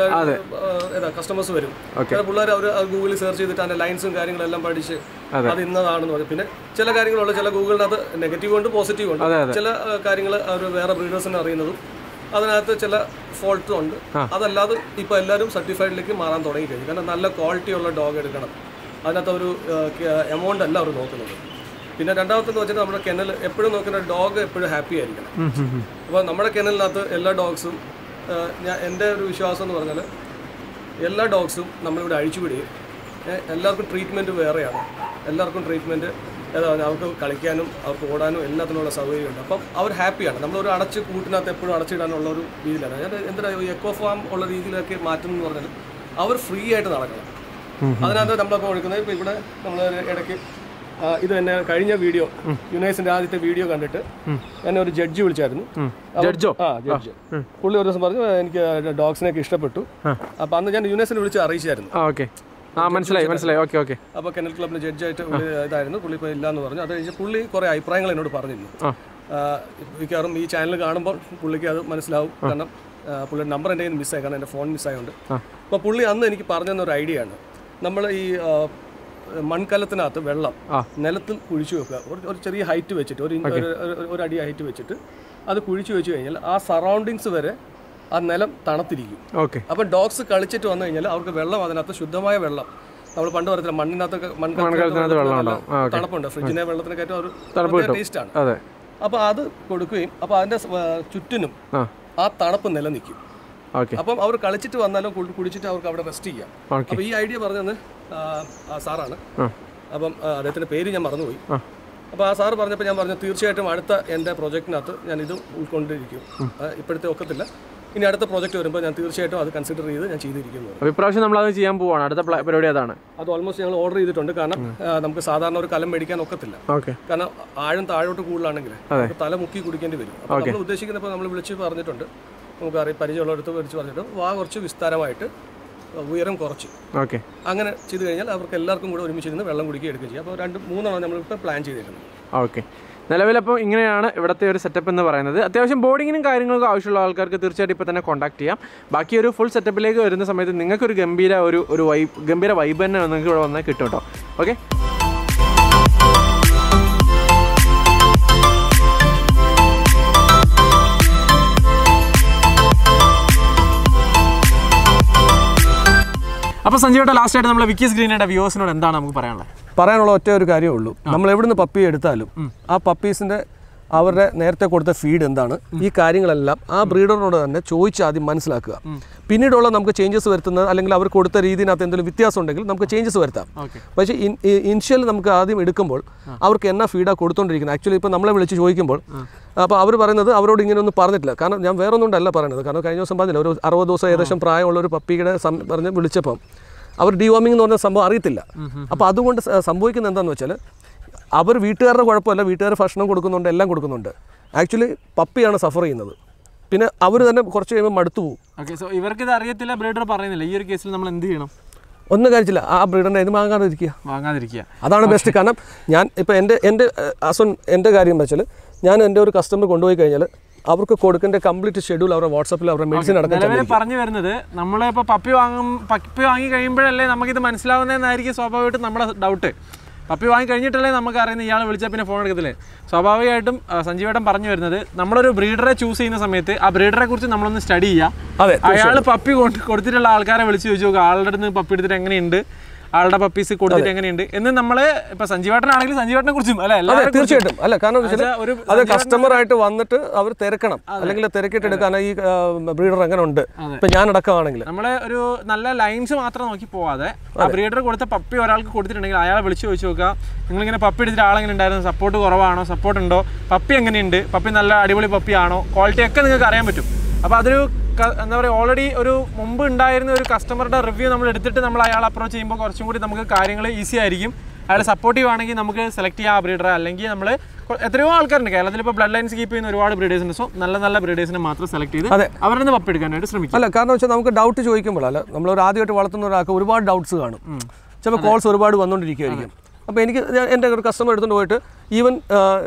ഏതാ കസ്റ്റമേഴ്സ് വരും ചില പിള്ളേർ അവർ ഗൂഗിളിൽ സെർച്ച് ചെയ്തിട്ട് അതിന്റെ ലൈൻസും കാര്യങ്ങളെല്ലാം പഠിച്ച് അത് ഇന്നതാണെന്ന് പറയും പിന്നെ ചില കാര്യങ്ങളുള്ള ചില ഗൂഗിളിനകത്ത് നെഗറ്റീവ് ഉണ്ട് പോസിറ്റീവ് ഉണ്ട് ചില കാര്യങ്ങൾ അവർ വേറെ ബ്രീഡേഴ്സിനെ അറിയുന്നതും അതിനകത്ത് ചില ഫോൾട്ടും ഉണ്ട് അതല്ലാതെ ഇപ്പോൾ എല്ലാവരും സർട്ടിഫൈഡിലേക്ക് മാറാൻ തുടങ്ങി കഴിഞ്ഞു കാരണം നല്ല ക്വാളിറ്റി ഉള്ള ഡോഗ് എടുക്കണം അതിനകത്ത് ഒരു എമൗണ്ട് അല്ല അവർ നോക്കുന്നത് പിന്നെ രണ്ടാമത്തെന്ന് വെച്ചാൽ നമ്മുടെ കെനൽ എപ്പോഴും നോക്കുന്ന ഡോഗ് എപ്പോഴും ഹാപ്പി ആയിരിക്കണം അപ്പോൾ നമ്മുടെ കെനലിനകത്ത് എല്ലാ ഡോഗ്സും ഞാൻ എൻ്റെ ഒരു വിശ്വാസം എന്ന് പറഞ്ഞാൽ എല്ലാ ഡോഗ്സും നമ്മളിവിടെ അഴിച്ചുവിടുകയും ഏ, എല്ലാവർക്കും ട്രീറ്റ്മെൻറ്റ് വേറെയാണ് എല്ലാവർക്കും ട്രീറ്റ്മെൻറ്റ് അവർക്ക് കളിക്കാനും അവർക്ക് ഓടാനും എല്ലാത്തിനുള്ള സൗകര്യമുണ്ട് അപ്പം അവർ ഹാപ്പിയാണ് നമ്മളൊരു അടച്ച് കൂട്ടിനകത്ത് എപ്പോഴും അടച്ചിടാനുള്ള ഒരു രീതിയിലാണ് ഞാൻ എന്തിനാ എക്കോ ഫാം ഉള്ള രീതിയിലൊക്കെ മാറ്റുന്നു എന്ന് പറഞ്ഞാൽ അവർ ഫ്രീ ആയിട്ട് നടക്കണം അതിനകത്ത് നമ്മളപ്പോൾ കൊടുക്കുന്നത് ഇപ്പോൾ ഇവിടെ നമ്മൾ ഇടയ്ക്ക് ആ, ഇത് തന്നെ കഴിഞ്ഞ വീഡിയോ യുനൈസിന്റെ ആദ്യത്തെ വീഡിയോ കണ്ടിട്ട് എന്നെ ഒരു ജഡ്ജി വിളിച്ചായിരുന്നു അപ്പം- ജഡ്ജോ ആ ജഡ്ജ് പുള്ളി ഒരു ദിവസം പറഞ്ഞു എനിക്ക് ഡോഗ്സിനെയൊക്കെ ഇഷ്ടപ്പെട്ടു അപ്പൊ അന്ന് ഞാൻ യുനൈസിനെ വിളിച്ച് അറിയിച്ചായിരുന്നു ആ ഓക്കെ ആ മനസ്സിലായി മനസ്സിലായി ഓക്കെ ഓക്കെ അപ്പോൾ കെനൽ ക്ലബിലെ ജഡ്ജായിട്ട് പുള്ളി ഇതായിരുന്നു പുള്ളി ഇപ്പോൾ ഇല്ലാന്ന് പറഞ്ഞു അത് കഴിഞ്ഞ് പുള്ളി കുറേ അഭിപ്രായങ്ങൾ എന്നോട് പറഞ്ഞിരുന്നു ആ. ആ, മിക്കവാറും ഈ ചാനൽ കാണുമ്പോൾ പുള്ളിക്ക് അത് മനസ്സിലാവും കാരണം ആ, പുള്ളിയുടെ നമ്പർ എൻ്റെ കയ്യിൽ മിസ്സായി കാരണം എൻ്റെ ഫോൺ മിസ്സായതുകൊണ്ട് അപ്പോൾ പുള്ളി അന്ന് എനിക്ക് പറഞ്ഞു തന്ന ഒരു ഐഡിയ ആണ് നമ്മൾ ഈ ആ, മൺകലത്തിനകത്ത് വെള്ളം ആ. നിലത്തിൽ കുഴിച്ചു വെക്കുക ഒരു- ഒരു ചെറിയ ഹൈറ്റ് വെച്ചിട്ട് ഒരു ഇഞ്ച്- ഒരു- ഒരു- ഒരു അടി ഹൈറ്റ് വെച്ചിട്ട് അത് കുഴിച്ചു വെച്ച് കഴിഞ്ഞാൽ ആ സറൗണ്ടിങ്സ് വരെ ആ നിലം തണുത്തിരിക്കും ഓക്കെ അപ്പം ഡോഗ്സ് കളിച്ചിട്ട് വന്നു കഴിഞ്ഞാൽ അവർക്ക് വെള്ളം അതിനകത്ത് ശുദ്ധമായ വെള്ളം നമ്മൾ പണ്ട് പറയത്തില്ല മണ്ണിനകത്തൊക്കെ മൺകലത്തിനകത്ത് വെള്ളം ഉണ്ടാവും. ആ, ഓക്കെ. തണുപ്പുണ്ട് ഫ്രിഡ്ജിനെ വെള്ളത്തിന് കയറ്റം ഒരു തണുപ്പ് കിട്ടും. ടേസ്റ്റ് ആണ് അതെ അപ്പോൾ അത് കൊടുക്കുകയും അപ്പോൾ അതിന്റെ സ- ആ, ചുറ്റിനും ആ ആ തണുപ്പ് നിലനിൽക്കും ഓക്കെ അപ്പം അവർ കളിച്ചിട്ട് വന്നാലും കുടി- കുടിച്ചിട്ട് അവർക്ക് അവിടെ റെസ്റ്റ് ചെയ്യാം ഓക്കെ അപ്പോൾ ഈ ഐഡിയ പറഞ്ഞത് ആ, ആ സാറാണ് ആ അപ്പം ആ, അദ്ദേഹത്തിന്റെ പേര് ഞാൻ മറന്നുപോയി ആ. അപ്പോൾ ആ സാറ് പറഞ്ഞപ്പോൾ ഞാൻ പറഞ്ഞു തീർച്ചയായിട്ടും അടുത്ത എൻ്റെ പ്രൊജക്റ്റിനകത്ത് ഞാൻ ഇത് ഉൾക്കൊണ്ടിരിക്കും ആ, ഇപ്പോഴത്തെ ഒക്കത്തില്ല ഇനി അടുത്ത പ്രോജക്റ്റ് വരുമ്പോൾ ഞാൻ തീർച്ചയായിട്ടും അത് കൺസിഡർ ചെയ്ത് ഞാൻ ചെയ്തിരിക്കുന്നു അപ്പോൾ ഇപ്രാവശ്യം നമ്മൾ അത് ചെയ്യാൻ പോവാണ് അടുത്ത പ്ല- പരിപാടി അതാണ് അത് ഓൾമോസ്റ്റ് ഞങ്ങൾ ഓർഡർ ചെയ്തിട്ടുണ്ട് കാരണം ആ, നമുക്ക് സാധാരണ ഒരു കലം മേടിക്കാൻ ഒക്കത്തില്ല ഓക്കെ കാരണം ആഴം താഴോട്ട് കൂടുതലാണെങ്കിൽ നമുക്ക് തല മുക്കി കുടിക്കേണ്ടി വരും അപ്പോൾ നമ്മൾ ഉദ്ദേശിക്കുന്നപ്പോൾ നമ്മൾ വിളിച്ച് പറഞ്ഞിട്ടുണ്ട് നമുക്ക് അറിയാം പരിചയമുള്ളവരടുത്ത് വിളിച്ച് പറഞ്ഞിട്ട് വാ കുറച്ച് വിസ്താരമായിട്ട് ഉയരം കുറച്ച് ഓക്കെ അങ്ങനെ ചെയ്ത് കഴിഞ്ഞാൽ അവർക്ക് എല്ലാവർക്കും കൂടെ ഒരുമിച്ചിരുന്ന് വെള്ളം കുടിക്കുക എടുക്കുകയും ചെയ്യും അപ്പോൾ രണ്ട് മൂന്നാണ് നമ്മളിപ്പോൾ പ്ലാൻ ചെയ്തിരിക്കുന്നത് ഓക്കെ നിലവിലപ്പോൾ ഇങ്ങനെയാണ് ഇവിടുത്തെ ഒരു സെറ്റപ്പ് എന്ന് പറയുന്നത് അത്യാവശ്യം ബോർഡിങ്ങിനും കാര്യങ്ങൾക്കും ആവശ്യമുള്ള ആൾക്കാർക്ക് തീർച്ചയായിട്ടും ഇപ്പോൾ തന്നെ കോൺടാക്ട് ചെയ്യാം ബാക്കി ഒരു ഫുൾ സെറ്റപ്പിലേക്ക് വരുന്ന സമയത്ത് നിങ്ങൾക്കൊരു ഗംഭീര ഒരു ഒരു വൈബ് ഗംഭീര വൈബ് തന്നെ നിങ്ങൾക്ക് ഇവിടെ വന്നാൽ കിട്ടും കേട്ടോ ഓക്കെ അപ്പോൾ സഞ്ജീവട്ടെ ലാസ്റ്റ് ആയിട്ട് നമ്മളെ വിക്കി സ്ക്രീനിയുടെ വ്യൂവേഴ്സിനോട് എന്താണ് നമുക്ക് പറയാനുള്ളത് പറയാനുള്ള ഒറ്റ ഒരു കാര്യമേ ഉള്ളൂ നമ്മൾ എവിടുന്ന് പപ്പി എടുത്താലും ആ പപ്പീസിന്റെ അവരുടെ നേരത്തെ കൊടുത്ത ഫീഡ് എന്താണ് ഈ കാര്യങ്ങളെല്ലാം ആ ബ്രീഡറിനോട് തന്നെ ചോദിച്ച് ആദ്യം മനസ്സിലാക്കുക പിന്നീടുള്ള നമുക്ക് ചേഞ്ചസ് വരുത്തുന്നത് അല്ലെങ്കിൽ അവർ കൊടുത്ത രീതിനകത്ത് എന്തെങ്കിലും വ്യത്യാസം ഉണ്ടെങ്കിൽ നമുക്ക് ചേഞ്ചസ് വരുത്താം ഓക്കെ പക്ഷേ ഇനിഷ്യൽ നമുക്ക് ആദ്യം എടുക്കുമ്പോൾ അവർക്ക് എന്നാ ഫീഡാണ് കൊടുത്തോണ്ടിരിക്കുന്നത് ആക്ച്വലി ഇപ്പോൾ നമ്മളെ വിളിച്ച് ചോദിക്കുമ്പോൾ അപ്പോൾ അവർ പറയുന്നത് അവരോട് ഇങ്ങനെ ഒന്നും പറഞ്ഞിട്ടില്ല കാരണം ഞാൻ വേറെ ഒന്നും കൊണ്ടല്ല പറയുന്നത് കാരണം കഴിഞ്ഞ ദിവസം പറഞ്ഞില്ല ഒരു അറുപത് ദിവസം ഏകദേശം പ്രായമുള്ള ഒരു പപ്പിയുടെ സം പറഞ്ഞ് വിളിച്ചപ്പം അവർ ഡിവോമിംഗ് എന്ന് പറഞ്ഞ സംഭവം അറിയത്തില്ല അപ്പോൾ അതുകൊണ്ട് സ- സംഭവിക്കുന്നത് എന്താണെന്ന് വെച്ചാൽ അവർ വീട്ടുകാരുടെ കുഴപ്പമല്ല വീട്ടുകാർ ഭക്ഷണം കൊടുക്കുന്നുണ്ട് എല്ലാം കൊടുക്കുന്നുണ്ട് ആക്ച്വലി പപ്പിയാണ് സഫർ ചെയ്യുന്നത് പിന്നെ അവർ തന്നെ കുറച്ച് കഴിയുമ്പോൾ മടുത്തു പോകും ഓക്കെ സോ ഇവർക്ക് ഇത് അറിയത്തില്ല ബ്രീഡർ പറയുന്നില്ല ഈ ഒരു കേസിൽ നമ്മൾ എന്ത് ചെയ്യണം ഒന്നും കഴിച്ചില്ല ആ ബ്രീഡറിനെ ഇത് വാങ്ങാതിരിക്കുക വാങ്ങാതിരിക്കുക അതാണ് ബെസ്റ്റ് കാരണം ഞാൻ ഇപ്പോൾ എൻ്റെ എൻ്റെ അസൺ എൻ്റെ കാര്യം വെച്ചാൽ ഞാൻ എൻ്റെ ഒരു കസ്റ്റമർ കൊണ്ടുപോയി കഴിഞ്ഞാൽ അവർക്ക് കൊടുക്കേണ്ട കംപ്ലീറ്റ് ഷെഡ്യൂൾ അവരുടെ വാട്സപ്പിൽ അവരുടെ മെഡിസിൻ അടക്കം നിലവിൽ പറഞ്ഞു വരുന്നത് നമ്മളിപ്പോൾ പപ്പി വാങ്ങും പപ്പി വാങ്ങി കഴിയുമ്പോഴല്ലേ നമുക്കിത് മനസ്സിലാവുന്നതെന്നായിരിക്കും സ്വാഭാവികമായിട്ടും നമ്മുടെ ഡൗട്ട് പപ്പി വാങ്ങി കഴിഞ്ഞിട്ടല്ലേ നമുക്ക് അറിയുന്നത് ഇയാൾ വിളിച്ചാൽ പിന്നെ ഫോൺ എടുക്കത്തില്ലേ സ്വാഭാവികമായിട്ടും ആ, സഞ്ജീവേട്ടൻ പറഞ്ഞു വരുന്നത് നമ്മളൊരു ബ്രീഡറെ ചൂസ് ചെയ്യുന്ന സമയത്ത് ആ ബ്രീഡറെ കുറിച്ച് നമ്മളൊന്ന് സ്റ്റഡി ചെയ്യുക അതെ അയാൾ പപ്പി കൊണ്ട് കൊടുത്തിട്ടുള്ള ആൾക്കാരെ വിളിച്ച് ചോദിച്ചു നോക്കുക ആളുടെ അടുത്ത് നിന്ന് പപ്പി എടുത്തിട്ട് എങ്ങനെയുണ്ട് ആളുടെ പപ്പീസ് കൊടുത്തിട്ട് എങ്ങനെയുണ്ട് എന്ന് നമ്മൾ ഇപ്പൊ സഞ്ജീവേട്ടനാണെങ്കിൽ സഞ്ജീവേട്ടനെ കുറിച്ചും അല്ലെ അതെ എല്ലാവരും തീർച്ചയായിട്ടും അല്ല കാരണം എന്താ വെച്ചാൽ ഒരു അത് കസ്റ്റമർ ആയിട്ട് വന്നിട്ട് അവർ തിരക്കണം അല്ലെങ്കിൽ തിരക്കിട്ട് എടുക്കാൻ ഈ ബ്രീഡർ എങ്ങനെ ഉണ്ട് ഇപ്പൊ ഞാൻ അടക്കമാണെങ്കിൽ നമ്മള് ഒരു നല്ല ലൈൻസ് മാത്രം നോക്കി പോവാതെ ആ ബ്രീഡർ കൊടുത്ത പപ്പി ഒരാൾക്ക് കൊടുത്തിട്ടുണ്ടെങ്കിൽ അയാളെ വിളിച്ച് ചോദിച്ചു നോക്കുക നിങ്ങളിങ്ങനെ പപ്പി എടുത്തിട്ട് ആളെങ്ങനെ ഉണ്ടായിരുന്നു സപ്പോർട്ട് കുറവാണോ സപ്പോർട്ട് ഉണ്ടോ പപ്പി എങ്ങനെയുണ്ട് പപ്പി നല്ല അടിപൊളി പപ്പിയാണോ ക്വാളിറ്റി ഒക്കെ നിങ്ങൾക്ക് അറിയാൻ പറ്റും അപ്പോൾ അതൊരു ക- എന്താ പറയുക ഓൾറെഡി ഒരു മുമ്പ് ഉണ്ടായിരുന്ന ഒരു കസ്റ്റമറുടെ റിവ്യൂ നമ്മൾ എടുത്തിട്ട് നമ്മൾ അയാൾ അപ്രോച്ച് ചെയ്യുമ്പോൾ കുറച്ചും കൂടി നമുക്ക് കാര്യങ്ങൾ ഈസി ആയിരിക്കും അയാൾ സപ്പോർട്ടീവ് ആണെങ്കിൽ നമുക്ക് സെലക്ട് ചെയ്യാം ആ ബ്രീഡറെ അല്ലെങ്കിൽ നമ്മൾ എത്രയോ ആൾക്കാരുണ്ട് കേരളത്തിൽ ഇപ്പോൾ ബ്ലഡ് ലൈൻസ് കീപ്പ് ചെയ്യുന്ന ഒരുപാട് ബ്രീഡേഴ്സ് ഉണ്ട് സോ നല്ല നല്ല ബ്രീഡേഴ്സിനെ മാത്രം സെലക്ട് ചെയ്ത് അതെ. അവരുടെ നിന്ന് പപ്പി എടുക്കാനായിട്ട് ശ്രമിക്കും അല്ല കാരണം വെച്ചാൽ നമുക്ക് ഡൗട്ട് ചോദിക്കുമ്പോഴല്ല നമ്മൾ ഒരു ആദ്യമായിട്ട് വളർത്തുന്ന ഒരാൾക്ക് ഒരുപാട് ഡൗട്ട്സ് കാണും ചിലപ്പോൾ കോൾസ് ഒരുപാട് വന്നുകൊണ്ടിരിക്കുമായിരിക്കും അപ്പോൾ എനിക്ക് ഞാൻ- എൻ്റെ ഒരു കസ്റ്റമർ എടുത്തുകൊണ്ട് പോയിട്ട് ഈവൻ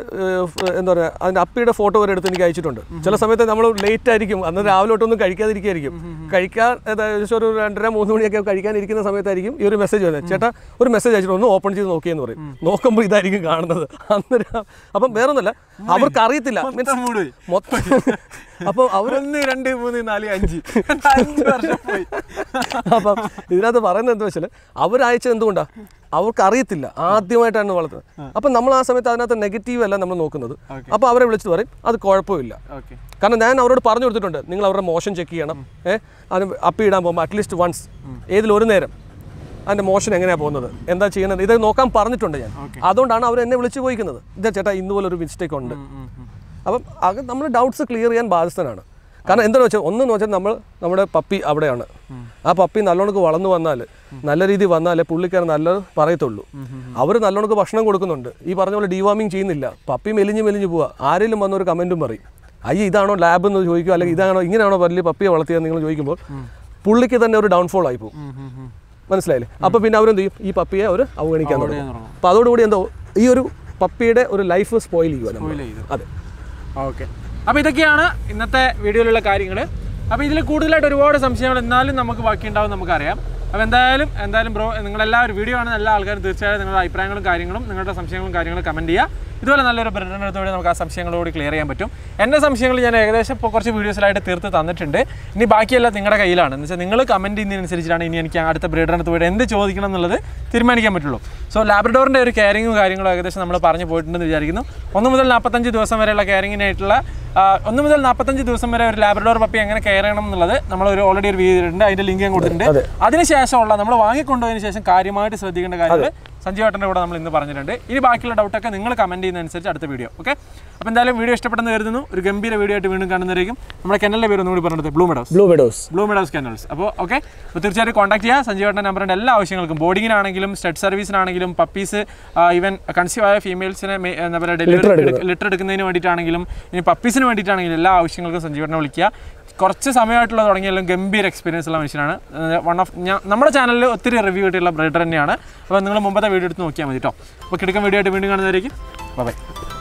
എന്താ പറയുക അതിൻ്റെ അപ്പിയുടെ ഫോട്ടോ വരെ എടുത്ത് എനിക്ക് അയച്ചിട്ടുണ്ട് ചില സമയത്ത് നമ്മൾ ലേറ്റ് ആയിരിക്കും അന്ന് രാവിലെ തൊട്ടൊന്നും കഴിക്കാതിരിക്കുകയായിരിക്കും കഴിക്കാൻ ഏകദേശം ഒരു രണ്ടര മൂന്ന് മണിയൊക്കെ കഴിക്കാനിരിക്കുന്ന സമയത്തായിരിക്കും ഈ ഒരു മെസ്സേജ് വരുന്നത് ചേട്ടാ ഒരു മെസ്സേജ് അയച്ചിട്ട് ഒന്ന് ഓപ്പൺ ചെയ്ത് നോക്കിയെന്ന് പറയും നോക്കുമ്പോൾ ഇതായിരിക്കും കാണുന്നത് അന്നേരം അപ്പം വേറൊന്നുമല്ല അവർക്ക് അറിയത്തില്ല മീൻസ് മൊത്തം മൂട് പോയി. മൊത്തം അപ്പോൾ അവർ ഒന്ന് രണ്ട് മൂന്ന് നാല് അഞ്ച് അഞ്ച് വർഷം പോയി അപ്പം ഇതിനകത്ത് പറയുന്നത് എന്താ വെച്ചാൽ അവരയച്ചത് എന്തുകൊണ്ടാ അവർക്ക് അറിയത്തില്ല ആദ്യമായിട്ടാണ് വളർത്തുന്നത് അപ്പം നമ്മൾ ആ സമയത്ത് അതിനകത്ത് നെഗറ്റീവ് അല്ല നമ്മൾ നോക്കുന്നത് അപ്പോൾ അവരെ വിളിച്ചിട്ട് പറയും അത് കുഴപ്പമില്ല ഓക്കെ കാരണം ഞാൻ അവരോട് പറഞ്ഞു കൊടുത്തിട്ടുണ്ട് നിങ്ങൾ അവരുടെ മോഷൻ ചെക്ക് ചെയ്യണം ഏഹ് അതിന് അപ്പി ഇടാൻ പോകുമ്പോൾ അറ്റ്ലീസ്റ്റ് വൺസ് ഏതിൽ ഒരു നേരം അതിൻ്റെ മോഷൻ എങ്ങനെയാണ് പോകുന്നത് എന്താ ചെയ്യുന്നത് ഇത് നോക്കാൻ പറഞ്ഞിട്ടുണ്ട് ഞാൻ അതുകൊണ്ടാണ് അവർ എന്നെ വിളിച്ച് പോയിക്കുന്നത് ഇതാ ചേട്ടാ ഇന്നുപോലെ ഒരു മിസ്റ്റേക്ക് ഉണ്ട് അപ്പം അത് നമ്മൾ ഡൗട്ട്സ് ക്ലിയർ ചെയ്യാൻ ബാധ്യസ്ഥനാണ് കാരണം എന്താണെന്ന് വെച്ചാൽ ഒന്നെന്ന് വെച്ചാൽ നമ്മൾ നമ്മുടെ പപ്പി അവിടെയാണ് ആ പപ്പി നല്ലോണക്ക് വളർന്നു വന്നാൽ നല്ല രീതിയിൽ വന്നാലേ പുള്ളിക്കാരൻ നല്ലത് പറയത്തുള്ളൂ അവർ നല്ലോണക്ക് ഭക്ഷണം കൊടുക്കുന്നുണ്ട് ഈ പറഞ്ഞ പോലെ ഡീവാമിങ് ചെയ്യുന്നില്ല പപ്പി മെലിഞ്ഞ് മെലിഞ്ഞ് പോവുക ആരെങ്കിലും വന്നൊരു കമൻറ്റും പറയും അയ്യോ ഇതാണോ ലാബ് എന്ന് ചോദിക്കുക അല്ലെങ്കിൽ ഇതാണോ ഇങ്ങനെയാണോ വലിയ പപ്പിയെ വളർത്തിയത് നിങ്ങൾ ചോദിക്കുമ്പോൾ പുള്ളിക്ക് തന്നെ ഒരു ഡൗൺഫോൾ ആയി പോകും മനസ്സിലായില്ലേ അപ്പോൾ പിന്നെ അവരെന്ത് ചെയ്യും ഈ പപ്പിയെ അവർ അവഗണിക്കാൻ തുടങ്ങും അപ്പോൾ അതോടുകൂടി എന്തോ ഈ ഒരു പപ്പിയുടെ ഒരു ലൈഫ് സ്പോയിൽ ചെയ്യുക നമ്മൾ Spoil ചെയ്തു. അതെ ഓക്കെ അപ്പോൾ ഇതൊക്കെയാണ് ഇന്നത്തെ വീഡിയോയിലുള്ള കാര്യങ്ങൾ അപ്പോൾ ഇതിൽ കൂടുതലായിട്ട് ഒരുപാട് സംശയങ്ങൾ എന്നാലും നമുക്ക് ബാക്കിയുണ്ടാവും നമുക്കറിയാം അപ്പോൾ എന്തായാലും എന്തായാലും ബ്രോ നിങ്ങളെല്ലാവരും വീഡിയോ ആണ് എല്ലാ ആൾക്കാരും തീർച്ചയായും നിങ്ങളുടെ അഭിപ്രായങ്ങളും കാര്യങ്ങളും നിങ്ങളുടെ സംശയങ്ങളും കാര്യങ്ങളും കമൻറ്റ് ചെയ്യുക ഇതുപോലെ നല്ലൊരു ബ്രിഡറിനടുത്തോടെ നമുക്ക് ആ സംശയങ്ങളോട് ക്ലിയർ ചെയ്യാൻ പറ്റും എൻ്റെ സംശയങ്ങൾ ഞാൻ ഏകദേശം ഇപ്പോൾ കുറച്ച് വീഡിയോസിലായിട്ട് തീർത്ത് തന്നിട്ടുണ്ട് ഇനി ബാക്കിയെല്ലാം നിങ്ങളുടെ കയ്യിലാണ് എന്ന് വെച്ചാൽ നിങ്ങൾ കമൻറ്റ് ചെയ്യുന്നതിനനുസരിച്ചാണ് ഇനി എനിക്ക് അടുത്ത ബ്രീഡറിനടുത്ത് പോയിട്ട് എന്ത് ചോദിക്കണം എന്നുള്ളത് തീരുമാനിക്കാൻ പറ്റുള്ളൂ സോ ലാബ്രഡോറിൻ്റെ ഒരു കെയറിങ്ങും കാര്യങ്ങളും ഏകദേശം നമ്മൾ പറഞ്ഞു പോയിട്ടുണ്ടെന്ന് വിചാരിക്കുന്നു ഒന്ന് മുതൽ നാൽപ്പത്തഞ്ച് ദിവസം വരെയുള്ള കെയറിങ്ങിനായിട്ടുള്ള ആ, ഒന്ന് മുതൽ നാൽപ്പത്തഞ്ച് ദിവസം വരെ ഒരു ലാബ്രഡോർ പപ്പി എങ്ങനെ കെയർ ചെയ്യണം എന്നുള്ളത് നമ്മൾ ഒരു ഓൾറെഡി ഒരു വീഡിയോ ഉണ്ട് അതിൻ്റെ ലിങ്ക് ഞാൻ കൊടുത്തിട്ടുണ്ട് അതിനുശേഷമുള്ള നമ്മൾ വാങ്ങിക്കൊണ്ടുപോയതിന് ശേഷം കാര്യമായിട്ട് ശ്രദ്ധിക്കേണ്ട കാര്യങ്ങൾ സഞ്ജയ് ഏട്ടൻ്റെ കൂടെ നമ്മൾ ഇന്ന് പറഞ്ഞിട്ടുണ്ട് ഇനി ബാക്കിയുള്ള ഡൗട്ടൊക്കെ നിങ്ങൾ കമൻറ്റ് ചെയ്യുന്നതനുസരിച്ച് അടുത്ത വീഡിയോ ഓക്കെ അപ്പോൾ എന്തായാലും വീഡിയോ ഇഷ്ടപ്പെട്ടെന്ന് കരുതുന്നു ഒരു ഗംഭീര വീഡിയോ ആയിട്ട് വീണ്ടും കാണുന്നതായിരിക്കും നമ്മുടെ കെനലിൻ്റെ പേര് ഒന്നുകൂടി പറഞ്ഞത് blue meadows blue meadows blue meadows kennels അപ്പോൾ ഓക്കെ അപ്പോൾ തീർച്ചയായിട്ടും കോൺടാക്ട് ചെയ്യുക സഞ്ജയ് ഏട്ടൻ്റെ നമ്പറിൻ്റെ എല്ലാ ആവശ്യങ്ങൾക്കും ബോർഡിങ്ങിനാണെങ്കിലും സ്റ്റഡ് സർവീസിനാണെങ്കിലും പപ്പീസ് ഈവൻ കൺസ്യൂം ആയ ഫീമെയിൽസിനെ എന്താ പറയുക ഡെലിവറി ലിറ്റർ എടുക്കുന്നതിന് വേണ്ടിയിട്ടാണെങ്കിലും ഇനി പപ്പീസിന് വേണ്ടിയിട്ടാണെങ്കിലും എല്ലാ ആവശ്യങ്ങൾക്കും സഞ്ജയ് ഏട്ടനെ വിളിക്കുക കുറച്ച് സമയമായിട്ടുള്ള തുടങ്ങിയാലും ഗംഭീര എക്സ്പീരിയൻസ് ഉള്ള മനുഷ്യനാണ് വൺ ഓഫ് ഞാൻ നമ്മുടെ ചാനലിൽ ഒത്തിരി റിവ്യൂ കിട്ടിയുള്ള ബ്രൈഡർ തന്നെയാണ് അപ്പോൾ നിങ്ങൾ മുമ്പത്തെ വീഡിയോ എടുത്ത് നോക്കിയാൽ മതി കേട്ടോ അപ്പോൾ കിടക്കുന്ന വീഡിയോ ആയിട്ട് വീണ്ടും കാണുന്നതായിരിക്കും ബൈ